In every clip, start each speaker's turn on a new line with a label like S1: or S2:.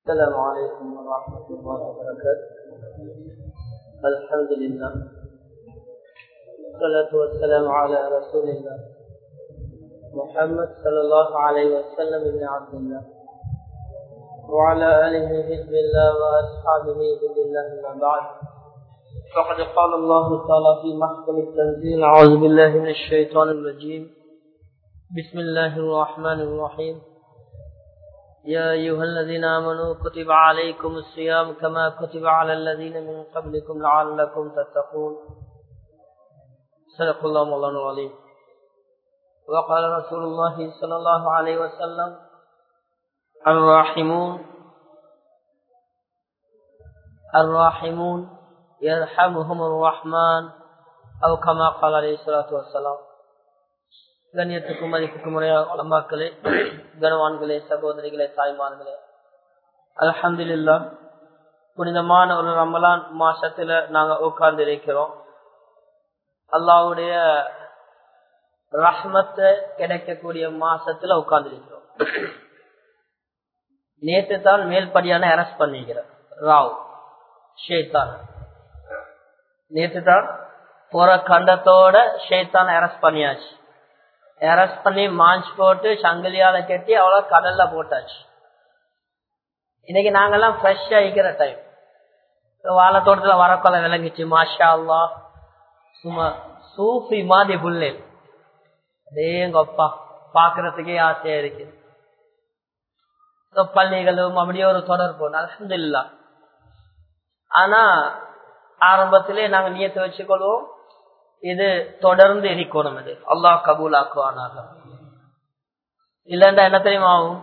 S1: السلام عليكم ورحمة الله وبركاته الحمد لله والصلاة والسلام على رسول الله محمد صلى الله عليه وسلم بن عبد الله وعلى آله حزب الله وأصحابه حزب الله ما بعد فقد قال الله تعالى في محكم التنزيل أعوذ بالله من الشيطان الرجيم بسم الله الرحمن الرحيم يا أيها الذين آمنوا كتب عليكم الصيام كما كتب على الذين من قبلكم لعلكم تتقون صدق الله مولانا العليم وقال رسول الله صلى الله عليه وسلم الراحمون الراحمون يرحمهم الرحمن أو كما قال عليه الصلاة والسلام கண்ணியத்துக்கும் மதிப்புக்கும் முறையா உலமாக்களே கனவான்களே சகோதரிகளே தாய்மார்களே அலமதுல்லா புனிதமான ஒரு ரமலான் மாசத்துல நாங்க உட்கார்ந்து இருக்கிறோம் அல்லாவுடைய ரஹ்மத்தை கிடைக்கக்கூடிய மாசத்துல உட்கார்ந்து இருக்கிறோம் நேற்று தான் மேல்படியான அரெஸ்ட் பண்ணிக்கிறேன் ராவ் ஷேத்தான் நேற்று தான் போற கண்டத்தோட ஷேத்தான் அரெஸ்ட் பண்ணியாச்சு அரெஸ்ட் பண்ணி மாஞ்ச் போட்டு சங்கிலியால கட்டி அவ்வளவு கடல்ல போட்டாச்சு இன்னைக்கு நாங்கெல்லாம் ஃப்ரெஷ் ஆகிக்கிற டைம் வாழை தோட்டத்துல வரக்கொலை விளங்கிச்சு மாஷா அல்லா சும்மா சூஃபி மாதிரி புல்லே அதேங்கப்பா பாக்குறதுக்கே ஆசையா இருக்கு பள்ளிகளும் அப்படியே ஒரு தொடர்பு அலமதுல்லா ஆனா ஆரம்பத்திலே நாங்க நியத்தை வச்சுக்கொள்வோம் இது தொடர்ந்து இருக்கணும் இது அல்லாஹ் கபூலாக்குவானாக இல்லண்டா என்ன தெரியுமா ஆகும்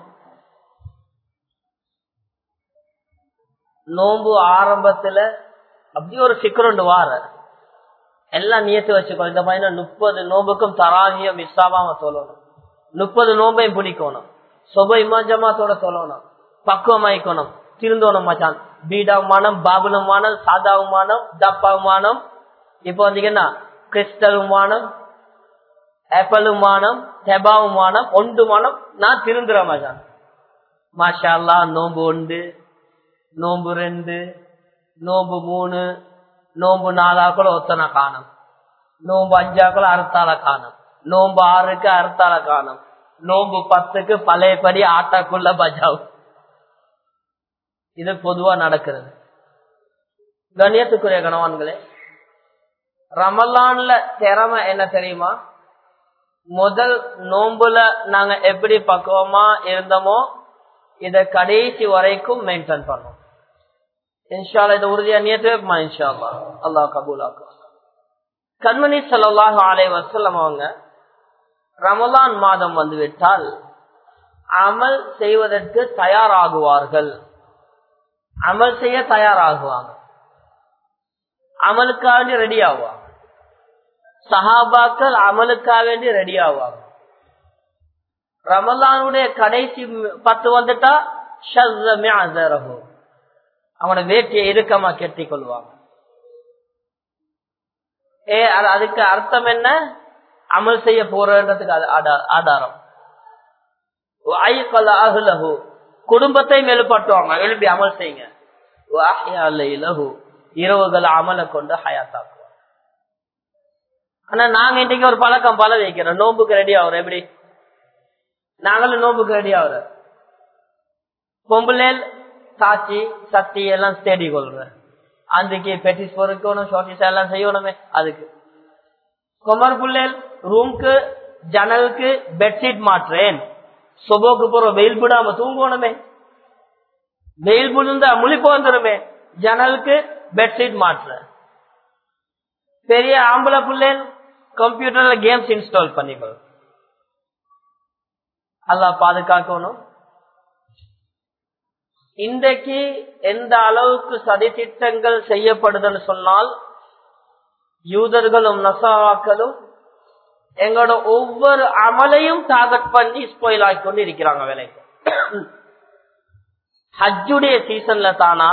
S1: நோம்பு ஆரம்பத்துல அப்படி ஒரு சிக்கரண்டு வார எல்லாம் நியத்து வச்சுக்கோ இந்த பையன் முப்பது நோம்புக்கும் தராகிய மிஸ்ஸாவாம சொல்லணும் முப்பது நோம்பையும் பிடிக்கணும் சொபை இமாஜமாத்தோட சொல்லணும் பக்குவமாய்க்கணும் திருந்தோணும் மச்சான் பீடாவுமானம் பாபுலமானம் சாதாவுமானம் டப்பாவுமானம் இப்போ வந்தீங்கன்னா கிறிஸ்டலுமானம் ஆப்பிளுமானம் செபாவுமானம் ஒன்றுமானம் நான் திருந்துற மச்சான் மாஷா அல்லா நோம்பு ஒன்று நோம்பு ரெண்டு நோம்பு மூணு நோம்பு நாலாக்குள்ள ஒத்தனை காணும் நோம்பு அஞ்சாக்குள்ள அறுத்தால காணும் நோம்பு ஆறுக்கு அறுத்தால காணும் நோம்பு பத்துக்கு பழையபடி ஆட்டாக்குள்ள பஜாவ் இது பொதுவா நடக்கிறது கண்ணியத்துக்குரிய கணவான்களே ரமலான்ல திறமை என்ன தெரியுமா முதல் நோம்புல நாங்க எப்படி பக்குவமா இருந்தோமோ இத கடைசி வரைக்கும் மெயின்டைன் பண்ணோம் இன்ஷால்லா இதை உறுதியா நியத்து வைப்போமா இன்ஷால்லா அல்லாஹ் கபூலாக்கும் கண்மணி சல்லாஹ் ஆலை வசல்லம் அவங்க ரமலான் மாதம் வந்துவிட்டால் அமல் செய்வதற்கு தயாராகுவார்கள் அமல் செய்ய தயாராகுவாங்க அமலுக்காக வேண்டி ரெடி ஆகுவாங்க சஹாபாக்கள் அமலுக்காக வேண்டி ரெடி ஆகுவாங்க ரமலானுடைய கடைசி பத்து வந்துட்டா அவனோட வேட்டியை இறுக்கமா கெட்டிக் கொள்வாங்க ஏ அதுக்கு அர்த்தம் என்ன அமல் செய்ய போறதுக்கு ஆதாரம் குடும்பத்தை மேலுப்பட்டுவாங்க எழுப்பி அமல் செய்யுங்க இரவுகள் அமலை கொண்டு ஹயாத்தாக்குவோம் ஆனா நாங்க இன்றைக்கு ஒரு பழக்கம் பல வைக்கிறோம் நோம்புக்கு ரெடி ஆகுறோம் எப்படி நாங்களும் நோம்புக்கு ரெடி ஆகுறோம் பொம்புலேல் சாச்சி சத்தி எல்லாம் தேடி கொள்றேன் அதுக்கு பெட்டிஸ் பொறுக்கணும் ஷார்டிஸ் எல்லாம் செய்யணுமே அதுக்கு குமர் புள்ளேல் ரூம்க்கு ஜன்னலுக்கு பெட்ஷீட் மாற்றேன் சுபோக்கு போற வெயில் விடாம தூங்கணுமே வெயில் விழுந்தா முழிப்பு வந்துருமே ஜன்னலுக்கு பெட்ஷீட் மாற்ற பெரிய ஆம்பளை பிள்ளைகள் கம்ப்யூட்டர்ல கேம்ஸ் இன்ஸ்டால் பண்ணிக்கணும் அல்லா பாதுகாக்கணும் இன்றைக்கு எந்த அளவுக்கு சதித்திட்டங்கள் செய்யப்படுதுன்னு சொன்னால் யூதர்களும் நசாவாக்களும் எங்களோட ஒவ்வொரு அமலையும் டார்கெட் பண்ணி ஸ்போயில் ஆகி கொண்டு இருக்கிறாங்க வேலைக்கு ஹஜ்ஜுடைய சீசன்ல தானா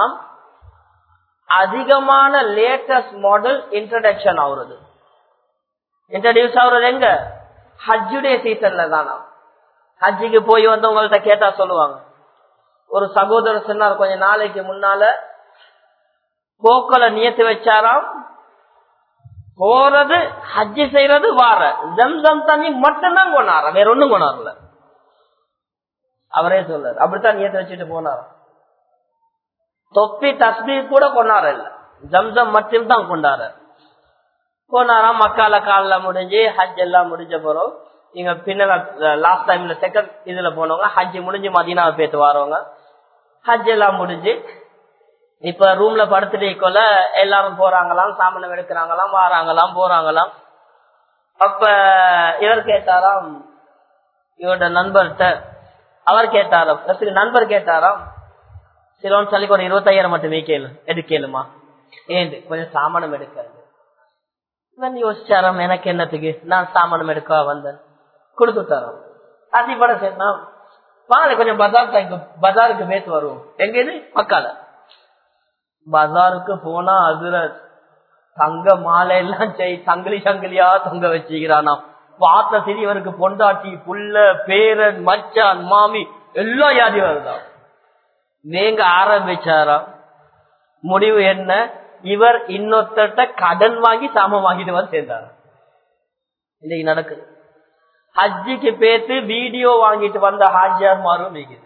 S1: அதிகமான லேட்டஸ்ட் மாடல் இன்ட்ரடக்ஷன் ஆகுறது இன்ட்ரடியூஸ் ஆகுறது எங்க ஹஜ்ஜுடைய சீசன்ல தானா ஹஜ்ஜுக்கு போய் வந்தவங்கள்ட்ட கேட்டா சொல்லுவாங்க ஒரு சகோதரர் சொன்னார் கொஞ்ச நாளைக்கு முன்னால போக்கல நியத்து வச்சாராம் போறது ஹஜ்ஜி செய்யறது வார ஜம்சம் தண்ணி மட்டும்தான் கொண்டார வேற ஒண்ணும் கொண்டாடல அவரே சொல்றாரு அப்படித்தான் நியத்து வச்சுட்டு போனார் தொப்பி தஸ்பி கூட கொண்டாட இல்ல ஜம்சம் மட்டும்தான் கொண்டாட போனாராம் மக்கால கால முடிஞ்சு ஹஜ் எல்லாம் முடிஞ்ச போறோம் நீங்க பின்னல லாஸ்ட் டைம்ல செகண்ட் இதுல போனவங்க ஹஜ் முடிஞ்சு மதினாவை பேத்து வரவங்க ஹஜ் எல்லாம் முடிஞ்சு இப்ப ரூம்ல படுத்துட்டு கொள்ள எல்லாரும் போறாங்களாம் சாமனம் எடுக்கிறாங்களாம் வாராங்களாம் போறாங்களாம் அப்ப இவர் கேட்டாராம் இவரோட நண்பர்கிட்ட அவர் கேட்டாராம் இவருக்கு நண்பர் கேட்டாராம் சிலோன் சொல்லி ஒரு இருபத்தாயிரம் மட்டுமே கேளு எடுக்கலுமா ஏந்து கொஞ்சம் சாமானம் எடுக்கிறது இவன் யோசிச்சாராம் எனக்கு என்னத்துக்கு நான் சாமானம் எடுக்க வந்தேன் கொடுத்துட்டாராம் அதிபட சேர்னா வாங்க கொஞ்சம் பஜார் பஜாருக்கு மேத்து வருவோம் எங்க இது மக்கால பஜாருக்கு போனா அதுல தங்க மாலை எல்லாம் செய் சங்கிலி சங்கிலியா தொங்க வச்சுக்கிறானாம் பார்த்த சிறியவருக்கு பொண்டாட்டி புள்ள பேரன் மச்சான் மாமி எல்லாம் யாதி வருதான் நீங்க ஆரம்பிச்சாராம் முடிவு என்ன இவர் இன்னொருத்த கடன் வாங்கி சாமம் வாங்கிட்டு வந்து சேர்ந்தார் இன்னைக்கு நடக்குது ஹஜ்ஜிக்கு பேத்து வீடியோ வாங்கிட்டு வந்த ஹாஜியார் மாறும் இருக்குது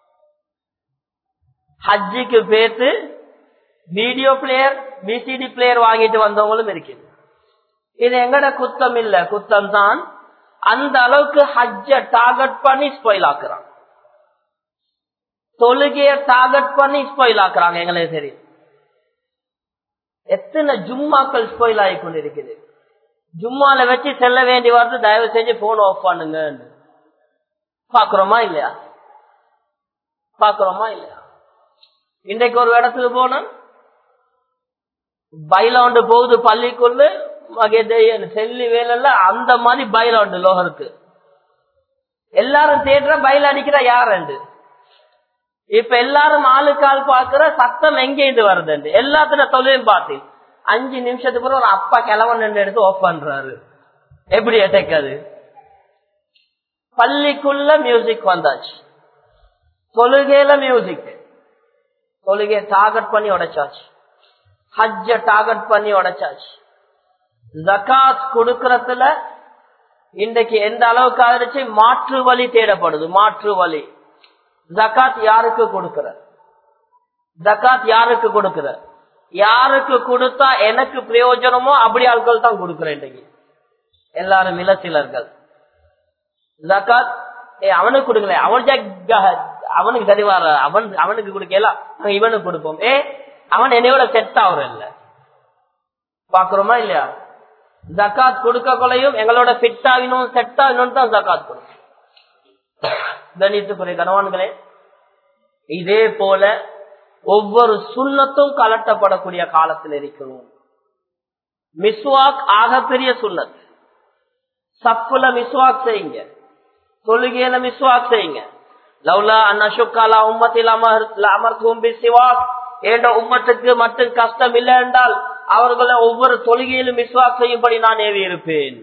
S1: ஹஜ்ஜிக்கு பேத்து வீடியோ பிளேயர் விசிடி பிளேயர் வாங்கிட்டு வந்தவங்களும் இருக்குது இது எங்கட குத்தம் இல்ல குத்தம் தான் அந்த அளவுக்கு ஹஜ்ஜ டார்கெட் பண்ணி ஸ்பாயில் ஆக்குறான் தொழுகைய டார்கெட் பண்ணி ஸ்பாயில் ஆக்குறாங்க எங்களுக்கு தெரியும் எத்தனை ஜும்மாக்கள் ஸ்பாயில் ஆகி கொண்டிருக்குது ஜும்மால வச்சு செல்ல வேண்டி வருது தயவு செஞ்சு போன் ஆஃப் பண்ணுங்க பாக்குறோமா இல்லையா பாக்குறோமா இல்லையா இன்றைக்கு ஒரு இடத்துக்கு போன பைலாண்டு போகுது பள்ளிக்குள்ள மகேதையன் செல்லி வேலைல அந்த மாதிரி பைலாண்டு லோகருக்கு எல்லாரும் தேடுற பைல அடிக்கிற யாரு இப்ப எல்லாரும் ஆளுக்கு ஆள் பாக்குற சத்தம் எங்க இது வருது எல்லாத்துல தொழிலும் பார்த்து அஞ்சு நிமிஷத்துக்கு பிறகு ஒரு அப்பா கிழவன் எடுத்து ஆஃப் பண்றாரு எப்படி அட்டக்காது பள்ளிக்குள்ள மியூசிக் வந்தாச்சு தொழுகையில மியூசிக் தொழுகைய டார்கெட் பண்ணி உடைச்சாச்சு ஹஜ்ஜ டார்கெட் பண்ணி உடைச்சாச்சு ஜக்காத் கொடுக்கறதுல இன்றைக்கு எந்த அளவுக்கு ஆயிடுச்சு மாற்று வழி தேடப்படுது மாற்று வழி ஜக்காத் யாருக்கு கொடுக்கிற ஜக்காத் யாருக்கு கொடுக்கிற யாருக்கு கொடுத்தா எனக்கு பிரயோஜனமோ அப்படி ஆட்கள் தான் கொடுக்கிறேன் இன்றைக்கு எல்லாரும் இளசிலர்கள் ஜக்காத் ஏ அவனுக்கு கொடுக்கல அவன் அவனுக்கு சரிவார அவன் அவனுக்கு கொடுக்கல இவனுக்கு கொடுப்போம் ஏ அவன் என்னையோட செட் ஆகுற இல்ல பாக்குறோமா இல்லையா ஜக்காத் கொடுக்க கொலையும் எங்களோட ஃபிட் ஆகினும் செட் ஆகணும் தான் ஜக்காத் கொடுக்கும் கணித்துக்குரிய கணவான்களே இதே போல ஒவ்வொரு சுண்ணத்தும் கலட்டப்படக்கூடிய காலத்தில் இருக்கிறோம் மிஸ்வாக் ஆகப்பெரிய சுண்ணத் சப்புல மிஸ்வாக் செய்யுங்க தொழுகையில மிஸ்வாக் செய்யுங்க லவ்லா அன்னசுக்காலா உம்மத்தில் அமர் அமர்த்துவம் சிவாக் என்ற உம்மத்துக்கு மட்டும் கஷ்டம் இல்லை என்றால் அவர்களை ஒவ்வொரு தொழுகையிலும் மிஸ்வாக் செய்யும்படி நான் ஏவி இருப்பேன்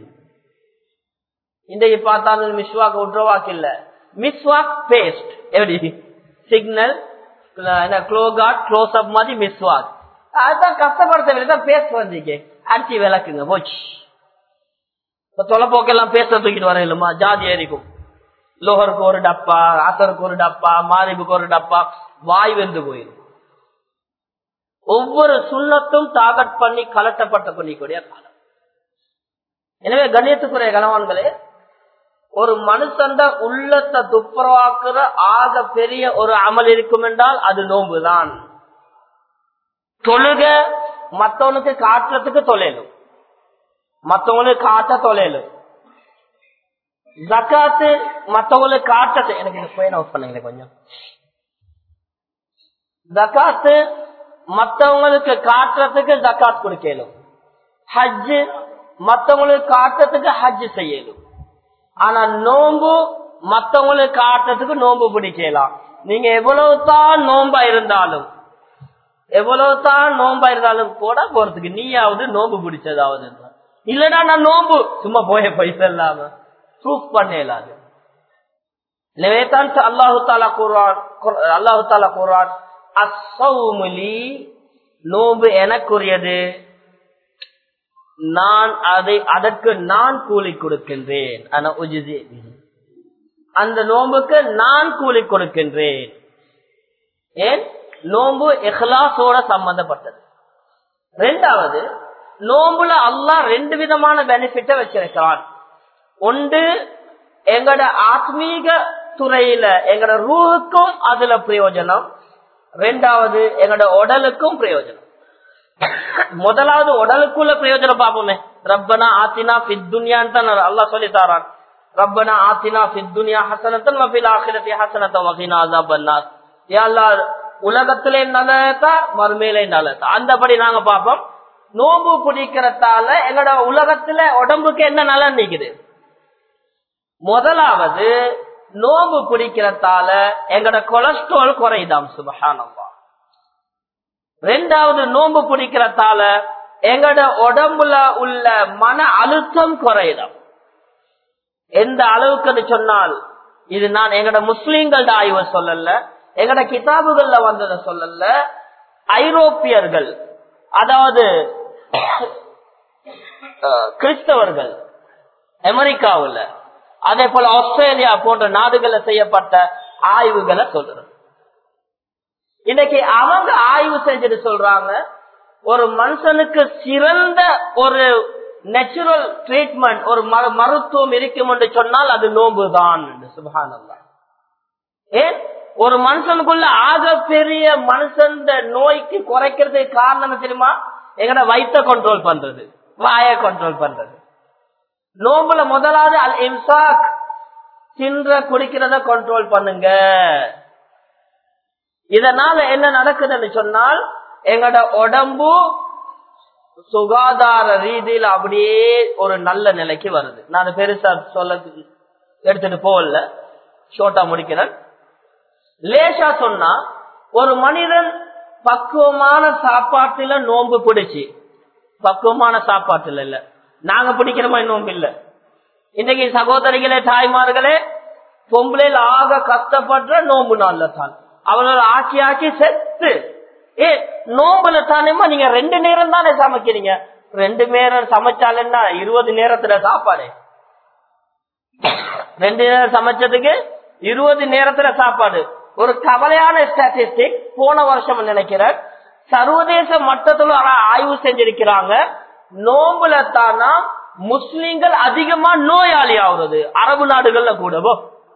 S1: இன்றைக்கு பார்த்தாலும் மிஸ்வாக் ஒன்றவாக் இல்ல மிஸ்வாக் பேஸ்ட் எப்படி சிக்னல் க்ளோகாட் க்ளோஸ் அப் மாதிரி மிஸ்வாக் அதுதான் கஷ்டப்படுத்த தான் பேஸ்ட் வந்தீங்க அடிச்சு விளக்குங்க போச்சு தொலைப்போக்கெல்லாம் பேச தூக்கிட்டு வர இல்லமா ஜாதி ஏறிக்கும் லோகருக்கு ஒரு டப்பா அசருக்கு ஒரு டப்பா மாரிபுக்கு ஒரு டப்பா வாய் வெந்து போயிடும் ஒவ்வொரு சுண்ணத்தும் டார்கெட் பண்ணி கலட்டப்பட்ட பண்ணிக்கூடிய காலம் எனவே கண்ணியத்துக்குரிய கணவான்களே ஒரு மனுஷந்த உள்ளத்தை துப்புரவாக்குற ஆக பெரிய ஒரு அமல் இருக்கும் என்றால் அது நோம்புதான் தொழுக மத்தவனுக்கு காட்டுறதுக்கு தொலைலும் மத்தவங்களுக்கு காட்ட தொலைலும் ஜக்காத்து மத்தவங்களுக்கு காட்டது எனக்கு இந்த போய் நோட் பண்ணுங்க கொஞ்சம் ஜக்காத்து மத்தவங்களுக்கு காட்டுறதுக்கு ஜக்காத் கொடுக்கலும் ஹஜ் மத்தவங்களுக்கு காட்டுறதுக்கு ஹஜ் செய்யலும் ஆனா நோம்பு மத்தவங்களுக்கு காட்டுறதுக்கு நோம்பு பிடிக்கலாம் நீங்க எவ்வளவு தான் நோம்பா இருந்தாலும் எவ்வளவு தான் நோம்பா இருந்தாலும் கூட போறதுக்கு நீயாவது நோம்பு பிடிச்சதாவது இல்லடா நான் நோம்பு சும்மா போய பைசா இல்லாம ப்ரூஃப் பண்ண இயலாது எனவே தான் அல்லாஹு தாலா கூறான் அல்லாஹு தாலா கூறான் அசௌமுலி நோம்பு எனக்குரியது நான் அதை அதற்கு நான் கூலி கொடுக்கின்றேன் ஆனா உஜிதி அந்த நோம்புக்கு நான் கூலி கொடுக்கின்றேன் ஏன் நோம்பு எஹ்லாசோட சம்பந்தப்பட்டது ரெண்டாவது நோம்புல அல்லாஹ் ரெண்டு விதமான பெனிஃபிட்ட வச்சிருக்கிறான் ஒன்று எங்கட ஆத்மீக துறையில எங்கட ரூஹுக்கும் அதுல பிரயோஜனம் ரெண்டாவது எங்கட உடலுக்கும் பிரயோஜனம் முதலாவது உடலுக்குள்ள பிரயோஜனம் பார்ப்போமே ரப்பனா ஆத்தினா பித்துனியான் தான் அல்லா சொல்லி தாரான் ரப்பனா ஆத்தினா பித்துனியா ஹசனத்தன் மபில் ஆகிரத்தி ஹசனத்தன் வகினா பண்ணார் யாழ்லா உலகத்திலே நல்லதா மறுமையிலே நல்லதா அந்தபடி நாங்க பார்ப்போம் நோம்பு பிடிக்கிறதால எங்களோட உலகத்துல உடம்புக்கு என்ன நலன் நிக்குது முதலாவது நோம்பு பிடிக்கிறதால எங்களோட கொலஸ்ட்ரால் குறையுதாம் சுபகானம்பா ரெண்டாவது நோம்பு பிடிக்கிறதால எங்களோட உடம்புல உள்ள மன அழுத்தம் குறையுதாம் எந்த அளவுக்குன்னு சொன்னால் இது நான் எங்கட முஸ்லீம்களோட ஆய்வு சொல்லல எங்கட கிதாபுகள்ல வந்தத சொல்லல ஐரோப்பியர்கள் அதாவது கிறிஸ்தவர்கள் அமெரிக்காவில் அதே போல ஆஸ்திரேலியா போன்ற நாடுகளில் செய்யப்பட்ட ஆய்வுகளை சொல்றோம் இன்னைக்கு அவங்க ஆய்வு செஞ்சுட்டு சொல்றாங்க ஒரு மனுஷனுக்கு சிறந்த ஒரு நேச்சுரல் ட்ரீட்மெண்ட் ஒரு மருத்துவம் இருக்கும் என்று சொன்னால் அது நோம்பு தான் சுபகானந்தா ஏன் ஒரு மனுஷனுக்குள்ள ஆக பெரிய மனுஷன் நோய்க்கு குறைக்கிறதுக்கு காரணம் தெரியுமா எங்கட வயிற்ற கண்ட்ரோல் பண்றது வாய கண்ட்ரோல் பண்றது நோம்புல முதலாவது அல் இம்சாக் தின்ற குடிக்கிறத கண்ட்ரோல் பண்ணுங்க இதனால என்ன நடக்குதுன்னு சொன்னால் எங்கட உடம்பு சுகாதார ரீதியில் அப்படியே ஒரு நல்ல நிலைக்கு வருது நான் பெருசா சொல்ல எடுத்துட்டு போகல ஷோட்டா முடிக்கிறேன் லேசா சொன்னா ஒரு மனிதன் பக்குவமான சாப்பாட்டுல நோன்பு பிடிச்சு பக்குவமான சாப்பாட்டுல இல்ல நாங்க பிடிக்கிறோமா நோன்பு இல்ல இன்னைக்கு சகோதரிகளே தாய்மார்களே பொம்பளையில் ஆக கஷ்டப்படுற நோம்பு நாள்ல தான் அவளோட ஆக்கி ஆக்கி செத்து ஏ நோம்புல தானேமா நீங்க ரெண்டு நேரம் தானே சமைக்கிறீங்க ரெண்டு நேரம் சமைச்சால் என்ன இருபது நேரத்துல சாப்பாடு ரெண்டு நேரம் சமைச்சதுக்கு இருபது நேரத்துல சாப்பாடு ஒரு கவலையான ஸ்டாட்டிஸ்டிக் போன வருஷம் நினைக்கிறேன் சர்வதேச மட்டத்துல ஆய்வு செஞ்சிருக்கிறாங்க நோம்புல தானா முஸ்லிம்கள் அதிகமா நோயாளி ஆகுறது அரபு நாடுகள்ல கூடவோ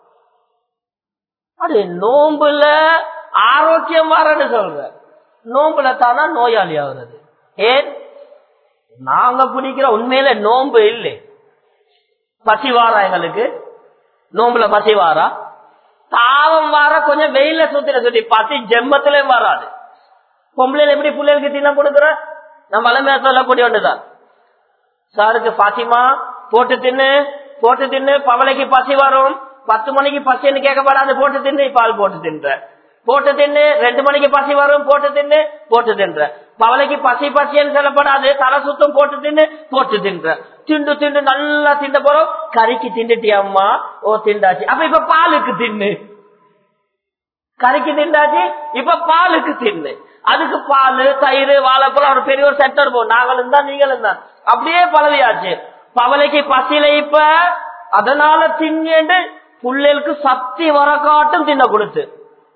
S1: அது நோம்புல ஆரோக்கியம் வரன்னு சொல்ற நோம்புல தானா நோயாளி ஆகுறது ஏன் நாங்க பிடிக்கிற உண்மையில நோம்பு இல்லை பசி வாரா எங்களுக்கு நோம்புல பசி வாரா தாவம் வார கொஞ்சம் வெயில சுத்திர சுத்தி பசி ஜெம்மத்திலயும் வராது பொம்பளையில எப்படி பிள்ளைகளுக்கு தின்ன கொடுக்குற நம்ம வளமையா சொல்லக்கூடிய ஒண்ணுதான் சாருக்கு பாத்திமா போட்டு தின்னு போட்டு தின்னு பவளைக்கு பசி வரும் பத்து மணிக்கு பசின்னு கேட்கப்படாது போட்டு தின்னு பால் போட்டு தின்ற போட்டு தின்னு ரெண்டு மணிக்கு பசி வரும் போட்டு தின்னு போட்டு தின்ற பவளைக்கு பசி பசின்னு சொல்லப்படாது தலை சுத்தம் போட்டு தின்னு போட்டு தின்ற திண்டு திண்டு நல்லா திண்ட போறோம் கறிக்கு திண்டுட்டியம்மா ஓ திண்டாச்சு அப்ப இப்ப பாலுக்கு தின்னு கறிக்கு திண்டாச்சு இப்ப பாலுக்கு தின்னு அதுக்கு பால் தயிர் வாழைப்பழம் ஒரு பெரிய ஒரு சென்டர் போகும் நாங்களும் தான் நீங்களும் தான் அப்படியே பழவியாச்சு பவளைக்கு பசியில இப்ப அதனால தின்னு புள்ளைகளுக்கு சக்தி வர காட்டும் தின்ன கொடுத்து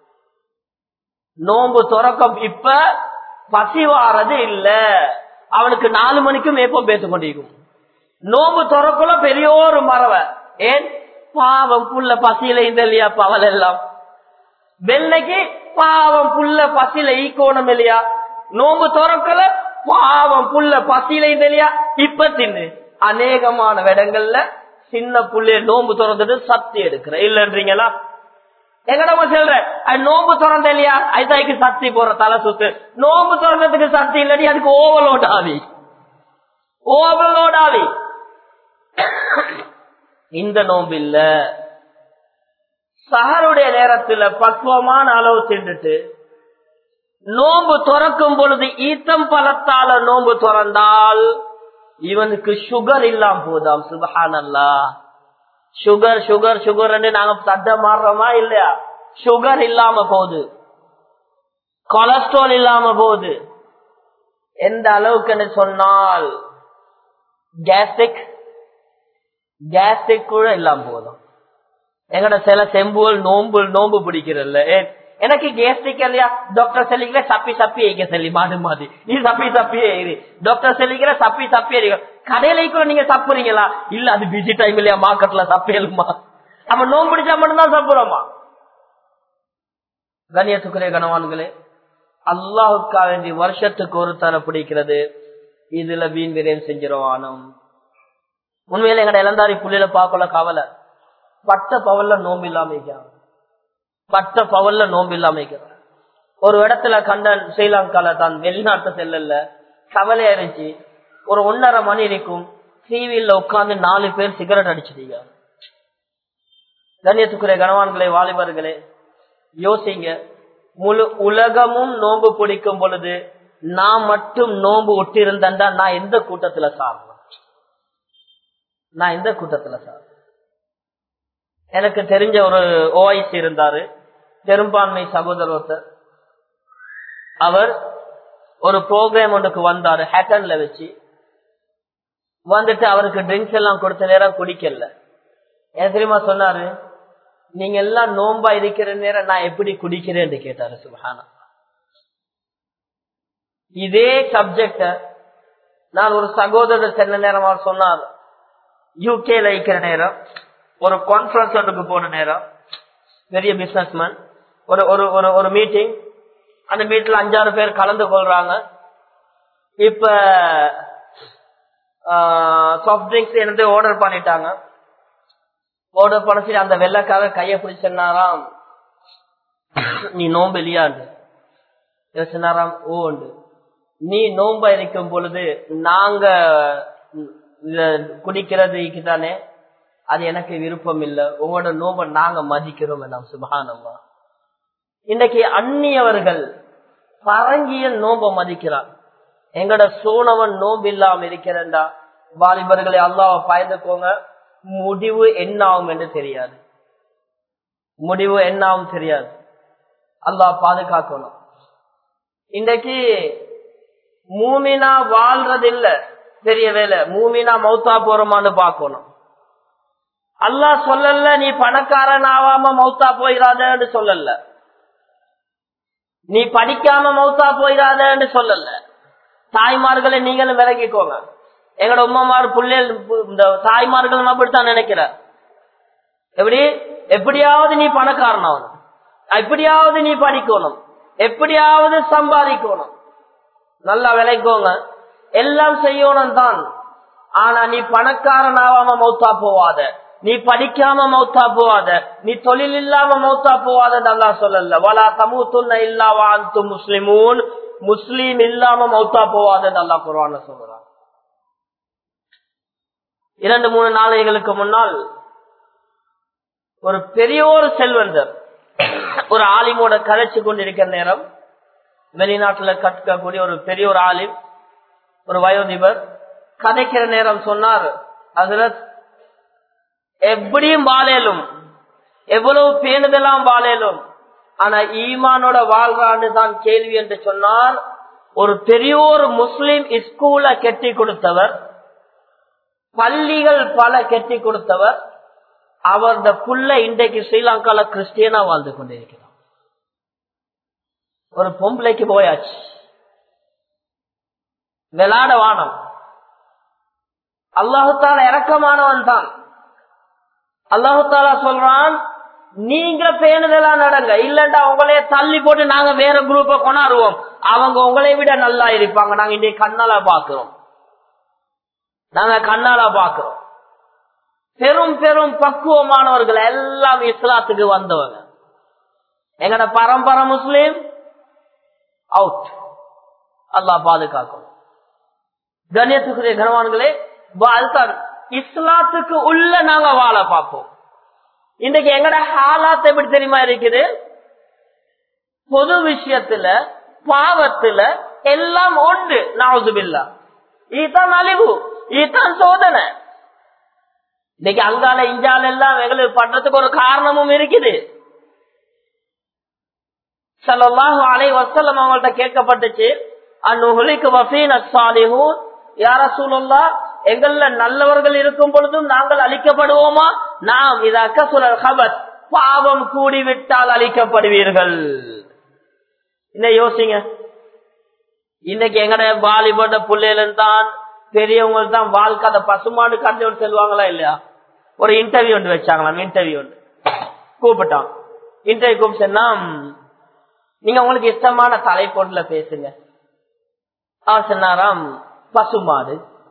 S1: நோம்பு துறக்கம் இப்ப பசி வாரது இல்ல அவனுக்கு நாலு மணிக்கும் எப்போ பேத்து கொண்டிருக்கும் நோம்பு துறக்குள்ள பெரிய ஒரு மரவை ஏன் பாவம் புள்ள பசியில இந்த இல்லையா பவல் எல்லாம் வெள்ளைக்கு பாவம் புள்ள பசியில ஈக்கோணம் இல்லையா நோம்பு துறக்கல பாவம் புள்ள பசியில இந்த இல்லையா இப்ப தின்னு அநேகமான இடங்கள்ல சின்ன புள்ளைய நோம்பு திறந்துட்டு சக்தி எடுக்கிற இல்லன்றீங்களா எங்கடமா சொல்ற நோம்பு திறந்த இல்லையா ஐதாய்க்கு சக்தி போற தலை சுத்து நோம்பு திறந்ததுக்கு சக்தி இல்லடி அதுக்கு ஓவலோட் ஆவி ஓவலோட் ஆவி இந்த நோம்பு இல்ல சஹருடைய நேரத்துல பக்குவமான அளவு தின்றுட்டு நோம்பு துறக்கும் பொழுது ஈத்தம் பழத்தால நோம்பு துறந்தால் இவனுக்கு சுகர் இல்லாம போதாம் சுபஹானல்லா சுகர் சுகர் சுகர் நாங்க சட்டை மாறுறோமா இல்லையா சுகர் இல்லாம போகுது கொலஸ்ட்ரால் இல்லாம போகுது எந்த அளவுக்குன்னு சொன்னால் கேஸ்ட்ரிக் கேஸ்ட்ரிக் கூட இல்லாம போதும் எங்கட சில செம்புகள் நோம்பு நோம்பு பிடிக்கிறல்ல எனக்கு கேஸ்ட்ரிக் இல்லையா டாக்டர் சொல்லிக்கிற சப்பி சப்பி ஏங்க சொல்லி மாடு மாதிரி நீ சப்பி சப்பியே ஏறி டாக்டர் சொல்லிக்கிற சப்பி சப்பி ஏறி கடையில கூட நீங்க சாப்பிடுறீங்களா இல்ல அது பிஸி டைம் இல்லையா மார்க்கெட்ல சப்பியலுமா நம்ம நோம்பு பிடிச்சா மட்டும்தான் சாப்பிடுறோமா கண்ணியத்துக்குரிய கணவான்களே அல்லாஹுக்கா வேண்டி வருஷத்துக்கு ஒரு தர பிடிக்கிறது இதுல வீண் விரயம் செஞ்சிருவானும் உண்மையில எங்கட இளந்தாரி புள்ளியில பாக்கல கவலை பட்ட பவல்ல நோம்பு இல்லாம இருக்கிறான் பட்ட பவல்ல நோம்பு இல்லாம இருக்கிறான் ஒரு இடத்துல கண்டன் ஸ்ரீலங்கால தான் வெளிநாட்டு செல்லல கவலையா இருந்துச்சு ஒரு ஒன்னரை மணி இருக்கும் டிவியில உட்கார்ந்து நாலு பேர் சிகரெட் அடிச்சிட்டீங்க கண்ணியத்துக்குரிய கணவான்களே வாலிபர்களே யோசிங்க முழு உலகமும் நோன்பு பிடிக்கும் பொழுது நான் மட்டும் நோன்பு ஒட்டிருந்தா நான் எந்த கூட்டத்துல சாப்பிடுவேன் நான் எந்த கூட்டத்துல சார் எனக்கு தெரிஞ்ச ஒரு ஓஐசி இருந்தாரு பெரும்பான்மை சகோதரர் அவர் ஒரு ப்ரோக்ராம் ஒன்றுக்கு வந்தாரு ஹேட்டன்ல வச்சு வந்துட்டு அவருக்கு ட்ரிங்க்ஸ் எல்லாம் கொடுத்த நேரம் குடிக்கல என்ன தெரியுமா சொன்னாரு நீங்க எல்லாம் நோம்பா இருக்கிற நேரம் நான் எப்படி குடிக்கிறேன்னு கேட்டாரு சுபஹானா இதே சப்ஜெக்ட நான் ஒரு சகோதரர் சென்ன நேரம் அவர் சொன்னார் யூகேல இருக்கிற நேரம் ஒரு கான்பரன்ஸ் ஒன்றுக்கு போன நேரம் பெரிய பிசினஸ்மேன் ஒரு ஒரு ஒரு ஒரு மீட்டிங் அந்த மீட்டில் அஞ்சாறு பேர் கலந்து கொள்றாங்க இப்ப சாஃப்ட் ட்ரிங்க்ஸ் என்னது ஆர்டர் பண்ணிட்டாங்க ஆர்டர் பண்ண சரி அந்த வெள்ளக்காக கைய பிடிச்சிருந்தாராம் நீ நோம்பு இல்லையாண்டு சொன்னாராம் ஓண்டு நீ நோம்பா இருக்கும் பொழுது நாங்க குடிக்கிறது தானே அது எனக்கு விருப்பம் இல்ல உங்களோட நோம்ப நாங்க மதிக்கிறோம் எல்லாம் சுபகானம்மா இன்னைக்கு அந்நியவர்கள் பரங்கியல் நோம்ப மதிக்கிறான் எங்கட சோனவன் நோம்பு இல்லாம இருக்கிறண்டா வாலிபர்களை அல்லாவ பயந்துக்கோங்க முடிவு என்ன ஆகும் என்று தெரியாது முடிவு என்ன ஆகும் தெரியாது அல்லாஹ் பாதுகாக்கணும் இன்றைக்கு மூமினா வாழ்றது இல்ல பெரிய வேலை மூமினா மௌத்தா போறோமான்னு பாக்கணும் அல்லா சொல்லல நீ பணக்காரன் ஆவாம மௌத்தா போயிடாதன்னு சொல்லல நீ படிக்காம மௌத்தா போயிடாதன்னு சொல்லல தாய்மார்களை நீங்களும் விலகிக்கோங்க எங்களோட உமாமார் புள்ளைகள் இந்த தாய்மார்கள் அப்படித்தான் நினைக்கிற எப்படி எப்படியாவது நீ பணக்காரன் ஆகணும் எப்படியாவது நீ படிக்கணும் எப்படியாவது சம்பாதிக்கணும் நல்லா விளைக்கோங்க எல்லாம் செய்யணும் தான் ஆனா நீ பணக்காரன் ஆகாம மௌத்தா போவாத நீ படிக்காம மௌத்தா போவாத நீ தொழில் இல்லாம மௌத்தா போவாத நல்லா சொல்லல வலா தமுத்துன்ன இல்லா வாழ்த்து முஸ்லிமூன் முஸ்லீம் இல்லாம மௌத்தா போவாத நல்லா குரான சொல்றான் இரண்டு மூணு நாளைகளுக்கு முன்னால் ஒரு பெரிய ஒரு செல்வந்தர் ஒரு ஆலிமோட கதைச்சு கொண்டிருக்கிற நேரம் வெளிநாட்டுல கற்கக்கூடிய ஒரு பெரிய ஒரு ஆலிம் ஒரு வயோதிபர் கதைக்கிற நேரம் சொன்னார் அதுல எப்படியும் வாழலும் எவ்வளவு பேணுதெல்லாம் வாழலும் ஆனா ஈமானோட வாழ்றான்னு தான் கேள்வி என்று சொன்னார் ஒரு பெரிய ஒரு முஸ்லிம் ஸ்கூல கெட்டி கொடுத்தவர் பள்ளிகள் பல கெட்டி கொடுத்தவர் அவரது புள்ள இன்றைக்கு ஸ்ரீலங்கால கிறிஸ்டியனா வாழ்ந்து கொண்டிருக்கிறார் ஒரு பொம்பளைக்கு போயாச்சு விளாட வானம் அல்லாஹுத்தால இறக்கமானவன் தான் அல்லாஹுத்தாலா சொல்றான் நீங்க பேணுதலா நடங்க இல்லண்டா உங்களைய தள்ளி போட்டு நாங்க வேற குரூப்ப கொண்டாடுவோம் அவங்க உங்களை விட நல்லா இருப்பாங்க நாங்க இன்னைக்கு கண்ணால பாக்குறோம் நாங்க கண்ணால பாக்குறோம் பெரும் பெரும் பக்குவமானவர்கள் எல்லாம் இஸ்லாத்துக்கு வந்தவங்க எங்கட பரம்பரை முஸ்லீம் அவுட் அல்லாஹ் பாதுகாக்கும் கண்ணியத்துக்குரிய கனவான்களே அதுதான் இஸ்லாத்துக்கு உள்ள நாங்க வாழ பார்ப்போம் இன்னைக்கு எங்கட ஹாலாத் எப்படி தெரியுமா இருக்குது பொது விஷயத்துல பாவத்துல எல்லாம் உண்டு நாவுதுபில்லா இதுதான் அழிவு இதுதான் சோதனை இன்னைக்கு அங்கால இஞ்சால எல்லாம் எங்களுக்கு பண்றதுக்கு ஒரு காரணமும் இருக்குது சல்லாஹு அலை வசல்லம் அவங்கள்ட்ட கேட்கப்பட்டுச்சு அந்நுகுலிக்கு வசீன் அசாலிஹூன் யார சூழல்லா எங்கள்ல நல்லவர்கள் இருக்கும் பொழுதும் நாங்கள் அழிக்கப்படுவோமா நாம் இதாக்க சுழல் ஹபத் பாவம் கூடிவிட்டால் அழிக்கப்படுவீர்கள் என்ன யோசிங்க இன்னைக்கு எங்கட வாலிபட்ட பிள்ளைகள் தான் பெரியவங்க தான் வாழ்க்கை அந்த பசுமாடு கண்டு செல்வாங்களா இல்லையா ஒரு இன்டர்வியூ ஒன்று வச்சாங்களாம் இன்டர்வியூ ஒன்று கூப்பிட்டான் இன்டர்வியூ கூப்பிட்டா நீங்க உங்களுக்கு இஷ்டமான தலைப்பொருள்ல பேசுங்க அவர் சொன்னாராம் பசுமாடு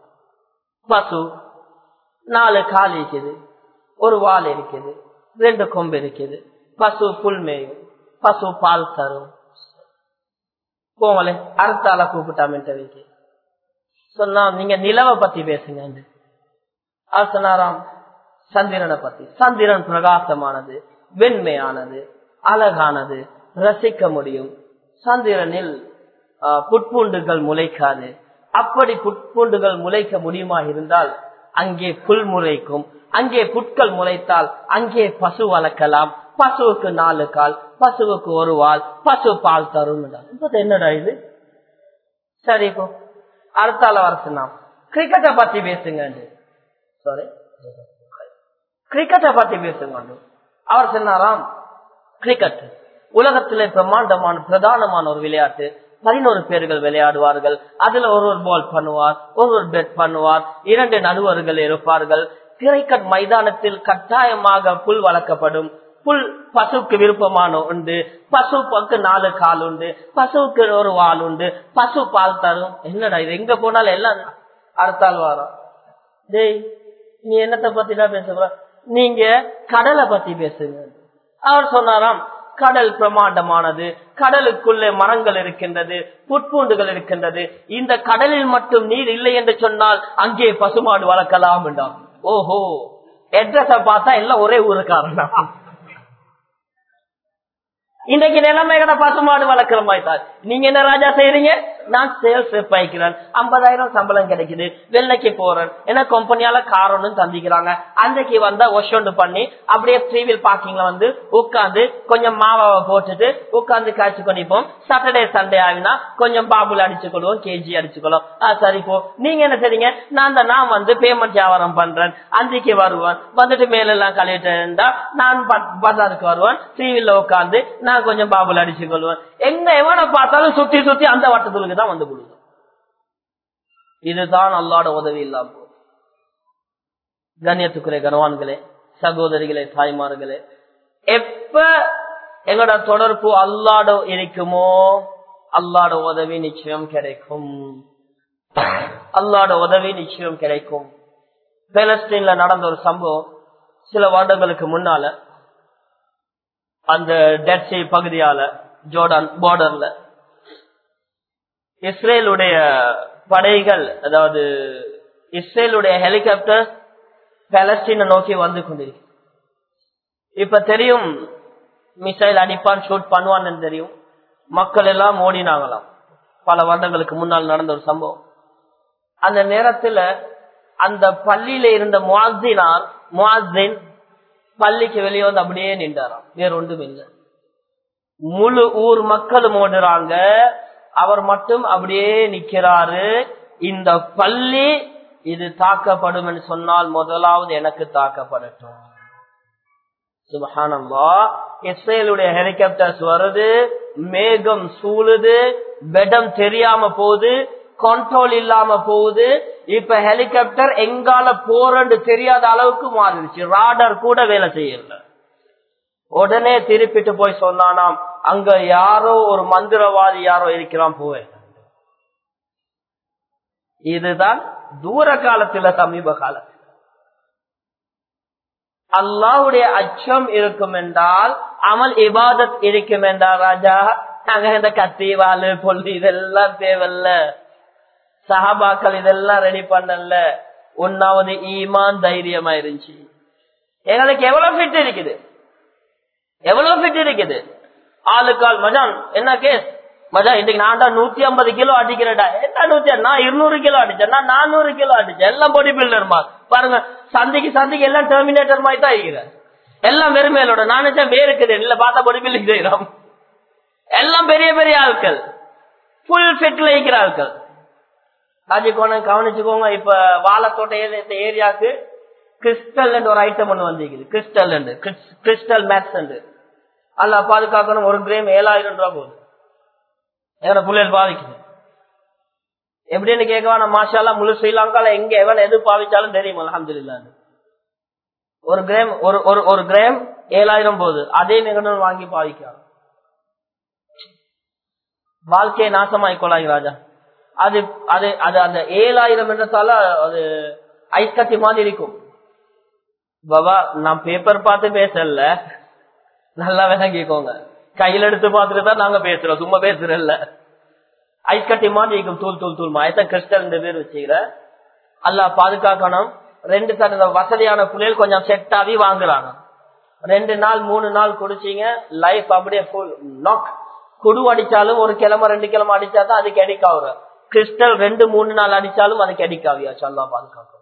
S1: பசு நாலு கால் இருக்குது ஒரு வால் இருக்குது ரெண்டு கொம்பு இருக்குது பசு புல் மேயும் பசு பால் தரும் போங்களே அடுத்த ஆளை கூப்பிட்டாம இன்டர்வியூக்கு சொன்னா நீங்க நிலவை பத்தி பேசுங்க அவர் சொன்னாராம் சந்திரனை பத்தி சந்திரன் பிரகாசமானது வெண்மையானது அழகானது ரசிக்க முடியும் சந்திரனில் புட்பூண்டுகள் முளைக்காது அப்படி புட்பூண்டுகள் முளைக்க முடியுமா இருந்தால் அங்கே புல் முளைக்கும் அங்கே புட்கள் முளைத்தால் அங்கே பசு வளர்க்கலாம் பசுவுக்கு நாலு கால் பசுவுக்கு ஒரு வால் பசு பால் தரும் என்னடா இது சரி இப்போ அடுத்தால வர சொன்னான் கிரிக்கெட்டை பத்தி பேசுங்க சாரி கிரிக்கெட்டை பத்தி பேசுங்க அவர் சொன்னாராம் கிரிக்கெட் உலகத்திலே பிரம்மாண்டமான பிரதானமான ஒரு விளையாட்டு பதினோரு பேர்கள் விளையாடுவார்கள் அதுல ஒரு ஒரு பால் பண்ணுவார் ஒரு ஒரு பெட் பண்ணுவார் இரண்டு நடுவர்கள் இருப்பார்கள் கிரிக்கெட் மைதானத்தில் கட்டாயமாக புல் வளர்க்கப்படும் புல் பசுக்கு விருப்பமான உண்டு பசுக்கு நாலு கால் உண்டு பசுவுக்கு ஒரு வால் உண்டு பசு பால் தரும் என்னடா இது எங்க போனாலும் எல்லாம் அடுத்தால் வாரம் டேய் நீ என்னத்தை பத்தி தான் பேசுற நீங்க கடலை பத்தி பேசுங்க அவர் சொன்னாராம் கடல் பிரமாண்டமானது கடலுக்குள்ளே மரங்கள் இருக்கின்றது புட்பூண்டுகள் இருக்கின்றது இந்த கடலில் மட்டும் நீர் இல்லை என்று சொன்னால் அங்கே பசுமாடு வளர்க்கலாம் என்றான் ஓஹோ அட்ரஸ பார்த்தா எல்லாம் ஒரே ஊருக்காரன் இன்றைக்கு நிலைமைகட பசுமாடு வளர்க்கிற மாதிரி தான் நீங்க என்ன ராஜா செய்யறீங்க நான் சேல்ஸ் ரெப் ஆயிக்கிறேன் ஐம்பதாயிரம் சம்பளம் கிடைக்குது வெள்ளைக்கு போறேன் ஏன்னா கம்பெனியால கார் ஒன்று தந்திக்கிறாங்க அன்றைக்கு வந்தா ஒஷொண்டு பண்ணி அப்படியே த்ரீவில் பார்க்கிங்ல வந்து உட்காந்து கொஞ்சம் மாவாவை போட்டுட்டு உட்காந்து காய்ச்சி கொண்டிப்போம் சாட்டர்டே சண்டே ஆகினா கொஞ்சம் பாபுல அடிச்சுக்கொள்வோம் கேஜி அடிச்சுக்கொள்வோம் சரி போ நீங்க என்ன செய்றீங்க நான் தான் நான் வந்து பேமெண்ட் வியாபாரம் பண்றேன் அன்றைக்கு வருவேன் வந்துட்டு மேலெல்லாம் கழுவிட்டு இருந்தா நான் பஜாருக்கு வருவேன் த்ரீவில் உட்காந்து நான் கொஞ்சம் பாபுல அடிச்சுக்கொள்வேன் எங்க எவனை பார்த்தாலும் சுத்தி சுத்தி அந்த வட்டத்துக்கு தான் வந்து கொடுக்கும் இதுதான் அல்லாட உதவி இல்லாம போகுது கண்ணியத்துக்குரிய கனவான்களே சகோதரிகளே தாய்மார்களே எப்ப எங்களோட தொடர்பு அல்லாட இருக்குமோ அல்லாட உதவி நிச்சயம் கிடைக்கும் அல்லாட உதவி நிச்சயம் கிடைக்கும் பெலஸ்டீன்ல நடந்த ஒரு சம்பவம் சில வருடங்களுக்கு முன்னால அந்த டெட்சி பகுதியால ஜோர்டான் பார்டர்ல இஸ்ரேலுடைய படைகள் அதாவது இஸ்ரேலுடைய ஹெலிகாப்டர் பாலஸ்தீனை நோக்கி வந்து கொண்டிருக்கு இப்ப தெரியும் மிசைல் அடிப்பான் ஷூட் பண்ணுவான்னு தெரியும் மக்கள் எல்லாம் ஓடினாங்களாம் பல வருடங்களுக்கு முன்னால் நடந்த ஒரு சம்பவம் அந்த நேரத்துல அந்த பள்ளியில இருந்த முவாசினார் முவாசின் பள்ளிக்கு வெளியே வந்து அப்படியே நின்றாராம் வேற ஒன்றும் இல்லை முழு ஊர் மக்களும் ஓடுறாங்க அவர் மட்டும் அப்படியே நிக்கிறாரு இந்த பள்ளி இது தாக்கப்படும் என்று சொன்னால் முதலாவது எனக்கு தாக்கப்படட்டும் சுபஹானல்லா இஸ்ரேலுடைய ஹெலிகாப்டர்ஸ் வருது மேகம் சூழுது பெடம் தெரியாம போகுது கண்ட்ரோல் இல்லாம போகுது இப்ப ஹெலிகாப்டர் எங்கால போறன்னு தெரியாத அளவுக்கு மாறிடுச்சு ராடர் கூட வேலை செய்யல உடனே திருப்பிட்டு போய் சொன்னானாம் அங்க யாரோ ஒரு மந்திரவாதி யாரோ இருக்கிறான் போவேன் இதுதான் தூர காலத்துல சமீப காலத்தில் அல்லாவுடைய அச்சம் இருக்கும் என்றால் அமல் இபாதத் இருக்கும் என்றால் ராஜா நாங்க இந்த கத்தி வாழு பொல்லு இதெல்லாம் தேவையில்ல சஹாபாக்கள் இதெல்லாம் ரெடி பண்ணல ஒன்னாவது ஈமான் தைரியமா இருந்துச்சு எங்களுக்கு எவ்வளவு ஃபிட் இருக்குது எவ்வளவு ஃபிட் இருக்குது ஆளுக்கால் மஜான் என்ன கேஸ் மஜான் இன்னைக்கு நான் தான் நூத்தி ஐம்பது கிலோ அடிக்கிறேன்டா என்ன நூத்தி நான் இருநூறு கிலோ அடிச்சேன் நான் நானூறு கிலோ அடிச்சேன் எல்லாம் பாடி பில்டர் பாருங்க சந்தைக்கு சந்தைக்கு எல்லாம் டெர்மினேட்டர் மாதிரி தான் இருக்கிறேன் எல்லாம் வெறும் மேலோட நான் நினைச்சேன் வேறுக்குது இல்ல பார்த்தா பொடி பில்லிங் செய்யறோம் எல்லாம் பெரிய பெரிய ஆட்கள் ஃபுல் ஃபிட்ல இருக்கிற ஆட்கள் ராஜகோணம் கவனிச்சுக்கோங்க இப்ப வாழத்தோட்ட ஏரியாக்கு கிறிஸ்டல் ஒரு ஐட்டம் ஒண்ணு வந்திருக்குது கிறிஸ்டல் கிறிஸ்டல் மேத்ஸ் அல்ல பாதுகாக்கணும் ஒரு கிராம் ஏழாயிரம் ரூபாய் போகுது எங்க பிள்ளைகள் பாதிக்குது எப்படின்னு கேட்கவா நம்ம மாஷாலா முழு ஸ்ரீலங்கால எங்க எவன் எது பாவிச்சாலும் தெரியும் அலமதுல்லா ஒரு கிராம் ஒரு ஒரு ஒரு கிராம் ஏழாயிரம் போகுது அதே நிகழ்வு வாங்கி பாவிக்கலாம் வாழ்க்கையை நாசமாயிக்கொள்ளாங்க ராஜா அது அது அது அந்த ஏழாயிரம் என்றதால அது ஐக்கத்தி மாதிரி இருக்கும் பாபா நான் பேப்பர் பார்த்து பேசல நல்லா விளங்கிக்கோங்க கையில் எடுத்து பார்த்துட்டு தான் நாங்க பேசுறோம் சும்மா பேசுறல்ல ஐக்கட்டி மாதிரி இருக்கும் தூள் தூள் தூள் மாயத்தான் கிறிஸ்டல் பேர் வச்சுக்கிற அல்லா பாதுகாக்கணும் ரெண்டு தனது வசதியான புள்ளைகள் கொஞ்சம் செட் ஆகி வாங்குறாங்க ரெண்டு நாள் மூணு நாள் குடிச்சீங்க லைஃப் அப்படியே ஃபுல் நாக் குடு அடிச்சாலும் ஒரு கிழமை ரெண்டு கிழமை அடிச்சா தான் அதுக்கு அடிக்காவுற கிறிஸ்டல் ரெண்டு மூணு நாள் அடிச்சாலும் அதுக்கு அடிக்காவியாச்சு அல்லா பாதுகாக்கும்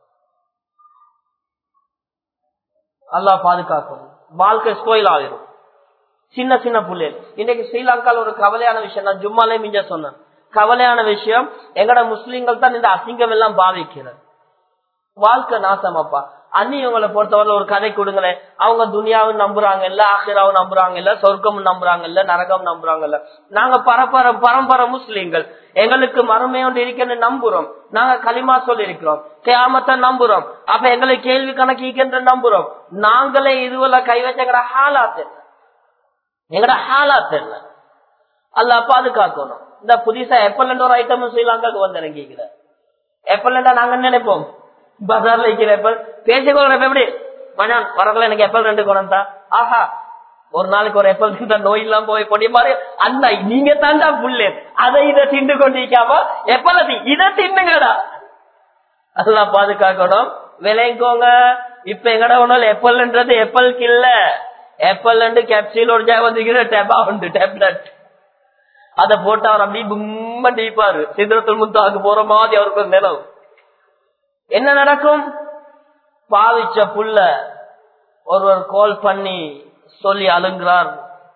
S1: அல்லா பாதுகாக்கும் வாழ்க்கை ஸ்போயில் ஆகிரும் சின்ன சின்ன புள்ளைகள் இன்னைக்கு ஸ்ரீலங்கால ஒரு கவலையான விஷயம் நான் ஜும்மாலே மிஞ்ச சொன்னேன் கவலையான விஷயம் எங்கட முஸ்லீம்கள் தான் இந்த அசிங்கம் எல்லாம் பாவிக்கிறது வாழ்க்கை நாசமாப்பா அன்னி இவங்களை பொறுத்தவரை ஒரு கதை கொடுங்களேன் அவங்க துனியாவும் நம்புறாங்க இல்ல ஆசிராவும் நம்புறாங்க இல்ல சொர்க்கமும் நம்புறாங்க இல்ல நரகம் நம்புறாங்க இல்ல நாங்க பரம்பரை பரம்பரை முஸ்லீம்கள் எங்களுக்கு மறுமை ஒன்று இருக்குன்னு நம்புறோம் நாங்க களிமா சொல்லி இருக்கிறோம் கேமத்தை நம்புறோம் அப்ப எங்களை கேள்வி கணக்கின்ற நம்புறோம் நாங்களே இதுவரை கை வச்ச ஹாலாத் என்ன எங்கட ஹாலாத் என்ன அல்ல பாதுகாக்கணும் இந்த புதுசா எப்பல் ஒரு ஐட்டம் ஸ்ரீலங்காக்கு வந்து இறங்கிக்கிற எப்பல் நாங்க நினைப்போம் பஜார்ல இருக்கிற எப்பல் பேசிக்கொள்ற எப்படி மஜான் வரக்குள்ள எனக்கு எப்பல் ரெண்டு குணம் தான் ஆஹா ஒரு நாளைக்கு ஒரு எப்பல் தின்ற நோய் இல்லாம போய் கொடி மாதிரி அந்த நீங்க தாண்டா புள்ளே அதை இதை திண்டு கொண்டிருக்காம எப்பல இதை தின்னுங்கடா அதெல்லாம் பாதுகாக்கணும் விளைங்கோங்க இப்ப எங்கட ஒன்றும் எப்பல்ன்றது எப்பலுக்கு இல்ல எப்பல் கேப்சூல் ஒரு ஜாய் வந்துக்கிற டெபா உண்டு டேப்லெட் அதை போட்டு அவர் அப்படியே பும்ம டீப்பாரு சித்திரத்தில் முத்தாக்கு போற மாதிரி அவருக்கு ஒரு நிலம் என்ன நடக்கும் பாவிச்ச புள்ள ஒருவர் கால் பண்ணி சொல்லி அழுங்குறார்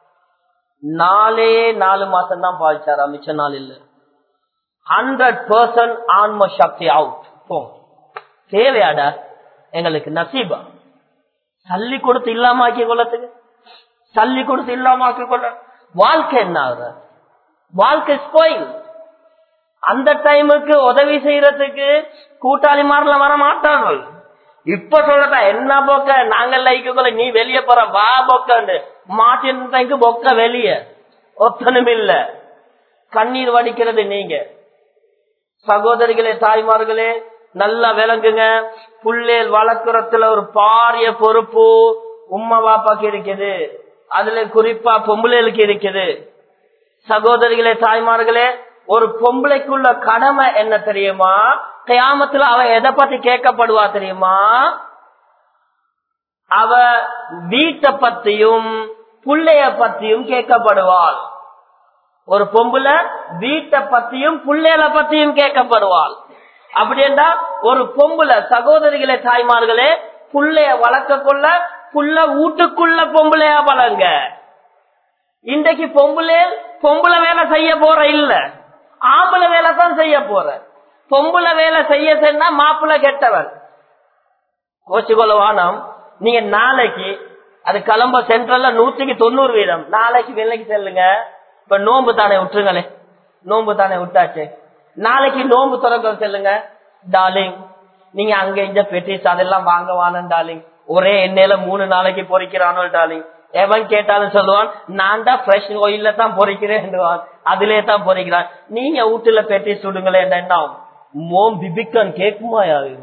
S1: நாலே நாலு மாசம் தான் பாவிச்சாரா மிச்ச நாள் இல்ல ஹண்ட்ரட் பர்சன்ட் ஆன்ம சக்தி அவுட் போ தேவையாடா எங்களுக்கு நசீபா சல்லி கொடுத்து இல்லாம ஆக்கி கொள்ளத்துக்கு சல்லி கொடுத்து இல்லாம ஆக்கி கொள்ள வாழ்க்கை என்ன ஆகுற வாழ்க்கை ஸ்போயில் அந்த டைமுக்கு உதவி செய்யறதுக்கு கூட்டாளி மாறல வர மாட்டார்கள் இப்ப சொல்றதா என்ன பொக்க நாங்கள் லைக்குள்ள நீ வெளியே போற வா பொக்கண்டு மாட்டின் பொக்க வெளிய ஒத்தனும் இல்ல கண்ணீர் வடிக்கிறது நீங்க சகோதரிகளே தாய்மார்களே நல்லா விளங்குங்க புள்ளேல் வளர்க்குறதுல ஒரு பாரிய பொறுப்பு உம்மா பாப்பாக்கு இருக்குது அதுல குறிப்பா பொம்பளைகளுக்கு இருக்குது சகோதரிகளே தாய்மார்களே ஒரு பொம்பளைக்குள்ள கடமை என்ன தெரியுமா கயாமத்துல அவ எதை பத்தி கேட்கப்படுவா தெரியுமா அவ வீட்டை பத்தியும் புள்ளைய பத்தியும் கேட்கப்படுவாள் ஒரு பொம்புல வீட்டை பத்தியும் புள்ளையில பத்தியும் கேட்கப்படுவாள் அப்படி என்றா ஒரு பொம்புல சகோதரிகளே தாய்மார்களே புள்ளைய வளர்க்க கொள்ள புள்ள வீட்டுக்குள்ள பொம்பளையா வளங்க இன்றைக்கு பொம்புலே பொம்புல வேலை செய்ய போற இல்ல ஆம்பளை வேலை தான் செய்ய போற பொம்புல வேலை செய்ய சொன்னா மாப்பிள்ள கெட்டவன் கோச்சிக்கொள்ள வானம் நீங்க நாளைக்கு அது கிளம்ப சென்ட்ரல்ல நூற்றுக்கு தொண்ணூறு வீதம் நாளைக்கு வெள்ளைக்கு செல்லுங்க இப்ப நோம்பு தானே விட்டுருங்களே நோம்பு தானே விட்டாச்சு நாளைக்கு நோம்பு திறக்க செல்லுங்க டார்லிங் நீங்க அங்க இங்க பெட்டிஸ் அதெல்லாம் வாங்க வானன் டார்லிங் ஒரே எண்ணெயில மூணு நாளைக்கு பொறிக்கிறானோ டார்லிங் எவன் கேட்டாலும் சொல்லுவான் நான் தான் ஃப்ரெஷ் ஆயில்ல தான் பொறிக்கிறேன் அதிலே தான் பொறிக்கிறான் நீங்க வீட்டுல பெட்டி சுடுங்களேன் என்ன ஆகும்? மோம் பிபிக்கன் கேக்குமா யாரும்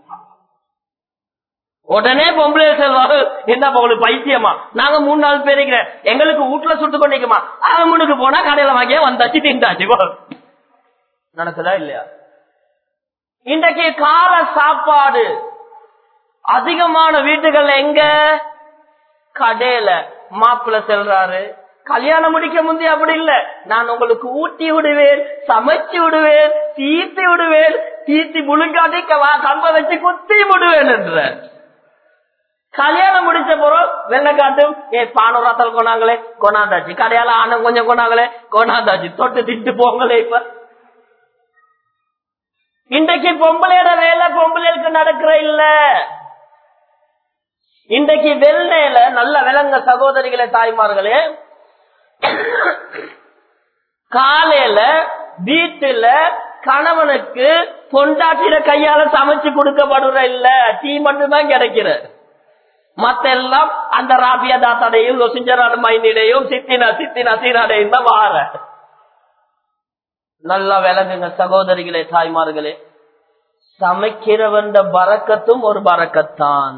S1: உடனே பொம்பளை செல்வாரு என்ன உங்களுக்கு பைத்தியமா நாங்க மூணு நாள் பேருக்கிறேன் எங்களுக்கு வீட்டுல சுட்டு பண்ணிக்குமா அவன் முன்னுக்கு போனா கடையில வாங்கிய வந்தாச்சு திண்டாச்சு போ. நடக்குதா இல்லையா இன்றைக்கு கால சாப்பாடு அதிகமான வீட்டுகள்ல எங்க கடையில மாப்பிள்ள செல்றாரு கல்யாணம் முடிக்க முந்தைய அப்படி இல்ல நான் உங்களுக்கு ஊட்டி விடுவேன் சமைச்சு விடுவேன் தீத்தி விடுவேன் தீத்தி முழுங்காட்டி க- கம்ப வச்சு குத்தி விடுவேன் என்ற கல்யாணம் முடிச்ச பிறகு வெள்ளக்காட்டும் ஏ பானூராத்தல் கொண்டாங்களே கொண்டாந்தாச்சு கடையால ஆனம் கொஞ்சம் கொண்டாங்களே கொண்டாந்தாச்சு தொட்டு திட்டு போங்களே இப்ப இன்றைக்கு பொம்பளையோட வேலை பொம்பளைகளுக்கு நடக்கிற இல்ல இன்றைக்கு வெள்ளையில நல்ல விலங்க சகோதரிகளே தாய்மார்களே காலையில வீட்டுல கணவனுக்கு பொண்டாட்டிட கையால சமைச்சு கொடுக்கப்படுற இல்ல டீ மட்டும்தான் கிடைக்கிற மத்த எல்லாம் அந்த ராபியா தாத்தாடையும் லொசிஞ்சரான மைனிடையும் சித்தினா சித்தினா சீனாடையும் தான் வார நல்லா விளங்குங்க சகோதரிகளே தாய்மார்களே சமைக்கிறவன் பறக்கத்தும் ஒரு பறக்கத்தான்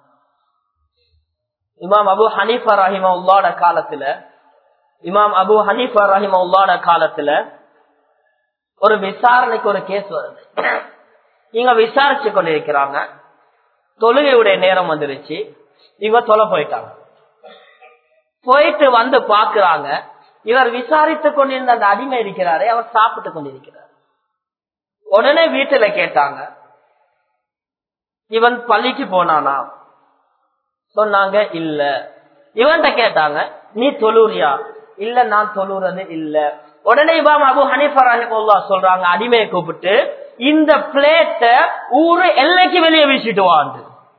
S1: இமாம் அபு ஹனீஃபா ரஹிமா உள்ளாட காலத்துல இமாம் அபு ஹனீஃபா ரஹிமா உள்ளாட காலத்துல ஒரு விசாரணைக்கு ஒரு கேஸ் வருது இங்க விசாரிச்சு கொண்டிருக்கிறாங்க தொழுகையுடைய நேரம் வந்துருச்சு இவங்க தொலை போயிட்டாங்க போயிட்டு வந்து பாக்குறாங்க இவர் விசாரித்துக் கொண்டிருந்த அந்த அடிமை இருக்கிறாரே அவர் சாப்பிட்டு கொண்டிருக்கிறார் உடனே வீட்டுல கேட்டாங்க இவன் பள்ளிக்கு போனானா சொன்னாங்க இல்ல இவன்கிட்ட கேட்டாங்க நீ தொழுறியா இல்ல நான் தொழுறது இல்ல உடனே இமாம் அபு ஹனீஃபா ரஹிமுல்லா சொல்றாங்க அடிமையை கூப்பிட்டு இந்த பிளேட்ட ஊரு எல்லைக்கு வெளியே வீசிட்டு வாண்டு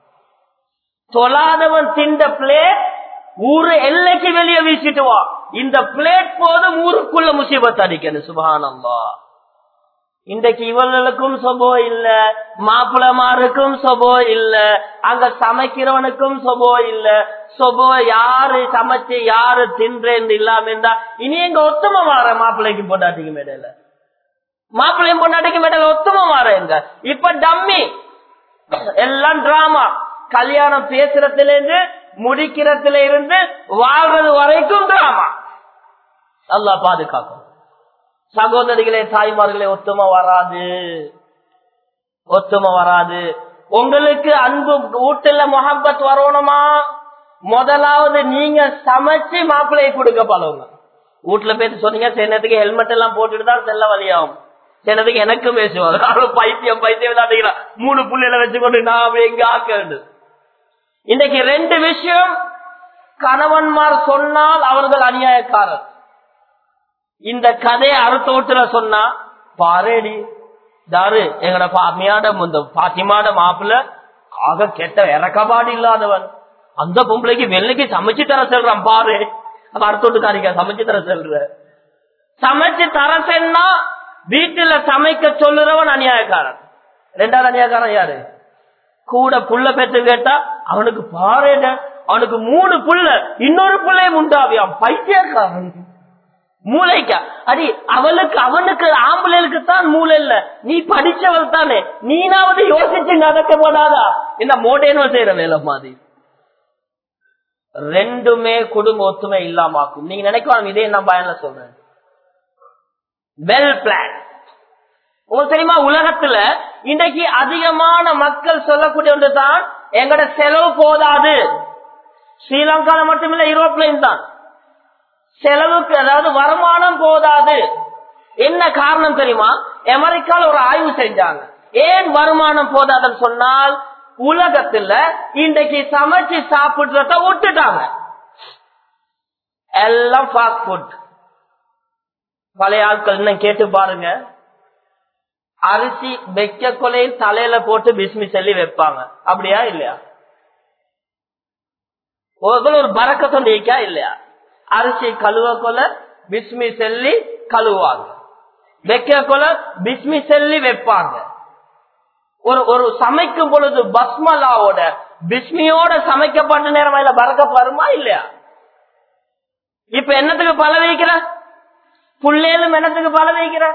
S1: தொழாதவன் திண்ட பிளேட் ஊரு எல்லைக்கு வெளியே வீசிட்டு வா இந்த பிளேட் போதும் ஊருக்குள்ள முசீபத் அடிக்கணும் சுபானல்லா இன்றைக்கு இவர்களுக்கும் சொபோ இல்ல மாப்பிளமாருக்கும் சொபோ இல்ல அங்க சமைக்கிறவனுக்கும் சொபோ இல்ல சொபோ யாரு சமைச்சு யாரு தின்றேன்னு இல்லாம இருந்தா இனி எங்க ஒத்துமை மாற மாப்பிள்ளைக்கு பொண்டாட்டிக்கு மேடையில மாப்பிள்ளையும் பொண்டாட்டிக்கு மேடையில ஒத்துமை மாற எங்க இப்ப டம்மி எல்லாம் டிராமா கல்யாணம் பேசுறதுல இருந்து முடிக்கிறதுல இருந்து வாழ்றது வரைக்கும் டிராமா நல்லா பாதுகாக்கும் சகோதரிகளே தாய்மார்களே ஒத்துமை வராது ஒத்துமை வராது உங்களுக்கு அன்பு வீட்டுல முகப்பத் வரணுமா முதலாவது நீங்க சமைச்சு மாப்பிள்ளையை கொடுக்க பழகுங்க வீட்டுல போயிட்டு சொன்னீங்க சின்னத்துக்கு ஹெல்மெட் எல்லாம் போட்டுட்டு தான் செல்ல வழியாகும் சின்னதுக்கு எனக்கும் பேசுவாங்க அவளும் பைத்தியம் பைத்தியம் விளையாடுகிறான் மூணு புள்ளையில வச்சுக்கொண்டு நான் எங்க ஆக்க வேண்டும் இன்னைக்கு ரெண்டு விஷயம் கணவன்மார் சொன்னால் அவர்கள் அநியாயக்காரர் இந்த கதையை அறுத்தோட்டுல சொன்னா பாரேடி தாரு எங்கட அம்மையாட இந்த பாத்திமாட மாப்பிள்ள ஆக கெட்ட இறக்கபாடு இல்லாதவன் அந்த பொம்பளைக்கு வெள்ளைக்கு சமைச்சு தர சொல்றான் பாரு அப்ப அறுத்தோட்டுக்காரிக்க சமைச்சு தர சொல்ற சமைச்சு தர சொன்னா வீட்டுல சமைக்க சொல்லுறவன் அநியாயக்காரன் ரெண்டாவது அநியாயக்காரன் யாரு கூட புள்ள பெற்று கேட்டா அவனுக்கு பாருட அவனுக்கு மூணு புள்ள இன்னொரு புள்ளையும் உண்டாவியாம் பைத்தியக்காரன் மூளைக்கா அடி அவளுக்கு அவனுக்கு ஆம்பளைக்கு தான் மூளை இல்ல நீ படிச்சவள் தானே நீனாவது யோசிச்சு நடக்க போடாதா இந்த மோடேனோ செய்யற வேலை மாதிரி ரெண்டுமே குடும்ப ஒத்துமை இல்லாமாக்கும் நீங்க நினைக்கலாம் இதே நான் பயன்ல சொல்றேன் வெல் பிளான் உங்களுக்கு தெரியுமா உலகத்துல இன்னைக்கு அதிகமான மக்கள் சொல்லக்கூடிய ஒன்றுதான் எங்கட செலவு போதாது ஸ்ரீலங்கால மட்டுமில்ல யூரோப்லயும் தான் செலவுக்கு அதாவது வருமானம் போதாது என்ன காரணம் தெரியுமா அமெரிக்கால ஒரு ஆய்வு செஞ்சாங்க ஏன் வருமானம் போதாதுன்னு சொன்னால் உலகத்துல இன்றைக்கு சமைச்சு சாப்பிடுறத விட்டுட்டாங்க எல்லாம் ஃபாஸ்ட் ஃபுட் பழைய ஆட்கள் இன்னும் கேட்டு பாருங்க அரிசி வெக்க கொலையில் தலையில போட்டு பிஸ்மி சொல்லி வைப்பாங்க அப்படியா இல்லையா ஒரு பறக்கத்தொண்டு இருக்கா இல்லையா அரிசி கழுவ கொல பிஸ்மி செல்லி கழுவாங்க வெக்க கொல பிஸ்மி செல்லி வைப்பாங்க ஒரு ஒரு சமைக்கும் பொழுது பஸ்மலாவோட பிஸ்மியோட சமைக்கப்பட்ட நேரம் அதுல பறக்க வருமா இல்லையா இப்ப என்னத்துக்கு பல வைக்கிற புள்ளேலும் என்னத்துக்கு பல வைக்கிற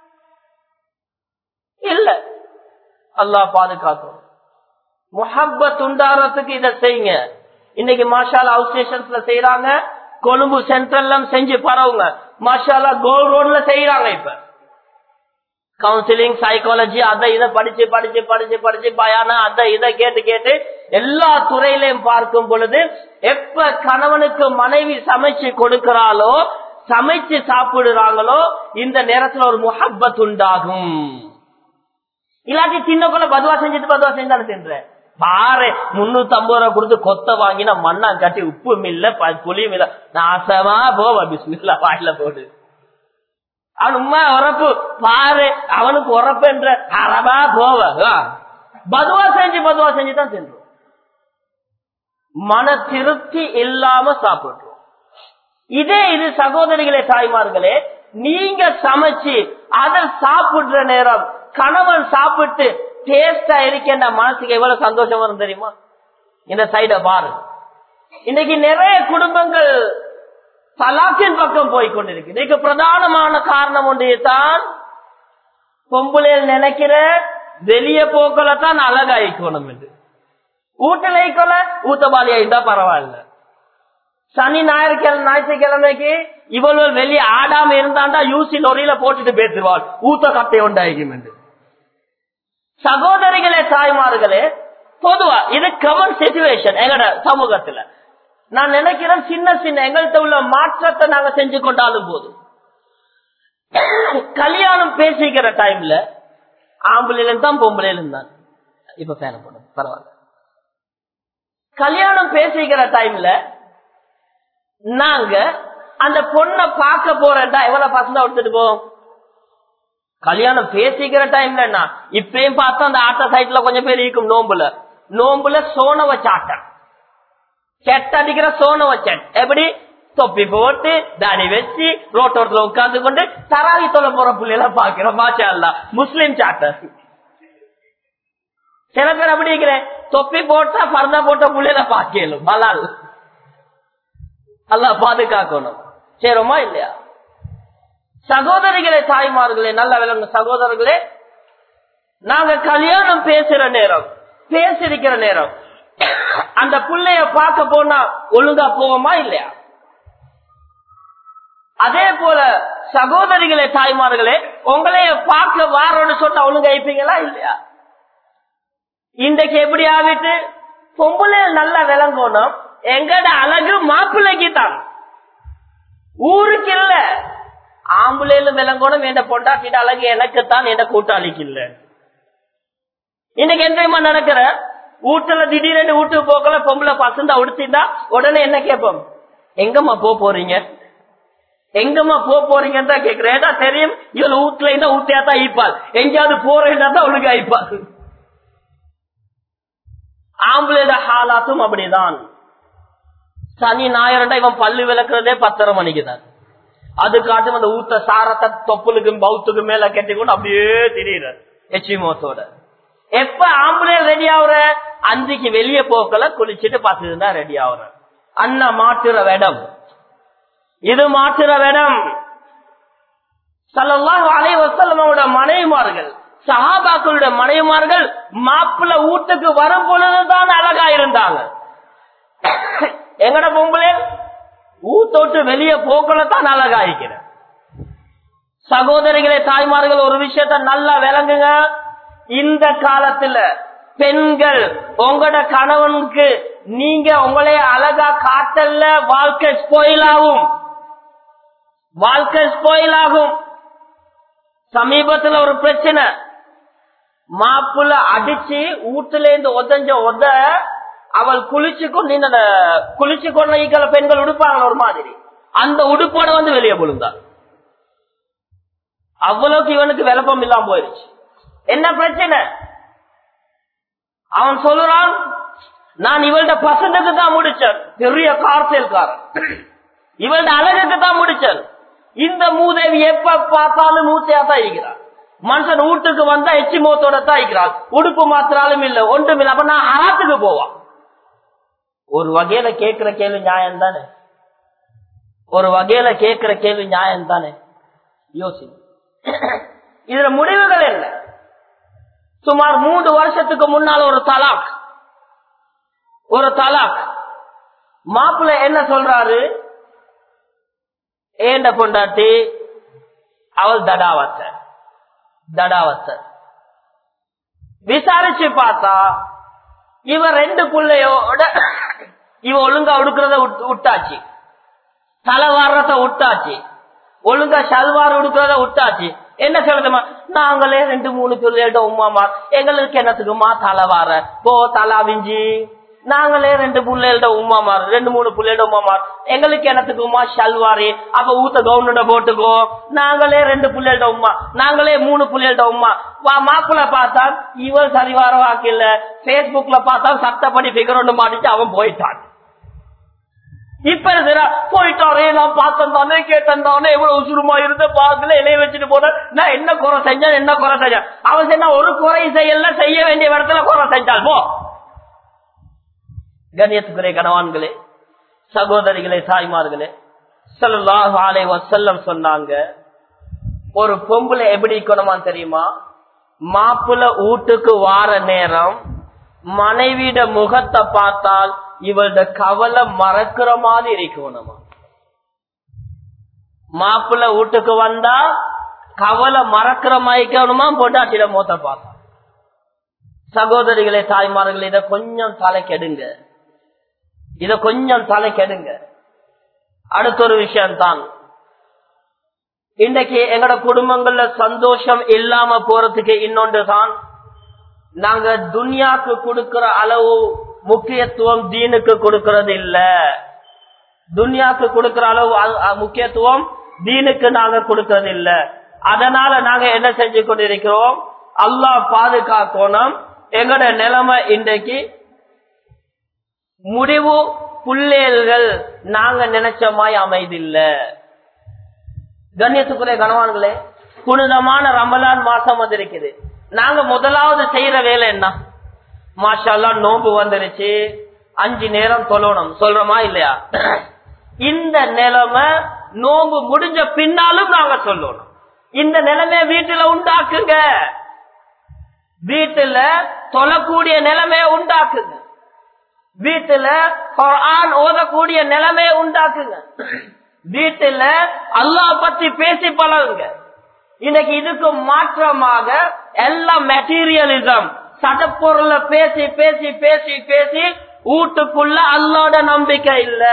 S1: இல்ல அல்லாஹ் பாதுகாக்கும் முஹப்பத் உண்டாறதுக்கு இதை செய்யுங்க இன்னைக்கு மாஷாலா அவுட் ஸ்டேஷன்ஸ்ல செய்யறாங்க கொழும்பு சென்ட்ரல்ல செஞ்சு பரவுங்க மாஷாலா கோல் ரோட்ல செய்யறாங்க இப்ப கவுன்சிலிங் சைக்காலஜி அதை இதை படிச்சு படிச்சு படிச்சு படிச்சு பயான அதை இதை கேட்டு கேட்டு எல்லா துறையிலையும் பார்க்கும் பொழுது எப்ப கணவனுக்கு மனைவி சமைச்சு கொடுக்கிறாளோ
S2: சமைச்சு சாப்பிடுறாங்களோ இந்த நேரத்துல ஒரு முஹப்பத் உண்டாகும் இல்லாட்டி சின்ன கொள்ள பதுவா செஞ்சுட்டு பதுவா செஞ்சாலும் தின்ற பாரு முன்னூத்தி ஐம்பது ரூபா கொடுத்து கொத்த வாங்கினா மண்ணா கட்டி உப்பும் இல்ல ப- புளியும் இல்ல நாசமா போவ பிஸ்மில்லா வாயில போடு அவன் உண்மை உறப்பு பாரு அவனுக்கு உறப்பு என்ற அறவா போவ ஆ. பதுவா செஞ்சு பதுவா செஞ்சு தான் தின்றோம் மன திருப்தி இல்லாம சாப்பிடுறோம் இதே இது சகோதரிகளே தாய்மார்களே நீங்க சமைச்சு அதை சாப்பிடுற நேரம் கணவன் சாப்பிட்டு டேஸ்டா இருக்கின்ற மனசுக்கு எவ்வளவு சந்தோஷம் வரும் தெரியுமா இந்த சைட பாரு இன்னைக்கு நிறைய குடும்பங்கள் தலாக்கின் பக்கம் போய் கொண்டிருக்கு இதுக்கு பிரதானமான காரணம் ஒன்று தான் பொம்புளையில் நினைக்கிற வெளிய போக்களை தான் அழகாயிக்கணும் என்று வீட்டுல கொல ஊத்தபாலி ஆயிட்டா பரவாயில்ல சனி ஞாயிற்றுக்கிழமை ஞாயிற்றுக்கிழமைக்கு இவள்கள் வெளியே ஆடாம இருந்தாண்டா யூசி லொரியில போட்டுட்டு பேசுவாள் ஊத்த கட்டை உண்டாயிக்கும் என்று சகோதரிகளே தாய்மார்களே பொதுவா இது கமன் சிச்சுவேஷன் எங்கட சமூகத்துல நான் நினைக்கிறேன் சின்ன சின்ன எங்கள்கிட்ட உள்ள மாற்றத்தை நாங்க செஞ்சு கொண்டாலும் போதும் கல்யாணம் பேசிக்கிற டைம்ல ஆம்பளையில தான் பொம்பளையில தான் இப்ப பேன போடும் பரவாயில்ல கல்யாணம் பேசிக்கிற டைம்ல நாங்க அந்த பொண்ணை பார்க்க போறதா எவ்வளவு பசங்க எடுத்துட்டு போவோம் கல்யாணம் பேசிக்கிற டைம்ல என்ன இப்பயும் பார்த்தா அந்த ஆட்ட சைட்ல கொஞ்சம் பேர் இருக்கும் நோம்புல நோம்புல சோன வச்ச ஆட்டம் செட் அடிக்கிற சோன வச்ச எப்படி தொப்பி போட்டு தாடி வச்சு ரோட்டோரத்துல உட்கார்ந்து கொண்டு தராவி தொலை போற புள்ளையெல்லாம் பாக்கிறோம் மாச்சா அல்ல முஸ்லிம் சாட்டர் சில பேர் அப்படி இருக்கிறேன் தொப்பி போட்டா பர்தா போட்ட புள்ளையில பாக்கலும் மலால் அல்ல பாதுகாக்கணும் சேருமா இல்லையா சகோதரிகளே தாய்மார்களே நல்ல விளங்க சகோதரர்களே நாங்க கல்யாணம் பேசுற நேரம் பேசிருக்கிற நேரம் அந்த புள்ளைய பார்க்க போனா ஒழுங்கா போவோமா இல்லையா அதே போல சகோதரிகளே தாய்மார்களே உங்களைய பார்க்க வாரோன்னு சொன்னா ஒழுங்கா இருப்பீங்களா இல்லையா இன்றைக்கு எப்படி ஆகிட்டு பொம்பளை நல்லா விளங்கணும் எங்கட அழகு மாப்பிள்ளைக்கு தான் ஊருக்கு இல்ல ஆம்புலையில விளங்கணும் என்ற பொண்டாட்டிட அழகு எனக்குத்தான் என்ற கூட்டாளிக்கு இல்ல இன்னைக்கு என்ன நடக்கிற வீட்டுல திடீர்னு வீட்டுக்கு போக்கல பொம்பளை பசந்தா உடுத்திருந்தா உடனே என்ன கேட்போம் எங்கம்மா போ போறீங்க எங்கம்மா போ போறீங்கன்னு தான் கேக்குறேன் ஏதா தெரியும் இவள் வீட்டுல இருந்தா ஊட்டியா தான் ஈப்பாள் எங்கேயாவது போறேன்னா தான் ஒழுங்கா ஈப்பாள் ஆம்பளையோட ஹாலாத்தும் அப்படிதான் சனி ஞாயிறண்டா இவன் பல்லு விளக்குறதே பத்தரை மணிக்கு தான் அது காட்டும் அந்த ஊத்த சாரத்தை தொப்புளுக்கும் பௌத்துக்கும் மேல கட்டிக்கொண்டு அப்படியே திடீர் எச்சி மோத்தோட எப்ப ஆம்பளை ரெடி ஆகுற அஞ்சுக்கு வெளியே போக்கல குளிச்சுட்டு பார்த்துட்டு தான் ரெடி ஆகுற அண்ணா மாற்றுற வேடம் இது மாற்றுற வேடம் சல்லல்லாஹு அலைஹி வஸல்லமோட மனைவிமார்கள் சஹாபாக்களுடைய மனைவிமார்கள் மாப்பிள்ள வீட்டுக்கு வரும் பொழுதுதான் அழகா இருந்தாங்க எங்கட பொம்பளை ஊத்தோட்டு வெளியே போக்கல தான் அழகா இருக்கிற சகோதரிகளே தாய்மார்கள் ஒரு விஷயத்த நல்லா விளங்குங்க இந்த காலத்துல பெண்கள் உங்களோட கணவனுக்கு நீங்க உங்களைய அழகா காட்டல்ல வாழ்க்கை ஸ்போயில் ஆகும் வாழ்க்கை ஸ்போயில் ஆகும் சமீபத்துல ஒரு பிரச்சனை மாப்புல அடிச்சு வீட்டுல இருந்து உதஞ்ச உத அவள் குளிச்சு கொண்டு இந்த குளிச்சு கொண்ட ஈக்கல பெண்கள் உடுப்பாங்க ஒரு மாதிரி அந்த உடுப்போட வந்து வெளியே விழுந்தா அவ்வளவுக்கு இவனுக்கு விளப்பம் இல்லாம போயிருச்சு என்ன பிரச்சனை அவன் சொல்லுறான் நான் இவள்ட பசங்களுக்கு தான் முடிச்சேன் பெரிய கார்சேல்காரன் இவள்ட அழகுக்கு தான் முடிச்சேன் இந்த மூதேவி எப்ப பார்த்தாலும் மூத்தையா தான் இருக்கிறான் மனுஷன் வீட்டுக்கு வந்தா எச்சி மோத்தோட தான் இருக்கிறான் உடுப்பு மாத்திராலும் இல்ல ஒன்றும் இல்ல அப்ப நான் ஹராத்துக்கு போவான் ஒரு வகையில கேட்கிற கேள்வி நியாயம் தானே ஒரு வகையில கேட்கிற கேள்வி நியாயம் தானே யோசி இதுல முடிவுகள் என்ன சுமார் மூன்று வருஷத்துக்கு முன்னால் ஒரு தலாக் ஒரு தலாக் மாப்பிள்ள என்ன சொல்றாரு ஏண்ட பொண்டாட்டி அவள் தடாவத்த தடாவத்த விசாரிச்சு பார்த்தா இவ ரெண்டு பிள்ளையோட இவ ஒழுங்கா உடுக்கிறத விட்டாச்சு தலை வாரத்தை விட்டாச்சு ஒழுங்கா சல்வார் உடுக்கிறத விட்டாச்சு என்ன சொல்லுதுமா நாங்களே ரெண்டு மூணு பிள்ளைகிட்ட உமாமா எங்களுக்கு என்னத்துக்குமா தலை வார போ தலா விஞ்சி நாங்களே ரெண்டு புள்ளைகிட்ட உமாமா ரெண்டு மூணு புள்ளைகிட்ட உமாமா எங்களுக்கு என்னத்துக்குமா சல்வாரி அப்ப ஊத்த கவுனுட போட்டுக்கோ நாங்களே ரெண்டு புள்ளைகிட்ட உமா நாங்களே மூணு புள்ளைகிட்ட உமா வா மாப்பிள்ள பார்த்தா இவன் சரிவார வாக்கில்ல பேஸ்புக்ல பார்த்தா சட்டப்படி பிகர் ஒன்று மாட்டிட்டு அவன் போயிட்டான் இப்ப இருக்கிறா போயிட்டாரே நான் பார்த்தேன் தானே கேட்டேன் தானே எவ்வளவு சுருமா இருந்த பாத்துல இலைய வச்சுட்டு போன நான் என்ன குறை செஞ்சேன் என்ன குறை செஞ்சேன் அவன் சொன்னா ஒரு குறை செய்யல செய்ய வேண்டிய இடத்துல குறை செஞ்சால் போ கண்ணியத்துக்குரிய கணவான்களே சகோதரிகளே தாய்மார்களே ஸல்லல்லாஹு அலைஹி வஸல்லம் சொன்னாங்க ஒரு பொம்பளை எப்படி இருக்கணுமான்னு தெரியுமா மாப்பிள்ள வீட்டுக்கு வார நேரம் மனைவிட முகத்தை பார்த்தால் இவளோட கவலை மறக்கிற மாதிரி இருக்கணுமா மாப்பிள்ள வீட்டுக்கு வந்தா கவலை மறக்கிற மாதிரிக்கணுமா பொண்டாட்டிட முகத்தை பார்த்தா சகோதரிகளே தாய்மார்களே இத கொஞ்சம் தலை கெடுங்க இத கொஞ்சம் தலை கெடுங்க அடுத்த ஒரு விஷயம் தான் இன்றைக்கு எங்கட குடும்பங்கள்ல சந்தோஷம் இல்லாம போறதுக்கு இன்னொன்று தான் நாங்க துன்யாக்கு கொடுக்கிற அளவு முக்கியத்துவம் தீனுக்கு கொடுக்கறது இல்ல துன்யாக்கு கொடுக்கிற அளவு அ- அ- முக்கியத்துவம் தீனுக்கு நாங்க கொடுக்கறது இல்ல அதனால நாங்க என்ன செஞ்சு கொண்டிருக்கிறோம் அல்லாஹ் பாதுகாக்கணும் எங்கட நிலைமை இன்றைக்கு முடிவு புள்ளேல்கள் நாங்க நினைச்ச மாதிரி அமைதில்ல கண்ணியத்துக்குரிய கணவான்களே புனிதமான ரமலான் மாசம் வந்திருக்குது நாங்க முதலாவது செய்யற வேலை என்ன மாஷால்லா நோம்பு வந்துருச்சு அஞ்சு நேரம் தொழணும் சொல்றோமா இல்லையா இந்த நிலைமை நோம்பு முடிஞ்ச பின்னாலும் நாங்க சொல்லணும் இந்த நிலைமைய வீட்டுல உண்டாக்குங்க வீட்டுல தொழக்கூடிய நிலைமைய உண்டாக்குங்க வீட்டுல குர்ஆன் ஓதக்கூடிய நிலைமைய உண்டாக்குங்க வீட்டுல அல்லாஹ் பத்தி பேசி பழகுங்க இன்னைக்கு இதுக்கு மாற்றமாக எல்லாம் மெட்டீரியலிசம் சட்டப்பொருளை பேசி பேசி பேசி பேசி வீட்டுக்குள்ள அல்லாட நம்பிக்கை இல்ல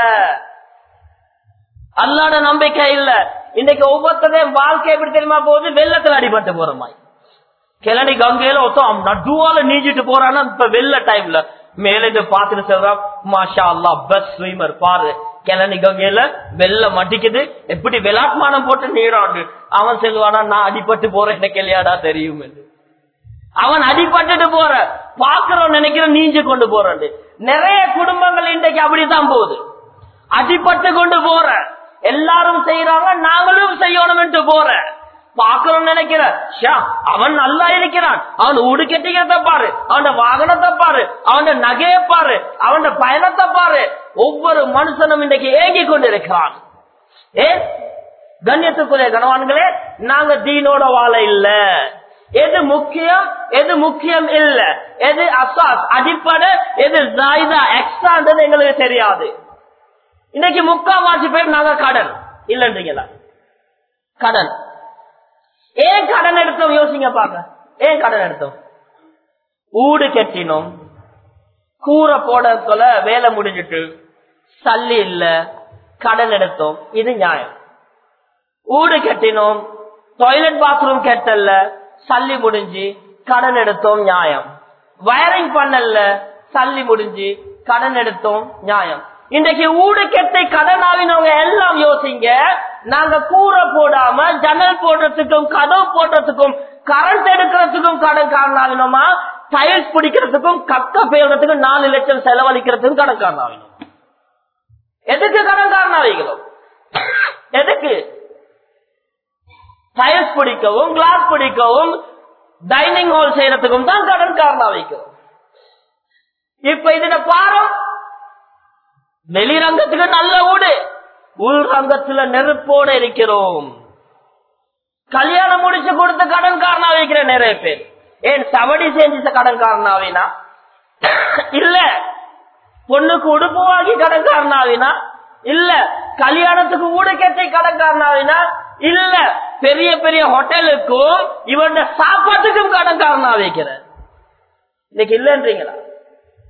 S2: அல்லாட நம்பிக்கை இல்ல இன்னைக்கு ஒவ்வொருத்தரையும் வாழ்க்கை எப்படி தெரியுமா போகுது வெள்ளத்துல அடிபட்டு போற மாதிரி கிளடி கங்கையில ஒருத்தன் நடுவால நீஞ்சிட்டு போறான்னா இப்ப வெள்ள டைம்ல மேல இருந்து பாத்துட்டு சொல்றான் மாஷா அல்லா பஸ் ஸ்விமர் பாரு கிளனி கங்கையில வெள்ளம் மட்டிக்குது எப்படி விளாட்மானம் போட்டு நீராண்டு அவன் சொல்லுவானா நான் அடிபட்டு போறேன் எனக்கு இல்லையாடா தெரியும் என்று அவன் அடிபட்டுட்டு போற பாக்குறோம் நினைக்கிற நீஞ்சு கொண்டு போறான் நிறைய குடும்பங்கள் இன்றைக்கு அப்படித்தான் போகுது அடிபட்டு கொண்டு போற எல்லாரும் செய்யறாங்க நாங்களும் செய்யணும் என்று போற பாக்குறோம் நினைக்கிற ஷா, அவன் நல்லா இருக்கிறான் அவன் ஊடு கெட்டிக்கிறத பாரு அவன் வாகனத்தை பாரு அவன் நகையை பாரு அவன் பயணத்தை பாரு ஒவ்வொரு மனுஷனும் இன்றைக்கு ஏங்கி கொண்டிருக்கிறான் ஏன் கண்ணியத்துக்குரிய கணவான்களே நாங்க தீனோட வாழ இல்ல எது முக்கியம் எது முக்கியம் இல்ல எது அசாஸ் அடிப்படை எது ஜாயிதா எக்ஸ்ட்ரான்றது எங்களுக்கு தெரியாது இன்னைக்கு முக்காவாசி பேர் நாங்க கடன் இல்லன்றீங்களா கடன் ஏன் கடன் எடுத்தோம் யோசிங்க பாக்க ஏன் கடன் எடுத்தோம் ஊடு கட்டினோம் கூரை போடத்துல வேலை முடிஞ்சிட்டு சல்லி இல்ல கடன் எடுத்தோம் இது நியாயம் ஊடு கட்டினோம் டாய்லெட் பாத்ரூம் கட்டல சல்லி முடிஞ்சு கடன் எடுத்தோம் நியாயம் வயரிங் பண்ணல சல்லி முடிஞ்சு கடன் எடுத்தோம் நியாயம் இன்றைக்கு ஊடு கெட்டை கடன் ஆவினவங்க எல்லாம் யோசிங்க நாங்க கூரை போடாம ஜன்னல் போடுறதுக்கும் கதவு போடுறதுக்கும் கரண்ட் எடுக்கிறதுக்கும் கடன் காரணம் ஆகணுமா டைல்ஸ் பிடிக்கிறதுக்கும் கக்க பெய்யறதுக்கும் நாலு லட்சம் செலவழிக்கிறதுக்கும் கடன் காரணம் ஆகணும் எதுக்கு கடன் காரணம் ஆகிக்கிறோம் எதுக்கு டைல்ஸ் பிடிக்கவும் கிளாஸ் பிடிக்கவும் டைனிங் ஹால் செய்யறதுக்கும் தான் கடன் காரணம் வைக்கிறோம் இப்ப இதுல பாரு வெளிரங்கத்துக்கு நல்ல ஊடு உள் ரங்கத்துல நெருப்போட இருக்கிறோம் கல்யாணம் முடிச்சு கொடுத்து கடன் காரணம் வைக்கிற நிறைய பேர் ஏன் சவடி செஞ்சு கடன் காரணாவினா இல்ல பொண்ணுக்கு உடுப்பு வாங்கி கடன் காரணாவினா இல்ல கல்யாணத்துக்கு ஊடு கட்டி கடன் காரணாவினா இல்ல பெரிய பெரிய ஹோட்டலுக்கும் இவன் சாப்பாட்டுக்கும் கடன் காரணம் வைக்கிற இன்னைக்கு இல்லன்றீங்களா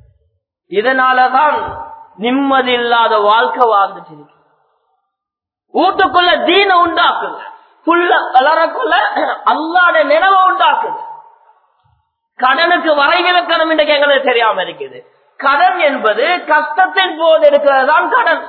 S2: இதனாலதான் நிம்மதி இல்லாத வாழ்க்கை வாழ்ந்துட்டு இருக்கு வீட்டுக்குள்ள தீன உண்டாக்குங்க புள்ள வளரக்குள்ள அல்லாட நினைவை உண்டாக்குங்க கடனுக்கு வரைவிலக்கணம் இன்றைக்கு எங்களுக்கு தெரியாம இருக்குது கடன் என்பது கஷ்டத்தின் போது எடுக்கிறது தான் கடன்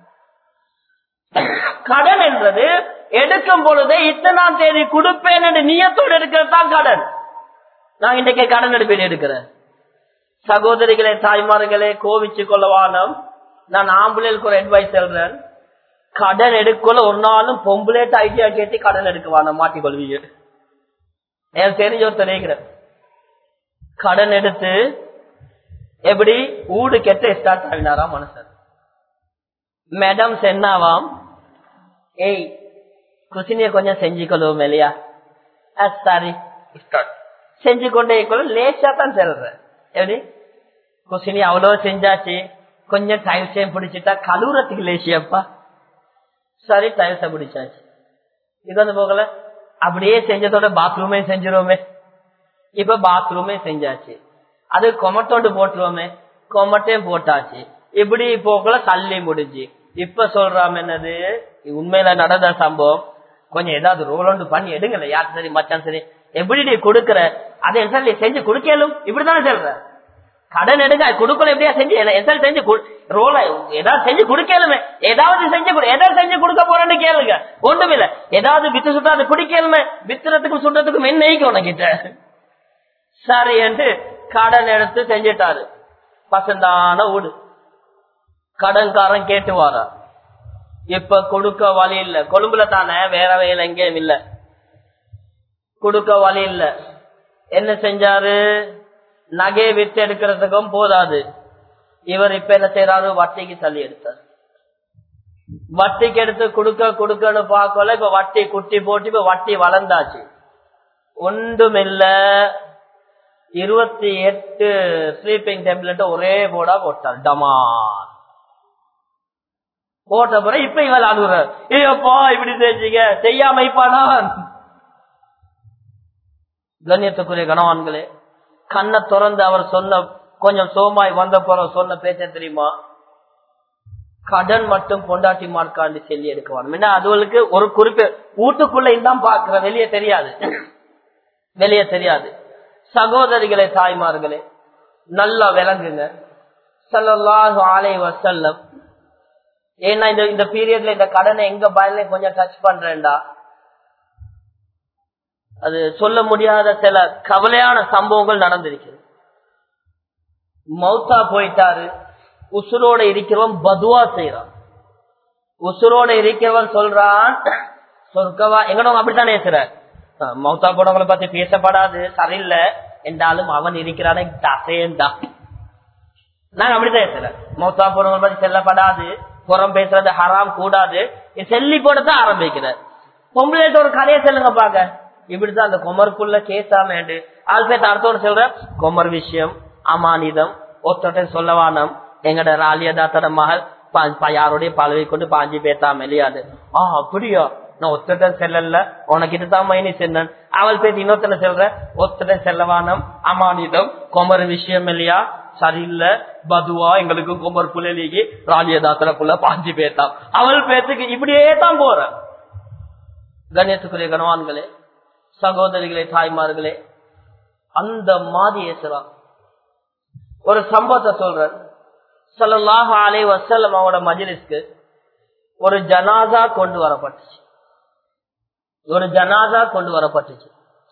S2: கடன் என்பது எடுக்கும் பொழுதே இத்தனாம் தேதி கொடுப்பேன் என்று நியத்தோடு எடுக்கிறது தான் கடன் நான் இன்றைக்கு கடன் எடுப்பேன் எடுக்கிறேன் சகோதரிகளே தாய்மார்களே கோவிச்சு கொள்ளவானம் நான் ஆம்புலேக்கு ஒரு அட்வைஸ் சொல்றேன் கடன் எடுக்கல ஒரு நாளும் பொம்புலேட்டு ஐடியா கேட்டு கடன் எடுக்குவான மாட்டிக்கொள்வீங்க என் தெரிஞ்ச ஒரு தெரிவிக்கிறேன் கடன் எடுத்து எப்படி ஊடு கெட்ட ஸ்டார்ட் ஆகினாரா மனுஷன் மேடம் சென்னாவாம் ஏய் குசினிய கொஞ்சம் செஞ்சுக்கொள்வோம் இல்லையா சாரி செஞ்சு கொண்டே லேசா தான் செல்றேன் எப்படி குசினி அவ்வளவு செஞ்சாச்சு கொஞ்சம் டைம் சேம் பிடிச்சிட்டா கழுவுறதுக்கு லேசியப்பா சரி டைல்ஸ பிடிச்சாச்சு இது வந்து போகல அப்படியே செஞ்சதோட பாத்ரூமே செஞ்சிருவோமே இப்ப பாத்ரூமே செஞ்சாச்சு அது கொமட்டோண்டு போட்டுருவோமே கொமட்டையும் போட்டாச்சு இப்படி போகல தள்ளி முடிஞ்சு இப்ப சொல்றாம என்னது உண்மையில நடந்த சம்பவம் கொஞ்சம் ஏதாவது ரோல் பண்ணி எடுங்கல யார் சரி மச்சான் சரி எப்படி நீ கொடுக்கற அதை எசல் செஞ்சு கொடுக்கலும் இப்படித்தானே சொல்ற கடன் எடுங்க கொடுக்கல எப்படியா செஞ்சு எசல் செஞ்சு ரோல ஏதாவது செஞ்சு கொடுக்கலுமே ஏதாவது செஞ்சு ஏதாவது செஞ்சு கொடுக்க போறேன்னு கேளுங்க ஒன்றும் இல்ல ஏதாவது வித்து சுட்டாது பிடிக்கலுமே வித்துறதுக்கும் சுட்டத்துக்கும் என்ன உனக்கிட்ட சரி என்று கடன் எடுத்து செஞ்சிட்டாரு பசந்தான வீடு கடன்காரன் கேட்டு வாரா இப்ப கொடுக்க வழி இல்ல கொழும்புல தானே வேற வேலை எங்கேயும் இல்ல கொடுக்க வழி இல்ல என்ன செஞ்சாரு நகையை விட்டு எடுக்கிறதுக்கும் போதாது இவர் இப்ப என்ன செய்யறாரு வட்டிக்கு தள்ளி எடுத்தார் வட்டிக்கு எடுத்து கொடுக்க கொடுக்கன்னு பார்க்கல இப்ப வட்டி குட்டி போட்டு இப்ப வட்டி வளர்ந்தாச்சு ஒன்றும் இல்ல இருபத்தி எட்டு ஸ்லீப்பிங் டேப்லெட் ஒரே போடா போட்டார் டமார் போட்ட பிறகு இப்ப இவள் அழுகுற ஐயோப்பா இப்படி செஞ்சீங்க செய்யாம இப்பானான் கண்ணியத்துக்குரிய கணவான்களே கண்ணை திறந்து அவர் சொன்ன கொஞ்சம் சோமாய் வந்த பிறகு சொன்ன பேச்ச தெரியுமா கடன் மட்டும் பொண்டாட்டி மார்க்காண்டி சொல்லி எடுக்குவான் ஏன்னா அதுகளுக்கு ஒரு குறிப்பு வீட்டுக்குள்ள இதான் பாக்குற வெளியே தெரியாது வெளியே தெரியாது சகோதரிகளே தாய்மார்களே நல்லா விளங்குங்க சல்லாஹு ஆலை வசல்லம் ஏன்னா இந்த இந்த பீரியட்ல இந்த கடனை எங்க பயன்ல கொஞ்சம் டச் பண்றேன்டா அது சொல்ல முடியாத சில கவலையான சம்பவங்கள் நடந்திருக்கிறது மௌத்தா போயிட்டாரு உசுரோட இருக்கிறவன் பதுவா செய்யறான் உசுரோட இருக்கிறவன் சொல்றான் சொர்க்கவா எங்கடவங்க அப்படித்தானே பேசுறாரு மௌத்தா போனவங்களை பத்தி பேசப்படாது சரியில்லை என்றாலும் அவன் இருக்கிறானே தசேண்டா நாங்க அப்படித்தான் பேசுறேன் மௌத்தா போனவங்களை பத்தி செல்லப்படாது புறம் பேசுறது ஹராம் கூடாது செல்லி போடத்தான் ஆரம்பிக்கிறார் பொம்பளைகிட்ட ஒரு கதையை செல்லுங்க பாக்க இப்படிதான் அந்த குமருக்குள்ள கேசாமேண்டு ஆள் பேத்த அடுத்தோடு சொல்ற குமர் விஷயம் அமானிதம் ஒத்தொட்ட சொல்லவானம் எங்கட ராலியதாத்தோட மகள் யாருடைய பழவை கொண்டு பாஞ்சு பேத்தாம இல்லையாது ஆ அப்படியா நான் ஒத்தடன் செல்லல உனக்கிட்ட தான் மைனி சென்னன் அவள் பேசி இன்னொத்தனை செல்ற ஒத்தடன் செல்லவானம் அமானிதம் குமர் விஷயம் இல்லையா சரியில்லை பதுவா எங்களுக்கு குமர் புள்ளி ராலியதாத்தன புள்ள பாஞ்சு பேத்தான் அவள் பேத்துக்கு இப்படியே தான் போற கணேசுக்குரிய கணவான்களே சகோதரிகளே தாய்மார்களே அந்த மாதிரி ஏசுறான் ஒரு சம்பவத்தை சொல்றேன் சொல்லலாக அலை வசல்லம் அவனோட மஜிலிஸ்க்கு ஒரு ஜனாதா கொண்டு வரப்பட்டுச்சு ஒரு ஜனாதா கொண்டு வரப்பட்டுச்சு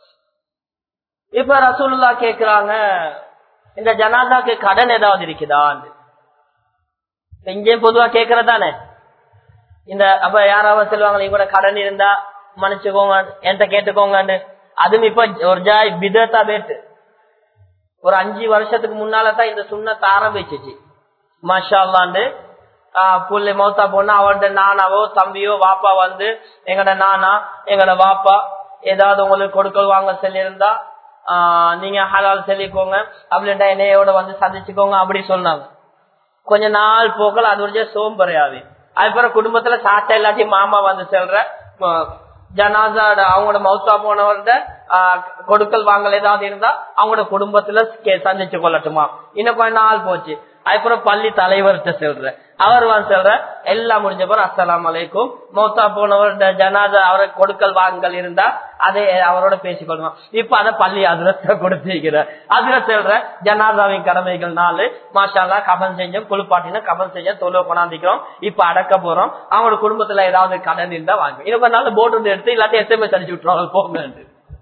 S2: இப்ப ரசூலுல்லா கேக்குறாங்க இந்த ஜனாதாக்கு கடன் ஏதாவது இருக்குதான்னு இங்கேயும் பொதுவா கேக்குறதானே இந்த அப்ப யாராவது சொல்லுவாங்க நீ கூட கடன் இருந்தா மன்னிச்சுக்கோங்க என்கிட்ட கேட்டுக்கோங்கன்னு அதுவும் இப்ப ஒரு ஜாய் பிதத்தா பேட்டு ஒரு அஞ்சு வருஷத்துக்கு முன்னாலதான் இந்த சுண்ணத்தை ஆரம்பிச்சிச்சு மாஷா அல்லாண்டு புள்ளி மௌத்தா பொண்ணு அவன்கிட்ட நானாவோ தம்பியோ வாப்பா வந்து எங்கட நானா எங்கட வாப்பா ஏதாவது உங்களுக்கு கொடுக்கல் வாங்க சொல்லியிருந்தா நீங்க ஹலால் சொல்லிக்கோங்க அப்படின்ட்டா என்னையோட வந்து சந்திச்சுக்கோங்க அப்படி சொன்னாங்க கொஞ்ச நாள் போக்கல அது ஒரு சோம்பறையாவே அதுக்கப்புறம் குடும்பத்துல சாட்டை எல்லாத்தையும் மாமா வந்து செல்ற ஜனாசாட அவங்களோட மௌத்தா போனவர்கிட்ட கொடுக்கல் வாங்கல் ஏதாவது இருந்தா அவங்களோட குடும்பத்துல சந்திச்சு கொள்ளட்டுமா இன்னும் கொஞ்ச நாள் போச்சு அப்புறம் பள்ளி தலைவர்கிட்ட சொல்ற அவர் வந்து சொல்ற எல்லாம் முடிஞ்ச பிறகு அஸ்ஸலாம் அலைக்கும் மௌத்தா போனவர் இந்த ஜனாதா அவரை கொடுக்கல் வாங்கல் இருந்தா அதை அவரோட பேசிக்கொள்ளணும் இப்ப அதை பள்ளி அதிரத்தை கொடுத்திருக்கிற அதிர சொல்ற ஜனாதாவின் கடமைகள் நாலு மாஷால்லா கபன் செஞ்சோம் குளிப்பாட்டினா கபன் செஞ்சோம் தொழில் கொண்டாந்திக்கிறோம் இப்ப அடக்க போறோம் அவங்களோட குடும்பத்துல ஏதாவது கடன் இருந்தா வாங்க இருபது நாள் போட்டு எடுத்து இல்லாட்டி எஸ்எம்எஸ் அடிச்சு விட்டுருவாங்க போங்க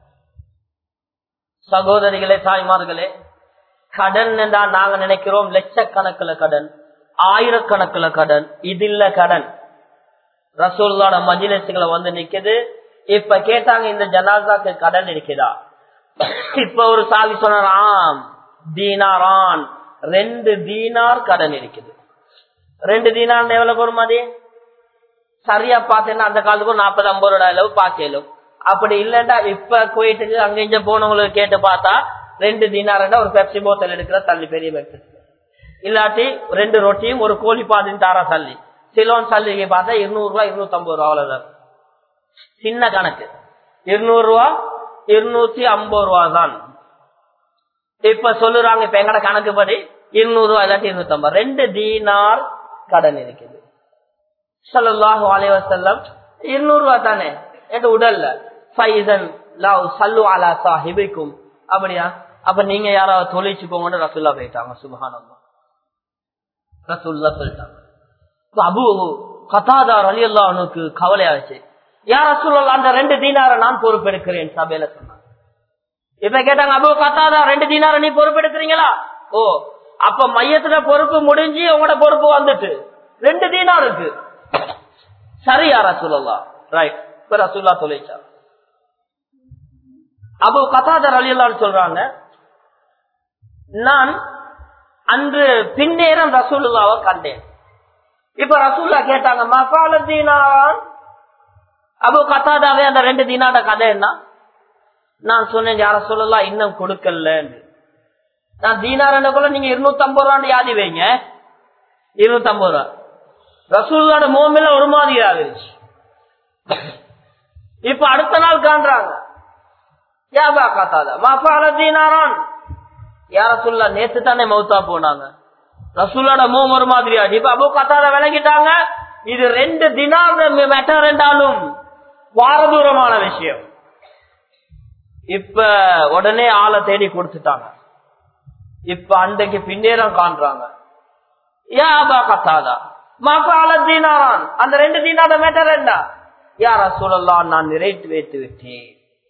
S2: சகோதரிகளே தாய்மார்களே கடன் என்றா நாங்க நினைக்கிறோம் லட்சக்கணக்கில் கடன் ஆயிரக்கணக்கில் கடன் இது இல்ல கடன் ரசூல்லோட மஜிலசுகளை வந்து நிக்குது இப்ப கேட்டாங்க இந்த ஜனாசாக்கு கடன் இருக்குதா இப்ப ஒரு சாவி சொன்னார் ஆம் தீனாரான் ரெண்டு தீனார் கடன் இருக்குது ரெண்டு தீனார் எவ்வளவு வரும் அது சரியா பார்த்தேன்னா அந்த காலத்துக்கு நாற்பது ஐம்பது ரூபாய் அளவு பார்க்கலும் அப்படி இல்லண்டா இப்ப குவைட்டுக்கு அங்க இங்க போனவங்களுக்கு கேட்டு பார்த்தா ரெண்டு தீனாரண்டா ஒரு பெப்சி போத்தல் எடுக்கிற தள்ளி பெரிய பெப்சி இல்லாட்டி ரெண்டு ரொட்டியும் ஒரு கோழி பாதின் தாரா தள்ளி சிலோன் சல்லிக்கு பார்த்தா இருநூறு ரூபாய் இருநூத்தி ஐம்பது ரூபா அவ்வளவுதான் சின்ன கணக்கு இருநூறு ரூபா இருநூத்தி ஐம்பது ரூபா தான் இப்ப சொல்லுறாங்க இப்ப எங்கட கணக்குப்படி இருநூறு ரூபாய் இல்லாட்டி இருநூத்தி ஐம்பது ரெண்டு தீனார் கடன் இருக்குது சல்லாஹூ அலைவசல்லம் இருநூறு ரூபா தானே என் உடல்ல ஃபைசன் லவ் சல்லு அலா சாஹிபிக்கும் அப்படியா அப்ப நீங்க யாராவது தொழிச்சுக்கோங்கன்னு ரசுல்லா போயிட்டாங்க சுபஹானம்மா ரசுல்லா சொல்லிட்டாங்க அபு கதாதார் அலி அல்லாவுக்கு கவலையாச்சு யார் ரசூல்லா அந்த ரெண்டு தீனார நான் பொறுப்பெடுக்கிறேன் சபையில சொன்னாங்க இப்ப கேட்டாங்க அபு கத்தாதா ரெண்டு தீனார நீ பொறுப்பெடுக்கிறீங்களா ஓ அப்ப மையத்துல பொறுப்பு முடிஞ்சு உங்களோட பொறுப்பு வந்துட்டு ரெண்டு தீனார் இருக்கு சரி யார் ரசூல்லா ரைட் இப்ப ரசூல்லா தொலைச்சா அபு கதாதர் அலி அல்லான்னு சொல்றாங்க நான் அன்று பின்னேரம் ரசூலுல்லாவை கண்டேன் இப்ப ரசூல்லா கேட்டாங்க மசால தீனான் அபு கத்தாதாவே அந்த ரெண்டு தீனாட கதை என்ன நான் சொன்னேன் யார சொல்லலாம் இன்னும் கொடுக்கல நான் தீனாரனுக்குள்ள நீங்க இருநூத்தி ஐம்பது ரூபாண்டு யாதி வைங்க இருநூத்தி ஐம்பது ரூபா ரசூலோட மோமில ஒரு மாதிரி ஆகிருச்சு இப்ப அடுத்த நாள் காண்றாங்க யாபா காத்தாதா மாசால தீனாரான் யார சொல்ல நேத்து தானே மௌத்தா போனாங்க ரசூலோட மோம் ஒரு மாதிரி ஆச்சு இப்ப அபு கத்தாத விளங்கிட்டாங்க இது ரெண்டு தினார் மெட்டர் என்றாலும் பாரதூரமான விஷயம் இப்ப உடனே ஆளை தேடி கொடுத்துட்டாங்க இப்ப அன்றைக்கு பின்னேறம் காண்றாங்க யாபா கத்தாதா மாசால தீனாரான் அந்த ரெண்டு தீனார மேட்டர் என்ன யார சூழல்லாம் நான் நிறைத்து வைத்து விட்டேன்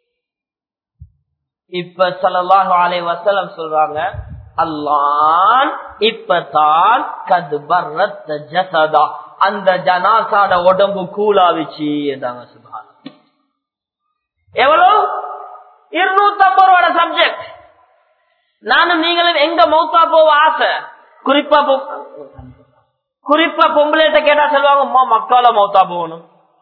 S2: இப்ப சல்லாஹு அலை வசலம் சொல்றாங்க அல்லான் இப்பதான் கது பர்ரத்த ஜசதா அந்த ஜனாசாட உடம்பு கூலாவிச்சு என்றாங்க சுபான எவ்வளவு இருநூத்தி ஐம்பது ரூபாய் சப்ஜெக்ட் நானும் நீங்களும் எங்க மௌத்தா போவ ஆசை குறிப்பா குறிப்பா பொம்பளைட்ட கேட்டா சொல்லுவாங்க மக்கால மௌத்தா போகணும்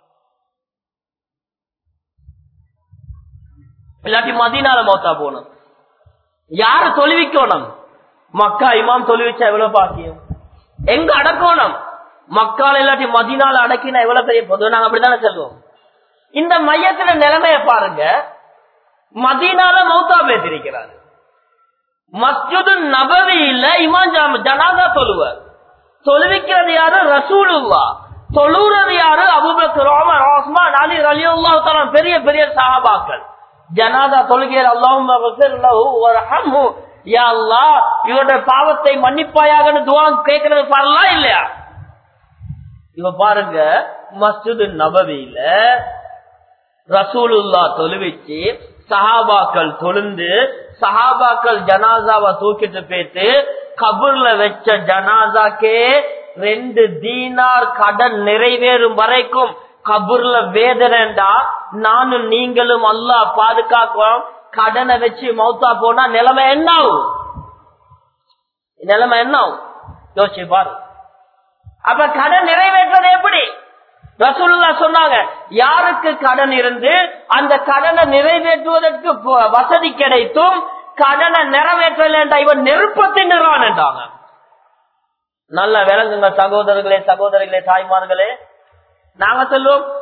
S2: இல்லாட்டி மதினால மௌத்தா போகணும் யாரு தொழுவிக்கணும் மக்கா இமாம் தொழுவிச்சா எவ்வளவு பாக்கியம் எங்க அடக்கணும் மக்கால இல்லாட்டி மதினால அடக்கினா எவ்வளவு பெரிய பொது நாங்க அப்படித்தானே சொல்லுவோம் இந்த மையத்துல நிலைமைய பாருங்க மதீனால மௌத்தா பேசிருக்கிறார் மஸ்ஜிது நபவியில இமாம் ஜனாதா தொழுவர் தொழுவிக்கிறது யாரு ரசூலுல்லா தொழுறது யாரு அபுபக்கர் உமர் உஸ்மான் அலி ரலியல்லாஹு தஆலா பெரிய பெரிய சஹாபாக்கள் ஜனாதா தொழுகையில் அல்லாஹும் யா அல்லாஹ் இவருடைய பாவத்தை மன்னிப்பாயாகன்னு துவா கேட்கறது பாடலாம் இல்லையா இவ பாருங்க மஸ்ஜிது நபவியில ரசூலுல்லா தொழுவிச்சு சஹாபாக்கள் தொழுந்து சஹாபாக்கள் ஜனாசாவை தூக்கிட்டு போயிட்டு கபூர்ல வச்ச ஜனாசாக்கே ரெண்டு தீனார் கடன் நிறைவேறும் வரைக்கும் கபூர்ல வேதனைண்டா நானும் நீங்களும் அல்லா பாதுகாக்கும் கடனை வச்சு மௌத்தா போனா நிலைமை என்ன ஆகும் நிலைமை என்ன ஆகும் யோசிச்சு பாரு அப்ப கடன் நிறைவேற்றது எப்படி ரசூல்லா சொன்னாங்க யாருக்கு கடன் இருந்து அந்த கடனை நிறைவேற்றுவதற்கு வசதி கிடைத்தும் கடனை நிறைவேற்றல இவன் நெருப்பத்தை நிறான்ட்டாங்க நல்ல விளங்குங்க சகோதரர்களே சகோதரிகளே தாய்மார்களே நாங்க சொல்லுவோம்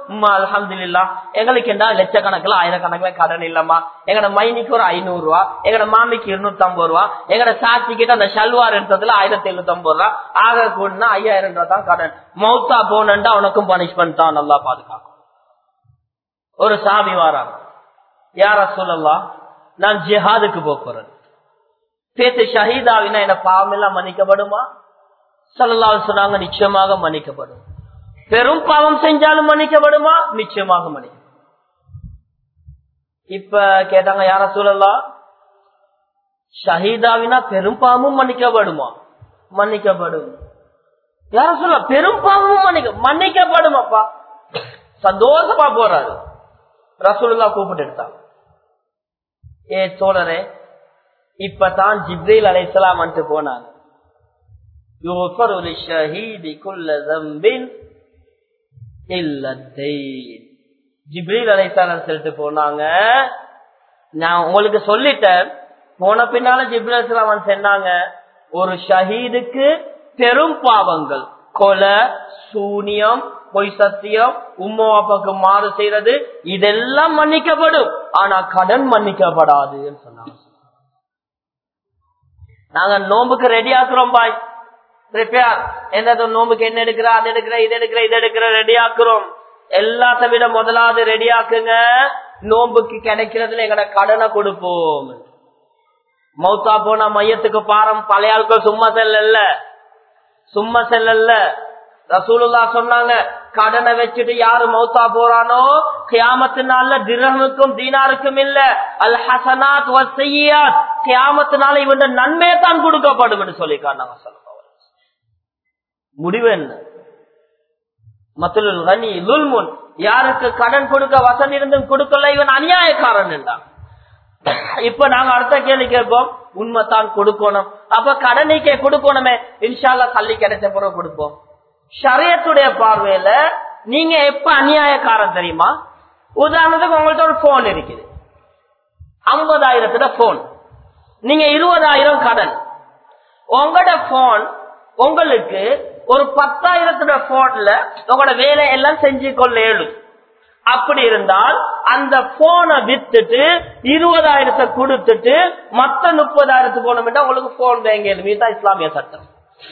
S2: உம்மா அல்ஹம்துலில்லாஹ் எங்களுக்கு என்ன லட்சக்கணக்கில் ஆயிரக்கணக்கில் கடன் இல்லம்மா எங்கட மைனிக்கு ஒரு ஐநூறு ரூபா எங்கட மாமிக்கு இருநூத்தி ஐம்பது ரூபா எங்கட சாட்சி கிட்ட அந்த ஷல்வார் எடுத்ததுல ஆயிரத்தி எழுநூத்தி ஐம்பது ரூபா ஆக கூடனா ஐயாயிரம் ரூபா தான் கடன் மௌத்தா போனண்டா அவனுக்கும் பனிஷ்மெண்ட் தான் நல்லா பாதுகாக்கும் ஒரு சாமி வாராங்க யார சொல்லலாம் நான் ஜிஹாதுக்கு போறேன் பேத்து ஷஹீதாவினா என்ன பாவம் எல்லாம் மன்னிக்கப்படுமா சொல்லலாம் சொன்னாங்க நிச்சயமாக மன்னிக்கப்படும் பெரும் பாவம் செஞ்சாலும் மன்னிக்கப்படுமா நிச்சயமாக மன்னிக்கும் இப்ப கேட்டாங்க யார சொல்லலாம் ஷஹீதாவினா பெரும் பாவமும் மன்னிக்கப்படுமா மன்னிக்கப்படும் யார சொல்ல பெரும் பாவமும் மன்னிக்க மன்னிக்கப்படுமாப்பா சந்தோஷமா போறாரு ரசூலுல்லா கூப்பிட்டு எடுத்தாங்க ஏ சோழரே இப்பதான் ஜிப்ரீல் அலைசலாம் வந்துட்டு போனாங்க யுஃபரு லிஷஹீதி குல்ல ذنبின் இல்ல الدين ஜிப்ரீல் அலைஹிஸ்ஸலாம் சொல்லிட்டு போனாங்க நான் உங்களுக்கு சொல்லிட்டேன் போன பின்னால ஜிப்ரீல் அலைஹிஸ்ஸலாம் வந்து சொன்னாங்க ஒரு ஷஹீதுக்கு பெரும் பாவங்கள் கொலை சூனியம் பொய் சத்தியம் உம்மா அப்பாக்கு மாறு செய்யறது இதெல்லாம் மன்னிக்கப்படும் ஆனா கடன் மன்னிக்கப்படாதுன்னு சொன்னாங்க நாங்க நோம்புக்கு ரெடி ஆக்குறோம் பாய் ப்ரிப்பேர் எந்த நோம்புக்கு என்ன எடுக்கிற அது எடுக்கிற இது எடுக்கிற இது எடுக்கிற ரெடி ஆக்குறோம் எல்லாத்த விட முதலாவது ரெடி ஆக்குங்க நோம்புக்கு கிடைக்கிறதுல எங்கட கடனை கொடுப்போம் மௌத்தா போனா மையத்துக்கு பாரம் பழைய ஆட்கள் சும்மா செல்லல சும்மா செல்லல ரசூலுல்லா சொன்னாங்க கடனை வச்சுட்டு யாரு மௌத்தா போறானோ கியாமத்து நாள்ல திரகமுக்கும் தீனாருக்கும் இல்ல அல் ஹசனாத் வசையாத் கியாமத்து நாள் இவன் நன்மையை தான் கொடுக்கப்படும் என்று சொல்லிக்காங்க சொல்லுவோம் முடிவு என்ன மத்துலுல் கனி லுல்முன் யாருக்கு கடன் கொடுக்க வசதி இருந்தும் கொடுக்கல இவன் அநியாயக்காரன் என்றான் இப்ப நாங்க அடுத்த கேள்வி கேட்போம் உண்மைத்தான் கொடுக்கணும் அப்ப கடனைக்கே கொடுக்கணுமே இன்ஷால்லா தள்ளி கிடைச்ச பிறகு கொடுப்போம் ஷரியத்துடைய பார்வையில நீங்க எப்ப அநியாயக்காரன் தெரியுமா உதாரணத்துக்கு உங்கள்ட்ட ஒரு போன் இருக்குது ஐம்பதாயிரத்துல போன் நீங்க இருபதாயிரம் கடன் உங்களோட போன் உங்களுக்கு ஒரு பத்தாயிரத்துல போன்ல உங்களோட வேலை எல்லாம் செஞ்சு கொள்ள இயலும் அப்படி இருந்தால் அந்த போனை வித்துட்டு இருபதாயிரத்தை கொடுத்துட்டு மத்த முப்பதாயிரத்துக்கு போனோம்னா உங்களுக்கு போன் வாங்க இதுதான் இஸ்லாமிய சட்டம்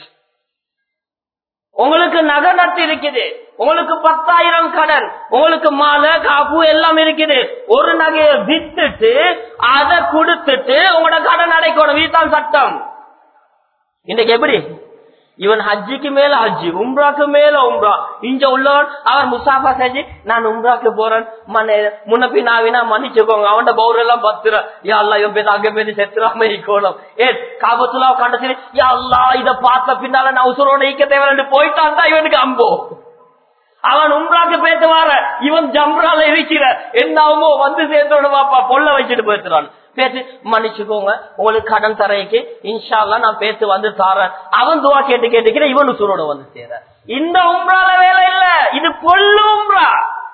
S2: உங்களுக்கு நகை நட்டு இருக்குது உங்களுக்கு பத்தாயிரம் கடன் உங்களுக்கு மாலை காப்பு எல்லாம் இருக்குது ஒரு நகையை வித்துட்டு அதை கொடுத்துட்டு உங்களோட கடன் அடைக்கணும் இதுதான் சட்டம் இன்னைக்கு எப்படி இவன் ஹஜ்ஜிக்கு மேல ஹஜ்ஜி உம்ராக்கு மேல உம்ரா இங்க உள்ளவன் அவர் முசாஃபா செஞ்சு நான் உம்ராக்கு போறேன் மன முன்னப்பி நாவினா மன்னிச்சுக்கோங்க அவன் பவுர் எல்லாம் பத்துற யா அல்லா இவன் பேர் அங்க பேர் செத்துறாம இருக்கணும் ஏ காபத்துலா கண்டசி யா அல்லா இத பார்த்த பின்னால நான் உசுரோட ஈக்க தேவை போயிட்டான் தான் இவனுக்கு அம்போ அவன் உம்ராக்கு பேத்து வார இவன் ஜம்ரால இருக்கிற என்னாவோ வந்து சேர்ந்தோட வாப்பா பொல்ல வச்சுட்டு போயிடுறான் பேசி மன்னிச்சுக்கோங்க உங்களுக்கு கடன் தரைக்கு இன்ஷால்லா நான் பேசி வந்து தாரேன் அவன் துவா கேட்டு கேட்டுக்கிற இவன் உசுரோட வந்து சேர இந்த உம்ரால வேலை இல்ல இது பொல்லு உம்ரா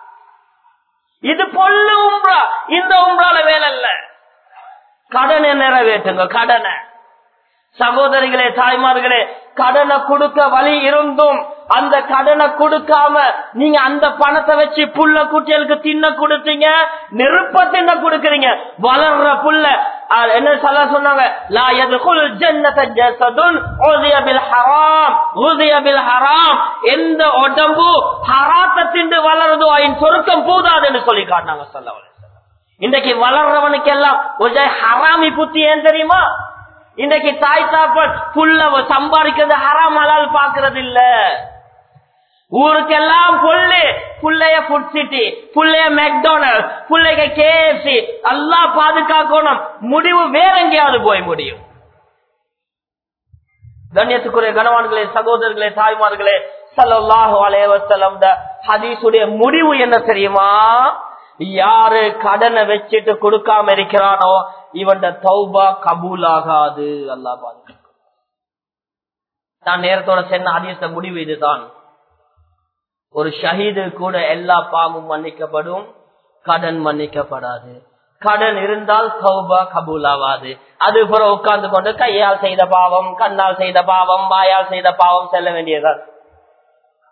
S2: இது பொல்லு உம்ரா இந்த உம்ரால வேலை இல்ல கடனை நிறைவேற்றுங்க கடனை சகோதரிகளே தாய்மார்களே கடனை கொடுக்க வழி இருந்தும் அந்த கடனை கொடுக்காம நீங்க அந்த பணத்தை வச்சு புள்ள குட்டிகளுக்கு தின்ன கொடுத்தீங்க நெருப்ப தின்ன கொடுக்கறீங்க வளர்ற புள்ள அஹ் என்ன சொல்ல சொன்னாங்க லா யதுகுல் ஜன்னத ஜஸதுன் உதிய பில் ஹராம் உதிய பில் ஹராம் எந்த உடம்பு ஹராத்தை திண்டு வளருதோ அதன் சொருக்கம் போதாதுன்னு சொல்லி காட்டினாங்க சொல்ல இன்றைக்கு வளர்றவனுக்கு எல்லாம் ஒரு ஹராமி புத்தி ஏன் தெரியுமா இன்றைக்கு தாய் தாப்பன் புள்ள சம்பாதிக்கிறது ஹராம் ஹலால் பாக்குறது இல்ல ஊருக்கெல்லாம் புல்லு புள்ளைய ஃபுட் சிட்டி புள்ளைய மெக்டோனல்ட் புள்ளைய கேஎஃப்சி எல்லாம் பாதுகாக்கணும் முடிவு வேற எங்கேயாவது போய் முடியும் கண்ணியத்துக்குரிய கனவான்களே சகோதரர்களே தாய்மார்களே சல்லாஹு அலைவசலம் ஹதீசுடைய முடிவு என்ன தெரியுமா யாரு கடனை வச்சுட்டு கொடுக்காம இருக்கிறானோ இவன் தௌபா கபூல் ஆகாது அல்லா பாதுகாக்கும் நான் நேரத்தோட சென்ன ஹதீச முடிவு இதுதான் ஒரு ஷஹீது கூட எல்லா பாவமும் மன்னிக்கப்படும் கடன் மன்னிக்கப்படாது கடன் இருந்தால் சௌபா கபூல் ஆகாது அது பிறகு உட்கார்ந்து கொண்டு கையால் செய்த பாவம் கண்ணால் செய்த பாவம் வாயால் செய்த பாவம் செல்ல வேண்டியதான்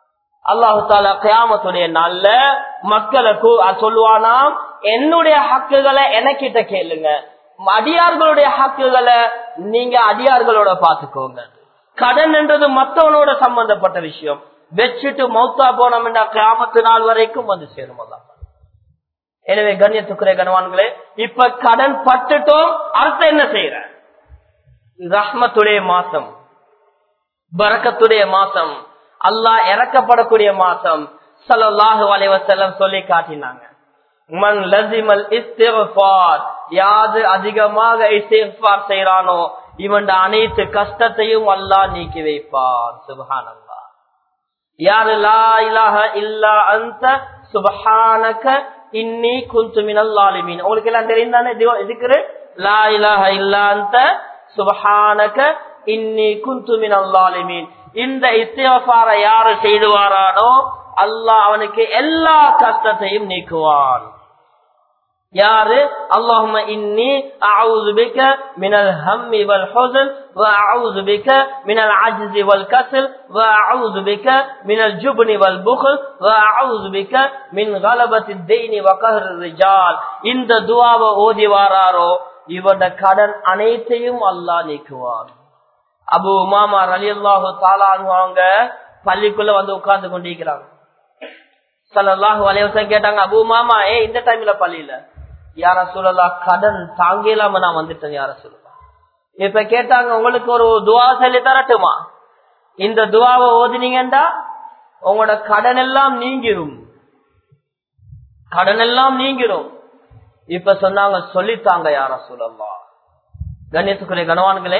S2: அல்லாஹு தாலா கியாமத்துடைய நாள்ல மக்களுக்கு சொல்லுவானாம் என்னுடைய ஹக்குகளை எனக்கிட்ட கேளுங்க அடியார்களுடைய ஹக்குகளை நீங்க அடியார்களோட பாத்துக்கோங்க கடன் என்றது மத்தவனோட சம்பந்தப்பட்ட விஷயம் வச்சுட்டு மௌத்தா போனோம்னா கிராமத்து நாள் வரைக்கும் வந்து சேரும் அல்லாஹ் எனவே கண்ணியத்துக்குரிய கனவான்களே இப்ப கடன் பட்டுட்டோம் அடுத்த என்ன செய்யற ரஹ்மத்துடைய மாசம் பரக்கத்துடைய மாசம் அல்லாஹ் இறக்கப்படக்கூடிய மாசம் சல்லாஹு அலைவசல்லம் சொல்லி காட்டினாங்க மன் லசிமல் இஸ்திஃபார் யாது அதிகமாக இஸ்திஃபார் செய்யறானோ இவன் அனைத்து கஷ்டத்தையும் அல்லாஹ் நீக்கி வைப்பான் சுபஹானல்லா யாரு லா இலாஹ இல்லா அந்த சுபஹானக இன்னி குந்து மினல் லாலிமீன் உங்களுக்கு எல்லாம் தெரியும் தானே இதுக்கு லா இலாஹ இல்லா அந்த சுபஹானக இன்னி குந்து மினல் லாலிமீன் இந்த இஸ்திஃபார யாரு செய்துவாரானோ அல்லாஹ் அவனுக்கு எல்லா கஷ்டத்தையும் நீக்குவான் யாரு அல்லாஹும இன்னி அஊது பிக மினல் ஹம்மி வல் ஹுஸ்ன் வ அஊது பிக மினல் அஜ்ஸி வல் கஸ்ல் வ அஊது பிக மினல் ஜுப்னி வல் புக்ல் வ அஊது பிக மின் கலபத்தி தைனி வ கஹ்ர் ரிஜால் இந்த துஆவை ஓதி வாராரோ இவட கடன் அனைத்தையும் அல்லாஹ் நீக்குவான் அபு உமாமா ரலியல்லாஹு தஆலா அவங்க பள்ளிக்குள்ள வந்து உட்கார்ந்து கொண்டிருக்கிறாங்க சல்லல்லாஹு அலைஹி வஸல்லம் கேட்டாங்க அபு உமாமா ஏ இந்த டைம்ல பள்ளியில யார சொல்லலா கடன் தாங்கலாம நான் வந்துட்டேன் யார சொல்லலாம் இப்ப கேட்டாங்க உங்களுக்கு ஒரு துவா சொல்லி தரட்டுமா இந்த துவாவை ஓதினீங்கடா உங்களோட கடன் எல்லாம் நீங்கிரும் கடன் எல்லாம் நீங்கிரும் இப்ப சொன்னாங்க சொல்லித்தாங்க யார சொல்லலாம் கண்ணியத்துக்குரிய கனவான்களே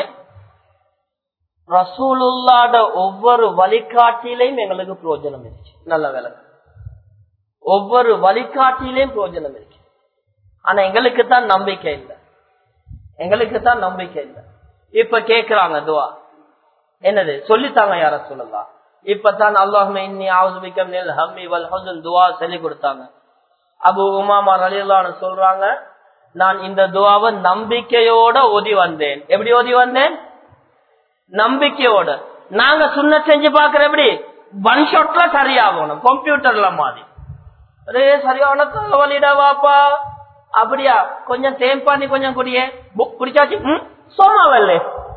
S2: ரசூலுல்லாட ஒவ்வொரு வழிகாட்டிலையும் எங்களுக்கு பிரயோஜனம் இருந்துச்சு நல்ல வேலை ஒவ்வொரு வழிகாட்டிலையும் பிரயோஜனம் இருக்கு ஆனா எங்களுக்கு தான் நம்பிக்கை இல்லை எங்களுக்கு தான் நம்பிக்கை இல்லை இப்ப கேக்குறாங்க துவா என்னது சொல்லித்தாங்க யார சொல்லலாம் இப்பதான் அல்லாஹுமே இன்னி ஆவுதுபிக்கம் நெல் ஹம்மி வல் ஹசன் துவா சொல்லி கொடுத்தாங்க அபு உமாமா ரலியல்லான்னு சொல்றாங்க நான் இந்த துவாவை நம்பிக்கையோட ஓதி வந்தேன் எப்படி ஓதி வந்தேன் நம்பிக்கையோட நாங்க சுண்ண செஞ்சு பாக்குற எப்படி ஒன் ஷாட்ல சரியாகணும் கம்ப்யூட்டர்ல மாதிரி அதே சரியான தலைவலிடா வாப்பா அப்படியா கொஞ்சம் தேம்பாண்டி கொஞ்சம் குடியே புக் குடிச்சாச்சு ம் சோமாவல்ல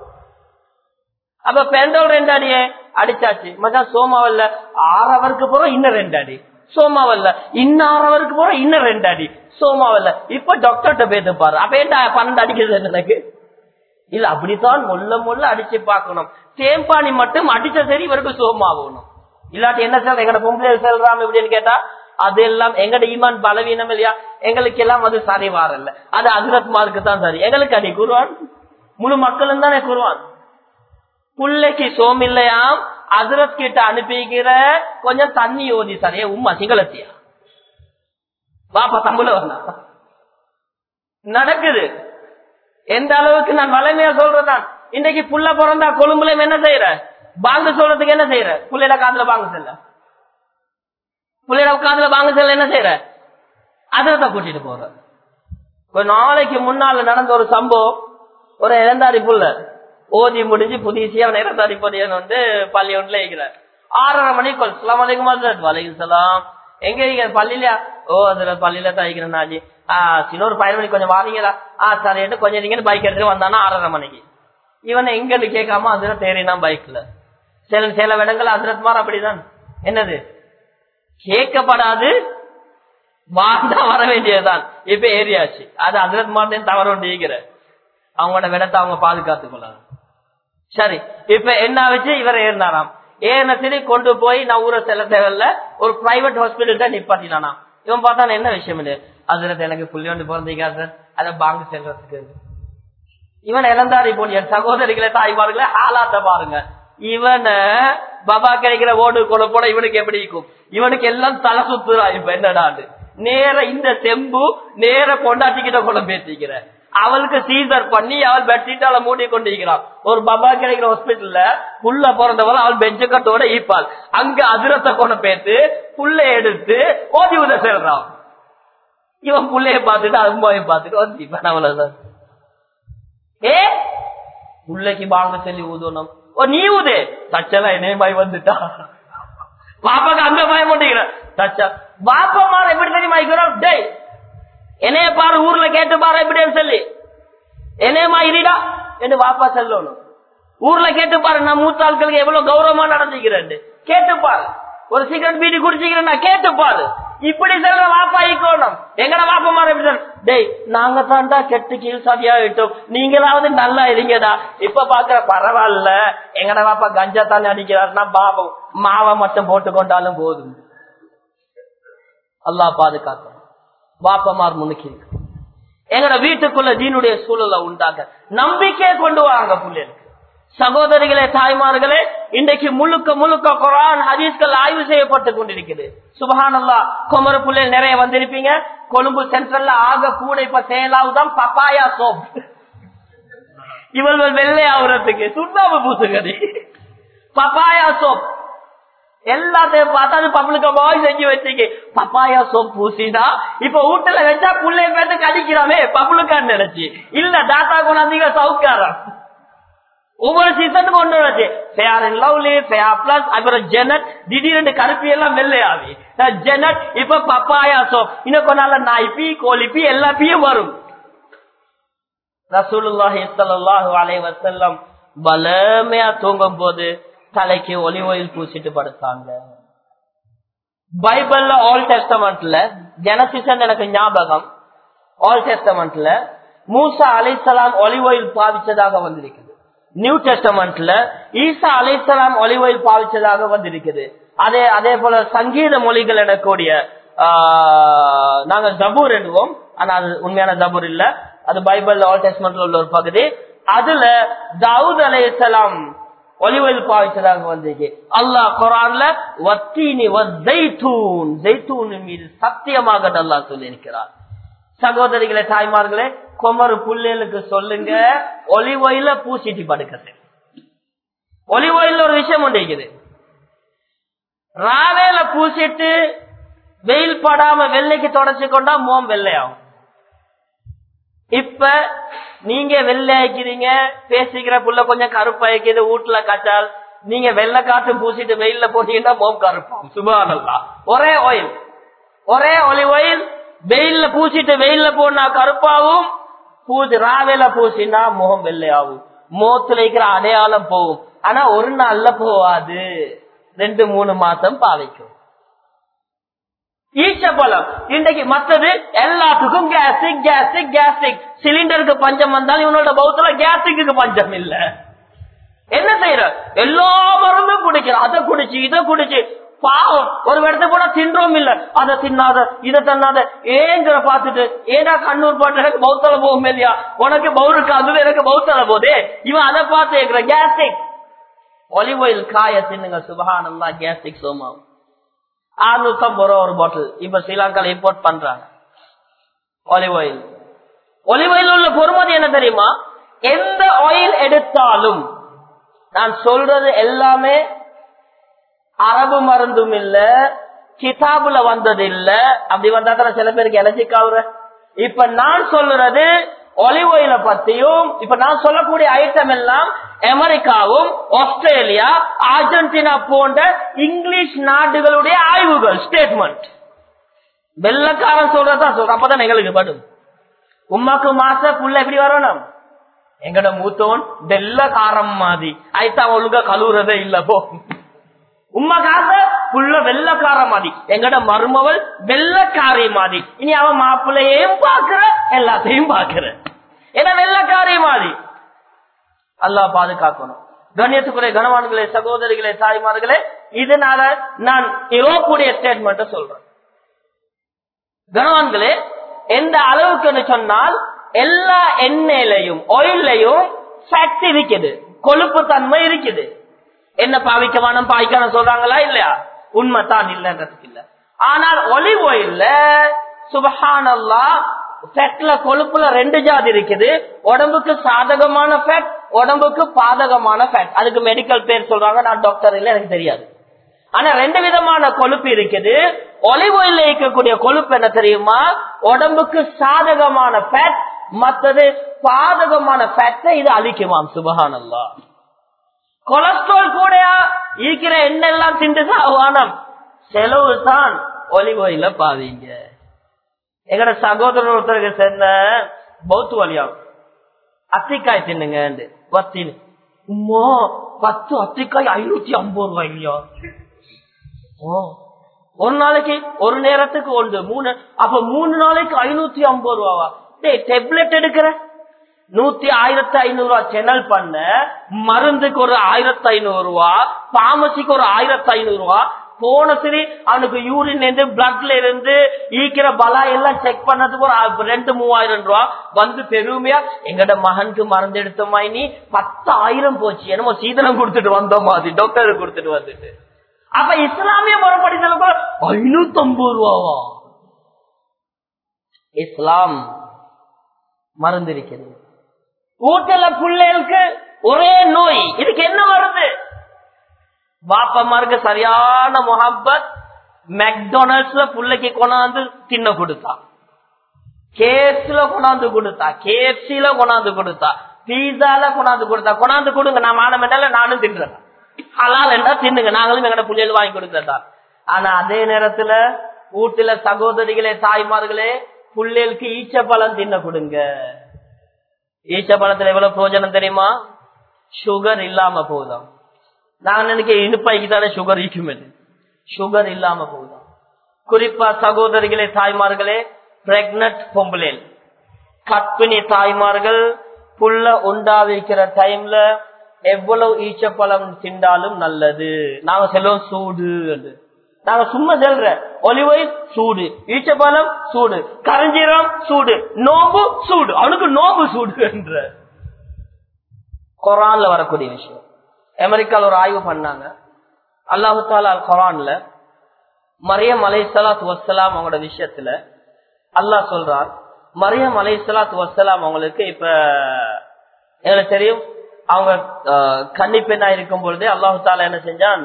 S2: அப்ப பெண்டோல் ரெண்டு அடியே அடிச்சாச்சு மச்சான் சோமாவல்ல ஆறவருக்கு போற இன்னும் ரெண்டு அடி சோமாவல்ல இன்னும் ஆறவருக்கு போற இன்னும் ரெண்டு அடி சோமாவல்ல இப்ப டாக்டர்கிட்ட பேத்து பாரு அப்ப ஏன்டா பன்னெண்டு அடிக்கிறது எனக்கு இல்ல அப்படித்தான் முள்ள முள்ள அடிச்சு பார்க்கணும் தேம்பானி மட்டும் அடிச்ச சரி இவருக்கு சோமாகணும் இல்லாட்டி என்ன சார் எங்கட பொம்பளை செல்றாம இப்படின்னு கேட்டா அதெல்லாம் எங்கட ஈமான் பலவீனம் இல்லையா எங்களுக்கு எல்லாம் அது சரி வாரல்ல அது அஜரத் மார்க்கு தான் சரி எங்களுக்கு அடி கூறுவான் முழு மக்களும் தானே கூறுவான் புள்ளைக்கு சோம் இல்லையாம் அஜரத் கிட்ட அனுப்பிக்கிற கொஞ்சம் தண்ணி ஓதி சரியா உம்மா சிங்களத்தியா பாப்பா தம்புல வரலாம் நடக்குது எந்த அளவுக்கு நான் வளமையா சொல்றதான் இன்னைக்கு புள்ள பிறந்தா கொழும்புல என்ன செய்யற பாங்கு சொல்றதுக்கு என்ன செய்யற புள்ளையில காதுல பாங்கு செல்ல புள்ளையில காதுல பாங்கு செல்ல என்ன செய்யற அதிரத்தை கூட்டிட்டு போற ஒரு நாளைக்கு முன்னால நடந்த ஒரு சம்பவம் ஒரு இளந்தாரி புள்ள ஓதி முடிஞ்சு புதிசியா அவன் இளந்தாரி பொடியன் வந்து பள்ளி ஒன்றுல இருக்கிறார் ஆறரை மணிக்கு சலாம் வலைக்கும் வலைக்கும் சலாம் எங்க இருக்கீங்க பள்ளியில ஓ அதுல பள்ளியில தான் இருக்கிறேன் நாஜி ஆஹ் சில ஒரு பதினொரு மணிக்கு கொஞ்சம் வாரீங்களா ஆஹ் சரிட்டு கொஞ்சம் நீங்க பைக் எடுத்துட்டு வந்தானா ஆறரை மணிக்கு இவனை எங்கன்னு கேட்காம அதுல தேறினான் பைக்ல சில சில இடங்கள் அதிரத் மாற அப்படிதான் என்னது கேட்கப்படாது வாழ்ந்தா வர வேண்டியதுதான் இப்ப ஏரியாச்சு அது அதிரத் மாட்டேன் தவறு ஒன்று அவங்களோட விடத்தை அவங்க பாதுகாத்துக் கொள்ளலாம் சரி இப்ப என்ன வச்சு இவர் ஏறினாராம் ஏறின சரி கொண்டு போய் நான் ஊரை செல்ல தேவையில்ல ஒரு பிரைவேட் ஹாஸ்பிட்டல் தான் நிப்பாட்டினானா இவன் பார்த்தா என்ன விஷயம் இல்லை அதுல எனக்கு புள்ளி ஒன்று பிறந்தீங்க சார் அதை பாங்கு செல்றதுக்கு இவன் இளந்தாரி போல் என் சகோதரிகளை தாய்மார்களை ஆளாத்த பாருங்க இவன பாபா கிடைக்கிற ஓடு கொலை போட இவனுக்கு எப்படி இருக்கும் இவனுக்கு எல்லாம் தலை சுத்துறா இப்ப என்னடாண்டு நேர இந்த செம்பு நேர கொண்டாட்டிக்கிட்ட கொள்ள பேசிக்கிற அவளுக்கு சீசர் பண்ணி அவள் பெட்ஷீட்டால மூடி கொண்டிருக்கிறான் ஒரு பாபா கிடைக்கிற ஹாஸ்பிட்டல்ல புள்ள பிறந்தவள் அவள் பெஞ்ச கட்டோட ஈப்பாள் அங்க அதிரத்தை கொண்டு பேத்து புள்ள எடுத்து ஓதி உத செல்றான் இவன் புள்ளைய பார்த்துட்டு அம்மாவை பார்த்துட்டு வந்து இப்ப அவ்வளவுதான் ஏ புள்ளைக்கு வாங்க சொல்லி ஊதணும் ஓ நீ ஊதே சச்செல்லாம் என்னையமாய் வந்துட்டா பாப்பாக்கு அங்க பயம் பண்ணிக்கிறேன் பாப்பா எப்படி தெரியுமா இருக்கிறோம் டேய் என்னைய பாரு ஊர்ல கேட்டு பாரு எப்படின்னு சொல்லி என்னையமா இருடா என்று பாப்பா சொல்லணும் ஊர்ல கேட்டு பாரு நான் மூத்த ஆட்களுக்கு எவ்வளவு கௌரவமா நடந்துக்கிறேன் கேட்டு பாரு ஒரு சிகரெட் பீடி குடிச்சிக்கிறேன் நான் கேட்டு பாரு இப்படி சொல்ற வாப்பா ஈக்கோணும் எங்கட வாப்பா மாற எப்படி சொல்ற? டேய் நாங்க தான்டா கெட்டு கீழ் சாதியா விட்டோம் நீங்களாவது நல்லா இருங்கடா இப்ப பாக்குற பரவாயில்ல எங்கட வாப்பா கஞ்சா தானே அடிக்கிறாருன்னா பாவம் மாவை மட்டும் போட்டு கொண்டாலும் போதும் அல்லாஹ் பாதுகாக்கணும் வாப்பமார் முன்னுக்கு இருக்கு எங்கட வீட்டுக்குள்ள தீனுடைய சூழலை உண்டாக்க நம்பிக்கையை கொண்டு வராங்க பிள்ளைகளுக்கு சகோதரிகளே தாய்மார்களே இன்றைக்கு முழுக்க முழுக்க குரான் ஹதீஸ்கள் ஆய்வு செய்யப்பட்டு கொண்டிருக்குது சுபஹானல்லா குமர பிள்ளைகள் நிறைய வந்திருப்பீங்க கொழும்பு சென்ட்ரல்ல ஆக கூட இப்ப செயலாவுதான் பப்பாயா சோப் இவர்கள் வெள்ளை ஆகுறதுக்கு சுண்ணாம்பு பூசுகதி பப்பாயா சோப் எல்லாத்தையும் பார்த்தா அது பப்ளிக்க பாய் செஞ்சு வச்சுக்கு பப்பாயா சோப் பூசினா இப்ப வீட்டுல வச்சா புள்ளைய பேத்து கடிக்கிறாமே பப்ளிக்கான்னு நினைச்சு இல்ல டாட்டா கொண்டாந்தீங்க சவுக்காரன் ஒவ்வொரு சீசன் கொண்டு வச்சு fair and lovely fair plus அப்புறம் ஜெனட் திடீர்னு கருப்பி எல்லாம் வெள்ளையாவி ஜெனட் இப்ப பப்பாயா சோப் இன்னும் கொஞ்ச நாள்ல நாய்ப்பி கோழிப்பி எல்லா பீயும் வரும் ரசூலுல்லாஹி ஸல்லல்லாஹு அலைஹி வஸல்லம் பலமையா தூங்கும் போது தலைக்கு ஒலி ஆயில் பூசிட்டு படுத்தாங்க பைபிள்ல ஆல் டெஸ்டமெண்ட்ல ஜெனசிசன் எனக்கு ஞாபகம் ஆல் டெஸ்டமெண்ட்ல மூசா அலைசலாம் ஒலி ஆயில் பாவிச்சதாக வந்திருக்குது நியூ டெஸ்டமெண்ட்ல ஈசா அலைசலாம் ஒலி ஆயில் பாவிச்சதாக வந்திருக்குது அதே அதே போல சங்கீத மொழிகள் எனக்கூடிய ஆஹ், நாங்க ஜபூர் என்னுவோம் ஆனா அது உண்மையான ஜபூர் இல்ல அது பைபிள் ஆல் டெஸ்ட்மெண்ட்ல உள்ள ஒரு பகுதி அதுல தாவூத் அலைஹிஸ்ஸலாம் ஒலிவல் பாவிச்சதாக வந்திருக்கு அல்லாஹ் குரான்ல வத்தீனி வத்தைத்தூன் ஜெய்தூன் மீது சத்தியமாக அல்லாஹ் சொல்லியிருக்கிறார் சகோதரிகளே தாய்மார்களே குமரு புள்ளைகளுக்கு சொல்லுங்க ஒலிவயில பூசிட்டு படுக்கிறது ஒலிவயில ஒரு விஷயம் உண்டு இருக்குது ராவேல பூசிட்டு வெயில் படாம வெள்ளைக்கு தொடச்சு கொண்டா மோம் வெள்ளையாகும் இப்ப நீங்க வெள்ளையாக்கிறீங்க பேசிக்கிற புள்ள கொஞ்சம் கருப்பாய்க்குது வீட்டுல காய்ச்சால் நீங்க வெள்ளை காட்டு பூசிட்டு வெயில்ல போட்டீங்கன்னா மோம் கருப்பாகும் சுபானல்லா ஒரே ஆயில் ஒரே ஒலி ஆயில் வெயில்ல பூசிட்டு வெயில்ல போனா கருப்பாகும் பூசி ராவேல பூசினா முகம் வெள்ளையாகும் முகத்துல இருக்கிற அடையாளம் போகும் ஆனா ஒரு நாள்ல போவாது ரெண்டு மூணு மாசம் பாவைக்கும் ஈச்சப்பழம் இன்றைக்கு மத்தது எல்லாத்துக்கும் கேஸ்டிக் கேஸ்டிக் கேஸ்டிக் சிலிண்டருக்கு பஞ்சம் வந்தாலும் இவனோட பௌத்துல கேஸ்டிக்கு பஞ்சம் இல்ல என்ன செய்யற எல்லா மருந்தும் குடிக்கிற அதை குடிச்சு இதை குடிச்சு பாவம் ஒரு இடத்த போனா தின்றோம் இல்ல அதை தின்னாத இதை தன்னாத ஏங்கிற பாத்துட்டு ஏடா கண்ணூர் பாட்டு எனக்கு பௌத்தல போகும் இல்லையா உனக்கு பௌருக்கு அதுவே எனக்கு பௌத்தல போதே இவன் அதை பார்த்து இருக்கிற கேஸ்டிக் ஒலிவ் ஆயில் காய தின்னுங்க சுபகானந்தா கேஸ்டிக் சோமாவும் அறுநூத்தி ஐம்பது ரூபா ஒரு பாட்டில் இப்ப ஸ்ரீலங்கால இம்போர்ட் பண்றாங்க ஒலிவ் ஆயில் ஒலிவ் ஆயில் உள்ள பொறுமதி என்ன தெரியுமா எந்த ஆயில் எடுத்தாலும் நான் சொல்றது எல்லாமே அரபு மருந்தும் இல்ல கிதாபுல வந்தது இல்ல அப்படி வந்தா தான் சில பேருக்கு எலர்ஜிக்காவுற இப்ப நான் சொல்றது ஒலிவ் ஆயில பத்தியும் இப்ப நான் சொல்லக்கூடிய ஐட்டம் எல்லாம் அமெரிக்காவும் ஆஸ்திரேலியா அர்ஜென்டினா போன்ற இங்கிலீஷ் நாடுகளுடைய ஆய்வுகள் ஸ்டேட்மெண்ட் வெள்ளக்காரன் சொல்றதா சொல்ற அப்பதான் எங்களுக்கு படும் உமாக்கு மாச புள்ள எப்படி வரணும் எங்கட மூத்தவன் வெள்ளக்காரம் மாதிரி ஐத்தா ஒழுங்கா கழுவுறதே இல்ல போ உம்மா காச புள்ள வெள்ளக்கார மாதிரி எங்கட மருமவள் வெள்ளக்காரி மாதிரி இனி அவன் மாப்பிள்ளையையும் பாக்குற எல்லாத்தையும் பாக்குற ஏன்னா வெள்ளக்காரி மாதிரி அல்லாஹ் பாதுகாக்கணும் கண்ணியத்துக்குரிய கனவான்களே சகோதரிகளே தாய்மார்களே இதனால நான் யூரோப்புடைய ஸ்டேட்மெண்ட் சொல்றேன் கனவான்களே எந்த அளவுக்கு சொன்னால் எல்லா எண்ணெயிலையும் ஆயிலையும் ஃபேக்ட் இருக்குது கொழுப்பு தன்மை இருக்குது என்ன பாவிக்க வேணும் பாய்க்கணும் சொல்றாங்களா இல்லையா உண்மைதான் இல்லன்றதுக்கு இல்ல ஆனால் ஒலிவ் ஆயில்ல சுபஹானல்லா ஃபேட்ல கொழுப்புல ரெண்டு ஜாதி இருக்குது உடம்புக்கு சாதகமான ஃபேட் உடம்புக்கு பாதகமான ஃபேட் அதுக்கு மெடிக்கல் பேர் சொல்றாங்க நான் டாக்டர் இல்ல எனக்கு தெரியாது ஆனா ரெண்டு விதமான கொழுப்பு இருக்குது ஒலிவ் ஆயில்ல இருக்கக்கூடிய கொழுப்பு என்ன தெரியுமா உடம்புக்கு சாதகமான ஃபேட் மற்றது பாதகமான ஃபேட்டை இது அழிக்குமாம் சுபஹானல்லா கொலஸ்ட்ரால் கூடயா இருக்கிற எண்ணெய் எல்லாம் திண்டு சாவானம் செலவு தான் ஒலிவோயில பாவீங்க எங்கட சகோதரர் ஒருத்தருக்கு சேர்ந்த பௌத்து வழியாம் அத்திக்காய் தின்னுங்க பத்தின் உம்மா பத்து அத்திக்காய் ஐநூத்தி ஐம்பது ரூபாய்யா ஓ ஒரு நாளைக்கு ஒரு நேரத்துக்கு ஒன்று மூணு அப்ப மூணு நாளைக்கு ஐநூத்தி ஐம்பது ரூபாவா டேய் டெப்லெட் எடுக்கிற நூத்தி ஆயிரத்தி ஐநூறு ரூபா சென்னல் பண்ண மருந்துக்கு ஒரு ஆயிரத்தி ஐநூறு ரூபா பாமசிக்கு ஒரு ஆயிரத்தி ஐநூறு ரூபா போன சரி அவனுக்கு யூரின் இருந்து பிளட்ல இருந்து ஈக்கிற பலா எல்லாம் செக் பண்ணதுக்கு ஒரு ஆ- ரெண்டு மூவாயிரம் ரூபா வந்து பெருமையா எங்கட மகனுக்கு மருந்து எடுத்த மாதிரி நீ பத்தாயிரம் போச்சு என்னமோ சீதனம் கொடுத்துட்டு வந்த மாதிரி டாக்டர் கொடுத்துட்டு வந்துட்டு அப்ப இஸ்லாமிய முறைப்படி சொல்ல ஐநூத்தி ஐம்பது ரூபாவா இஸ்லாம் மருந்து இருக்கிறது வீட்டுல பிள்ளைகளுக்கு ஒரே நோய் இதுக்கு என்ன வருது பாப்பமாருக்கு சரியான முகப்பத் மெக்டொனல்ட்ஸ்ல புள்ளைக்கு கொண்டாந்து தின்ன கொடுத்தா கேஎஃப்சில கொண்டாந்து கொடுத்தா கேஎஃப்சில கொண்டாந்து கொடுத்தா பீஸால கொண்டாந்து கொடுத்தா கொண்டாந்து கொடுங்க நான் மானம் என்றால நானும் தின்றேன் ஹலால் என்றா தின்னுங்க நாங்களும் எங்கட பிள்ளைகள் வாங்கி கொடுத்தா ஆனா அதே நேரத்துல வீட்டுல சகோதரிகளே தாய்மார்களே பிள்ளைகளுக்கு ஈச்சப்பழம் தின்ன கொடுங்க ஈச்சப்பழத்துல எவ்வளவு பிரயோஜனம் தெரியுமா சுகர் இல்லாம போதும் நான் நினைக்க இனிப்பாய்க்கு தானே சுகர் ஈக்குமே சுகர் இல்லாம போதும் குறிப்பா சகோதரிகளே தாய்மார்களே பிரெக்னட் பொம்பளேல் கற்பிணி தாய்மார்கள் புள்ள உண்டாவிக்கிற டைம்ல எவ்வளவு ஈச்சப்பழம் திண்டாலும் நல்லது நாங்க செல்வோம் சூடு என்று. நாங்க சும்மா செல்ற ஒலிவை சூடு ஈச்சப்பழம் சூடு கரஞ்சீரம் சூடு நோம்பு சூடு அவனுக்கு நோம்பு சூடு என்ற குரான்ல வரக்கூடிய விஷயம் அமெரிக்கால ஒரு ஆய்வு பண்ணாங்க அல்லாஹு தாலா குரான்ல மரியம் அலை சலாத் வசலாம் அவங்களோட விஷயத்துல அல்லாஹ் சொல்றார் மரியம் அலை சலாத் வசலாம் அவங்களுக்கு இப்ப எங்களுக்கு தெரியும் அவங்க அஹ், கன்னி பெண்ணா இருக்கும் பொழுதே அல்லாஹு தாலா என்ன செஞ்சான்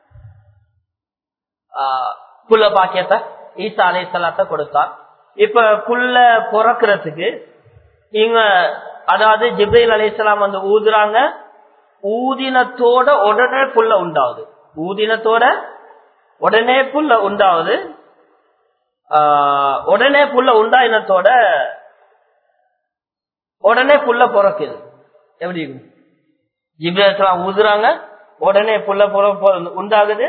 S2: ஆஹ், புள்ள பாக்கியத்தை ஈசா அலை சலாத்த கொடுத்தான் இப்ப புள்ள பிறக்கிறதுக்கு இங்க அதாவது ஜிப்ரீல் அலிஸ்லாம் வந்து ஊதுறாங்க ஊதினத்தோட உடனே புல்ல உண்டாகுது ஊதினத்தோட உடனே புல்ல உண்டாகுது ஆஹ், உடனே புல்ல உண்டாயினத்தோட உடனே புல்ல பிறக்குது எப்படி இருக்கும் ஜிப்ரீல் அலிஸ்லாம் ஊதுறாங்க உடனே புல்ல பிற- பிற- உண்டாகுது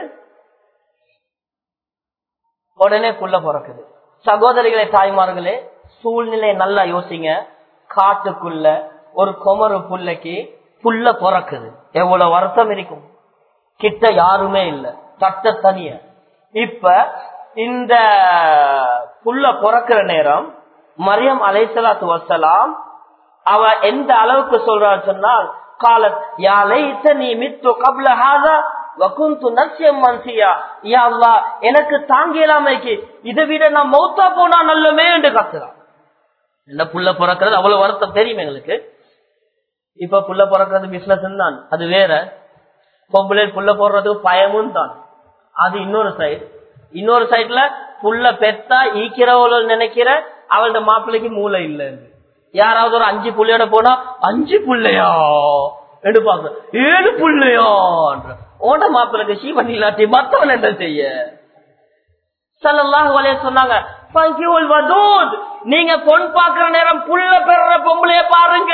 S2: உடனே புல்ல பிறக்குது சகோதரிகளே தாய்மார்களே சூழ்நிலை நல்லா யோசிங்க காட்டுக்குள்ள ஒரு குமரு புல்லைக்கு புல்ல பிறக்குது எவ்வளவு வருத்தம் இருக்கும் கிட்ட யாருமே இல்ல தட்ட தனிய இப்ப இந்த புல்ல பிறக்கிற நேரம் மரியம் அலைசலாத்து வசலாம் அவ எந்த அளவுக்கு சொல்றான்னு சொன்னால் காலத் யா லைத்தனி மித்து கப்ல ஹாதா வகுந்து நஸ்யம் மன்சியா யா அல்லாஹ் எனக்கு தாங்கியலாமைக்கு இதை விட நான் மௌத்தா போனா நல்லமே என்று கத்துறான் என்ன புள்ள பிறக்கிறது அவ்வளவு வருத்தம் தெரியும் எங்களுக்கு இப்ப புள்ள பிறக்கிறது பிசினஸ் தான் அது வேற பொம்பளை புள்ள போடுறதுக்கு பயமும் தான் அது இன்னொரு சைடு இன்னொரு சைடுல புள்ள பெத்தா ஈக்கிறவள நினைக்கிற அவளோட மாப்பிள்ளைக்கு மூளை இல்ல யாராவது ஒரு அஞ்சு புள்ளையோட போனா அஞ்சு புள்ளையா எடுப்பாங்க ஏழு புள்ளையா ஓட மாப்பிள்ளைக்கு சீவன் இல்லாட்டி மத்தவன் என்ன செய்ய சல்லல்லாஹு அலைஹி சொன்னாங்க "ஃபங்கியுல் வதூத்." நீங்க பொன் பாக்குற நேரம் புள்ள பெற பொம்பளைய பாருங்க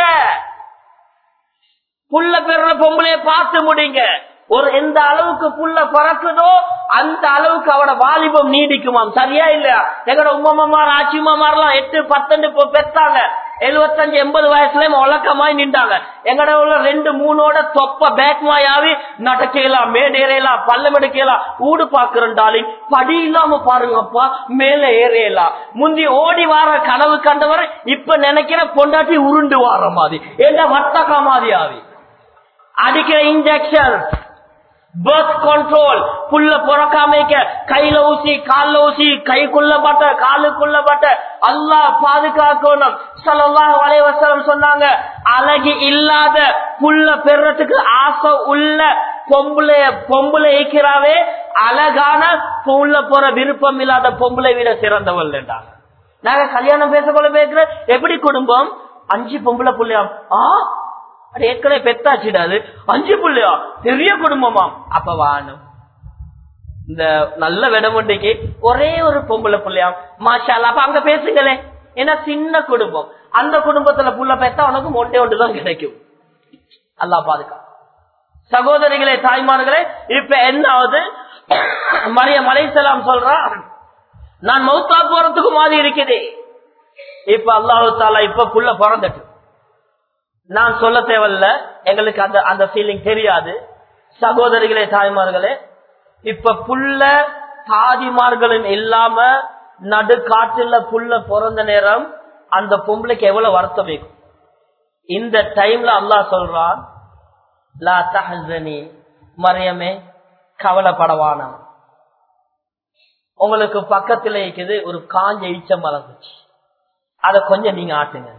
S2: புள்ள பெற பொம்பளைய பார்த்து முடிங்க ஒரு எந்த அளவுக்கு புள்ள பறக்குதோ அந்த அளவுக்கு அவட வாலிபம் நீடிக்குமாம் சரியா இல்லையா எங்கட உமாமார் ஆட்சி உமாமாரெல்லாம் எட்டு பத்தண்டு இப்போ பெத்தாங்க எழுபத்தஞ்சு எண்பது வயசுல உலக்கமாய் நின்றாங்க எங்கட உள்ள ரெண்டு மூணோட தொப்ப பேக்மாயாவி நடக்கலாம் மேடேறலாம் பள்ளம் எடுக்கலாம் ஊடு பாக்குறண்டாலே படி இல்லாம பாருங்கப்பா மேல ஏறையலாம் முந்தி ஓடி வார கனவு கண்டவர் இப்ப நினைக்கிற பொண்டாட்டி உருண்டு வார மாதிரி என்ன வட்டக்கா மாதிரி ஆவி அடிக்கிற இன்ஜெக்ஷன் பர்த் கண்ட்ரோல் புல்ல புறக்காமைக்க கையில ஊசி கால்ல ஊசி கைக்குள்ள பட்ட காலுக்குள்ள பட்ட அல்லாஹ் பாதுகாக்கணும் ஸல்லல்லாஹு அலைஹி வஸல்லம் சொன்னாங்க அழகி இல்லாத புல்ல பெறத்துக்கு ஆசை உள்ள பொம்பளை பொம்பளை ஈக்கிறாவே அழகான புல்ல போற விருப்பம் இல்லாத பொம்பளை விட சிறந்தவள் என்றாங்க நாங்க கல்யாணம் பேச போல பேசுற எப்படி குடும்பம் அஞ்சு பொம்பளை புள்ளையாம் ஆ அது ஏற்கனவே பெத்தாச்சிடாது அஞ்சு புள்ளையா பெரிய குடும்பமாம் அப்ப வாணும் இந்த நல்ல விடமுண்டிக்கு ஒரே ஒரு பொம்பளை பிள்ளையா மாஷாலா அப்ப அங்க பேசுங்களே ஏன்னா சின்ன குடும்பம் அந்த குடும்பத்துல புள்ள பெத்தா உனக்கு மொட்டை ஒன்று தான் கிடைக்கும் அல்லா பாதுகா சகோதரிகளே தாய்மார்களே இப்ப என்ன ஆகுது மரிய மலைசலாம் சொல்றா நான் மௌத்தா போறதுக்கு மாதிரி இருக்குது இப்ப அல்லாஹு தாலா இப்ப புள்ள பிறந்துட்டு நான் சொல்ல தேவையில்ல எங்களுக்கு அந்த அந்த ஃபீலிங் தெரியாது சகோதரிகளே தாய்மார்களே இப்ப புள்ள தாதிமார்களும் இல்லாம நடு காட்டுல புள்ள பிறந்த நேரம் அந்த பொம்பளைக்கு எவ்வளவு வருத்தம் வைக்கும் இந்த டைம்ல அல்லாஹ் சொல்றான் லா தஹனி மரியமே கவலைப்படவான உங்களுக்கு பக்கத்துல இருக்குது ஒரு காஞ்ச இச்ச மறந்துச்சு அத கொஞ்சம் நீங்க ஆட்டுங்க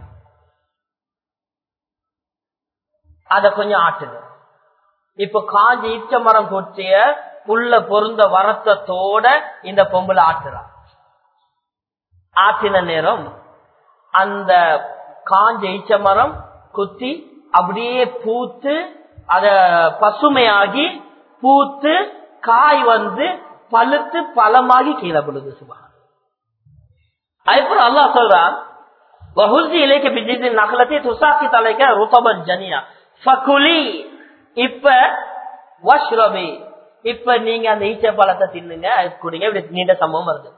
S2: அத கொஞ்சம் ஆட்டுங்க இப்ப காஞ்ச ஈச்ச மரம் கொட்டிய புல்ல பொருந்த வரத்தத்தோட இந்த பொம்பளை ஆட்டுறா ஆட்டின நேரம் அந்த காஞ்ச ஈச்ச மரம் குத்தி அப்படியே பூத்து அத பசுமையாகி பூத்து காய் வந்து பழுத்து பழமாகி கீழே விழுது சுபா அதுக்கப்புறம் அல்லா சொல்றான் வஹுசி இலைக்கு பிஜிதி நகலத்தை துசாக்கி தலைக்க ருத்தபன் ஜனியா ஃபகுலி இப்ப வஷ்ரபி இப்ப நீங்க அந்த ஈச்ச பழத்தை தின்னுங்க அது குடிங்க இப்படி நீண்ட சம்பவம் வருது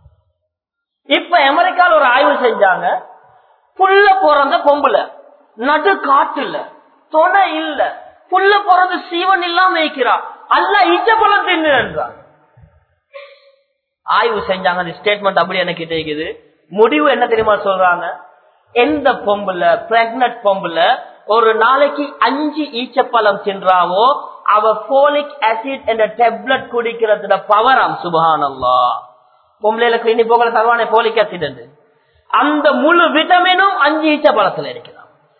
S2: இப்ப அமெரிக்கால ஒரு ஆய்வு செஞ்சாங்க புல்ல பிறந்த பொம்புல நடு காட்டுல துணை இல்ல புல்ல பிறந்த சீவன் இல்லாம வைக்கிறா அல்ல ஈச்ச பழம் தின்னு என்றான் ஆய்வு செஞ்சாங்க அந்த ஸ்டேட்மெண்ட் அப்படி எனக்கு இருக்குது முடிவு என்ன தெரியுமா சொல்றாங்க எந்த பொம்புல பிரெக்னட் பொம்புல ஒரு நாளைக்கு அஞ்சு ஈச்சப்பழம் தின்றாவோ அவ போலிக் ஆசிட் என்ற டெப்லெட் குடிக்கிறதுட பவராம் சுபஹானல்லா பொம்பளைகளுக்கு இனி போகிற தருவானே போலிக் ஆசிட் அந்த முழு விட்டமினும் அஞ்சு ஈச்சப்பழத்துல இருக்கிறான்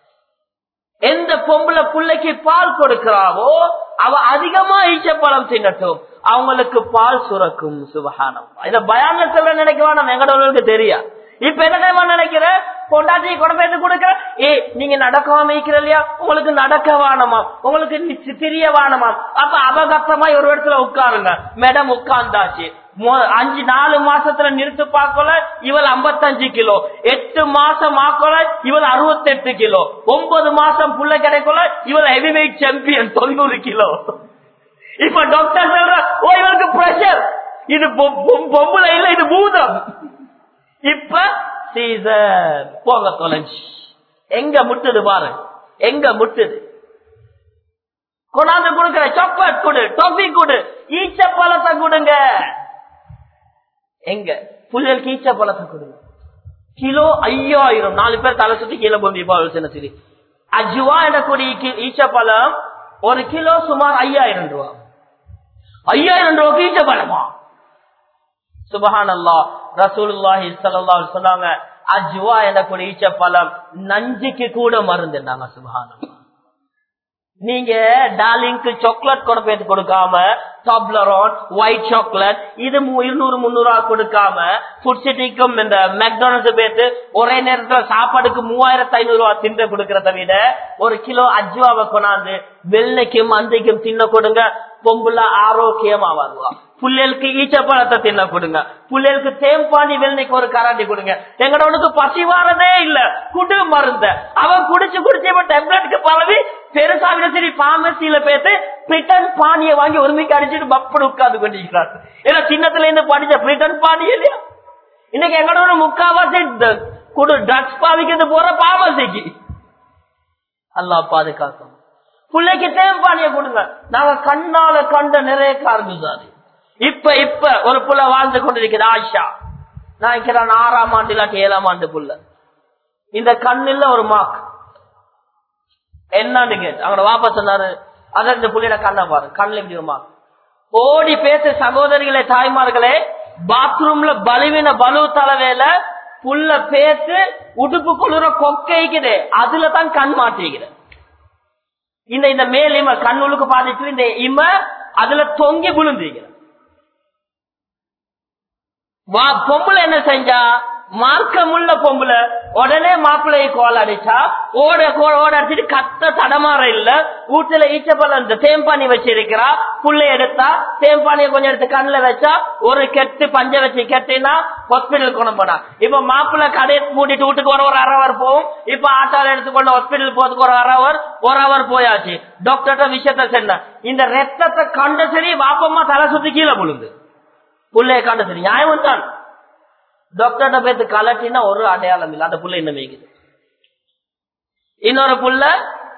S2: எந்த பொம்பளை பிள்ளைக்கு பால் கொடுக்கிறாவோ அவ அதிகமா ஈச்சப்பழம் தின்னட்டும் அவங்களுக்கு பால் சுரக்கும் சுபகானம் இத பயான சொல்ல நினைக்குவா எங்கடவர்களுக்கு தெரியா இப்ப என்ன தெரியுமா நினைக்கிற பொண்டாட்டி குடம்பேத்து கொடுக்க ஏ நீங்க நடக்காம வைக்கிற இல்லையா உங்களுக்கு நடக்க வானமா உங்களுக்கு தெரிய வானமா அப்ப அபகத்தமா ஒரு இடத்துல உட்காருங்க மேடம் உட்கார்ந்தாச்சு அஞ்சு நாலு மாசத்துல நிறுத்து பார்க்கல இவள் ஐம்பத்தஞ்சு கிலோ எட்டு மாசம் ஆக்கல இவள் அறுபத்தி எட்டு கிலோ ஒன்பது மாசம் புள்ள கிடைக்கல இவள் ஹெவிவெயிட் சாம்பியன் தொண்ணூறு கிலோ இப்ப டாக்டர் சொல்ற ஓ இவருக்கு பிரஷர் இது பொம்பளை இல்ல இது பூதம் இப்ப சீசன் போங்க தொலைஞ்சு எங்க முட்டுது பாரு எங்க முட்டுது கொண்டாந்து கொடுக்கிற சாக்லேட் கொடு டொஃபி கொடு ஈச்ச பழத்தை கொடுங்க எங்க புயலுக்கு ஈச்ச பழத்தை கொடுங்க கிலோ ஐயாயிரம் நாலு பேர் தலை சுத்தி கீழே போம்பி சின்ன சரி அஜுவா எனக்கூடிய ஈச்ச பழம் ஒரு கிலோ சுமார் ஐயாயிரம் ரூபா ஐயாயிரம் ரூபாய்க்கு ஈச்ச பழமா சுபஹான் அல்லா ரசூலுல்லாஹி ஸல்லல்லாஹு அலைஹி சொன்னாங்க அஜ்வா எனக்கூடிய ஈச்ச பழம் நஞ்சுக்கு கூட மருந்துனாங்க சுபஹான் நீங்க டார்லிங்க்கு சாக்லேட் கொண்டு போய் கொடுக்காம டாப்லரான் ஒயிட் சாக்லேட் இது இருநூறு முன்னூறு கொடுக்காம ஃபுட் சிட்டிக்கும் இந்த மெக்டானல்ஸ் பேத்து ஒரே நேரத்துல சாப்பாடுக்கு மூவாயிரத்தி ஐநூறு ரூபாய் தின்ற கொடுக்கறத விட ஒரு கிலோ அஜ்வாவை கொண்டாந்து வெள்ளைக்கும் மந்தைக்கும் தின்ன கொடுங்க பொம்புல ஆரோக்கியமா வருவா புள்ளைகளுக்கு ஈச்சப்பழத்தை தின்ன கொடுங்க புள்ளைகளுக்கு தேம்பாணி வெள்ளைக்கு ஒரு கராண்டி கொடுங்க எங்கடவனுக்கு பசி வாரதே இல்ல குடு மருந்த அவன் குடிச்சு குடிச்சு இப்ப டெப்லெட்டுக்கு பரவி பெருசாவின சரி பாமசியில பேத்து பிரிட்டன் பானிய வாங்கி ஒருமிக்கு அடிச்சுட்டு பப்படு உட்கார்ந்து கொண்டிருக்கிறார் ஏன்னா சின்னத்துல இருந்து படிச்ச பிரிட்டன் பானி இல்லையா இன்னைக்கு எங்கடவன முக்காவாசி குடு ட்ரக்ஸ் பாவிக்கிறது போற பாமசிக்கு அல்லா பாதுகாக்கும் பிள்ளைக்கு தேம்பானிய கொடுங்க நாங்க கண்ணால கண்ட நிறைய கார்குசாரி இப்ப இப்ப ஒரு புள்ள வாழ்ந்து கொண்டிருக்கிற ஆஷா நான் இருக்கிறேன் ஆறாம் ஆண்டு இல்லாட்டி ஏழாம் ஆண்டு புள்ள இந்த கண்ணில் ஒரு மார்க் என்னன்னு கேட்டு அவங்களோட வாப்பா சொன்னாரு அதான் இந்த புள்ளையோட கண்ணை பாரு கண்ணில் இப்படி ஒரு மார்க் ஓடி பேச சகோதரிகளே தாய்மார்களே பாத்ரூம்ல பலுவின பலு தலைவேல புள்ள பேத்து உடுப்பு குளிர கொக்கைக்குது அதுல தான் கண் மாட்டிக்கிறேன் இந்த இந்த மேல் இம கண்ணுளுக்கு பாதிச்சு இந்த இம அதுல தொங்கி விழுந்துருக்கிற பொம்பளை என்ன செஞ்சா மார்க்கமுள்ள பொம்புல உடனே மாப்பிள்ளையை கோல் அடிச்சா ஓட கோ- ஓட அடிச்சுட்டு கத்த தடமாற இல்ல வீட்டுல ஈச்சப்பழம் இந்த தேம்பானி வச்சிருக்கிறா புள்ளை எடுத்தா தேம்பானியை கொஞ்சம் எடுத்து கண்ணுல வச்சா ஒரு கெட்டு பஞ்ச வச்சு கெட்டினா ஹாஸ்பிட்டல் கொண்டு போனா இப்ப மாப்பிள்ளை கடையை மூடிட்டு வீட்டுக்கு ஒரு ஒரு அரை ஹவர் போகும் இப்ப ஆட்டால எடுத்துக்கொண்டு ஹாஸ்பிட்டல் போறதுக்கு ஒரு அரை ஹவர் ஒரு ஹவர் போயாச்சு டாக்டர்கிட்ட விஷயத்த சொன்ன இந்த ரத்தத்தை கண்ட சரி வாப்பம்மா தலை சுத்தி கீழே விழுந்து புள்ளைய கண்ட சரி நியாயம் தான் டாக்டர்கிட்ட போயிட்டு கலட்டினா ஒரு அடையாளம் இல்லை அந்த புள்ள என்ன மேய்க்குது இன்னொரு புள்ள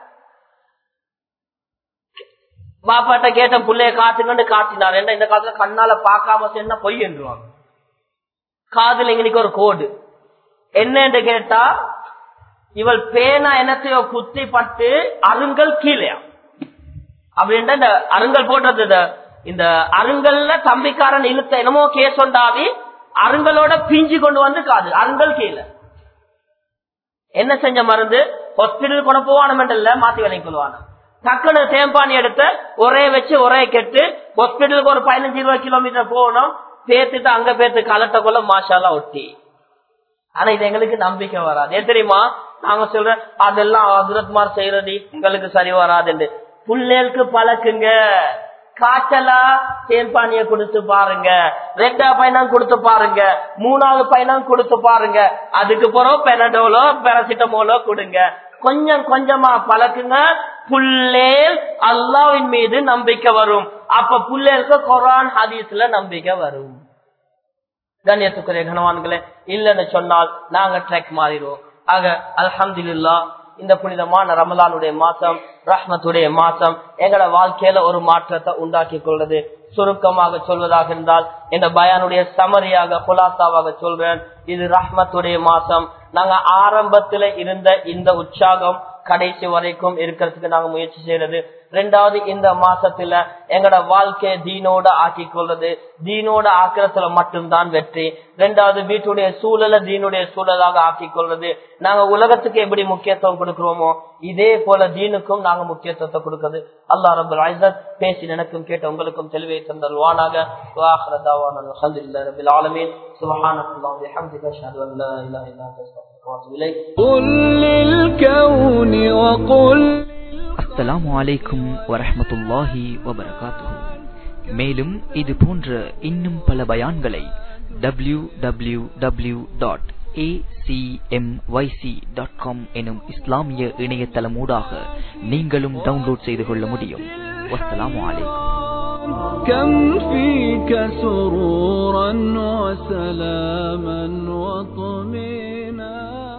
S2: பாப்பாட்ட கேட்ட புள்ளைய காட்டுங்கன்னு காட்டினார் என்ன இந்த காலத்துல கண்ணால பார்க்காம சொன்னா பொய் என்றுவாங்க காதுல இன்னைக்கு ஒரு கோடு என்னன்னு கேட்டா இவள் பேனா என்னத்தையோ குத்தி பட்டு அருங்கல் கீழே அப்படின்ட்டு இந்த அருங்கல் போட்டது இந்த- இந்த அருங்கல்ல தம்பிக்காரன் இழுத்த என்னமோ கேஸ் உண்டாவி அருங்கலோட பிஞ்சு கொண்டு வந்து காது அருங்கல் கீழே என்ன செஞ்ச மருந்து ஹாஸ்பிட்டல் கொண்டு போவான மாத்தி வேலைக்கு கொள்வான டக்குனு தேம்பானி எடுத்து ஒரே வச்சு ஒரே கெட்டு ஹாஸ்பிட்டலுக்கு ஒரு பதினஞ்சு இருபது கிலோமீட்டர் போகணும் பேத்துட்டு அங்க பேத்து கலட்டக்குள்ள மாஷாலா ஒட்டி ஆனா இது எங்களுக்கு நம்பிக்கை வராது ஏன் தெரியுமா நாங்க சொல்ற அதெல்லாம் ஹசரத்மார் செய்யறடி எங்களுக்கு சரி வராதுன்னு புள்ளேருக்கு பழக்குங்க காய்ச்சலா தேன்பானிய கொடுத்து பாருங்க ரெண்டா பையனும் கொடுத்து பாருங்க மூணாவது பையனும் கொடுத்து பாருங்க அதுக்கு பிறகு பெனடோலோ பெரசிட்டமோலோ கொடுங்க கொஞ்சம் கொஞ்சமா பழக்குங்க புள்ளேல் அல்லாவின் மீது நம்பிக்கை வரும் அப்ப புள்ளேருக்கு குரான் ஹதீஸ்ல நம்பிக்கை வரும் கண்ணியத்துக்குரிய கனவான்களே இல்லைன்னு சொன்னால் நாங்க ட்ரெக் மாறிடுவோம் ஆக அல்ஹம்துலில்லாஹ் இந்த புனிதமான ரமலானுடைய மாசம் ரஹ்மத்துடைய மாசம் எங்களோட வாழ்க்கையில ஒரு மாற்றத்தை உண்டாக்கி கொள்வது சுருக்கமாக சொல்வதாக இருந்தால் இந்த பயானுடைய சமரியாக குலாசாவாக சொல்றேன் இது ரஹ்மத்துடைய மாசம் நாங்க ஆரம்பத்துல இருந்த இந்த உற்சாகம் கடைசி வரைக்கும் இருக்கிறதுக்கு நாங்க முயற்சி செய்யறது ரெண்டாவது இந்த மாசத்துல எங்கட வாழ்க்கையை தீனோட ஆக்கி கொள்றது தீனோட ஆக்கிறதுல மட்டும்தான் வெற்றி ரெண்டாவது வீட்டுடைய சூழலை தீனுடைய சூழலாக ஆக்கி கொள்றது நாங்க உலகத்துக்கு எப்படி முக்கியத்துவம் கொடுக்கிறோமோ இதே போல தீனுக்கும் நாங்க முக்கியத்துவத்தை கொடுக்கிறது அல்லா ரபுல் ஐசத் பேசி எனக்கும் கேட்ட உங்களுக்கும் தெளிவை தந்தல்வானாக அல்ஹம்துலில்லாஹி ரபில் ஆலமீன் சுப்ஹானல்லாஹி வபிஹம்திஹி அஷ்ஹது அன் லா இலாஹா இல்லா அன்த அஸ்தக்ஃபிருக வ அத்தூபு இலைக்
S3: قل للكون وقل
S4: அஸ்ஸலாமு அலைக்கும் வரஹ்மத்துல்லாஹி வபரகாத்துஹு மேலும் இது போன்ற இன்னும் பல பயான்களை W W W dot dot com எனும் இஸ்லாமிய இணையதளமூடாக நீங்களும் டவுன்லோட் செய்து கொள்ள முடியும் வஸ்ஸலாமு அலைக்கும்
S3: كم فيك سرورا وسلاما وطمينا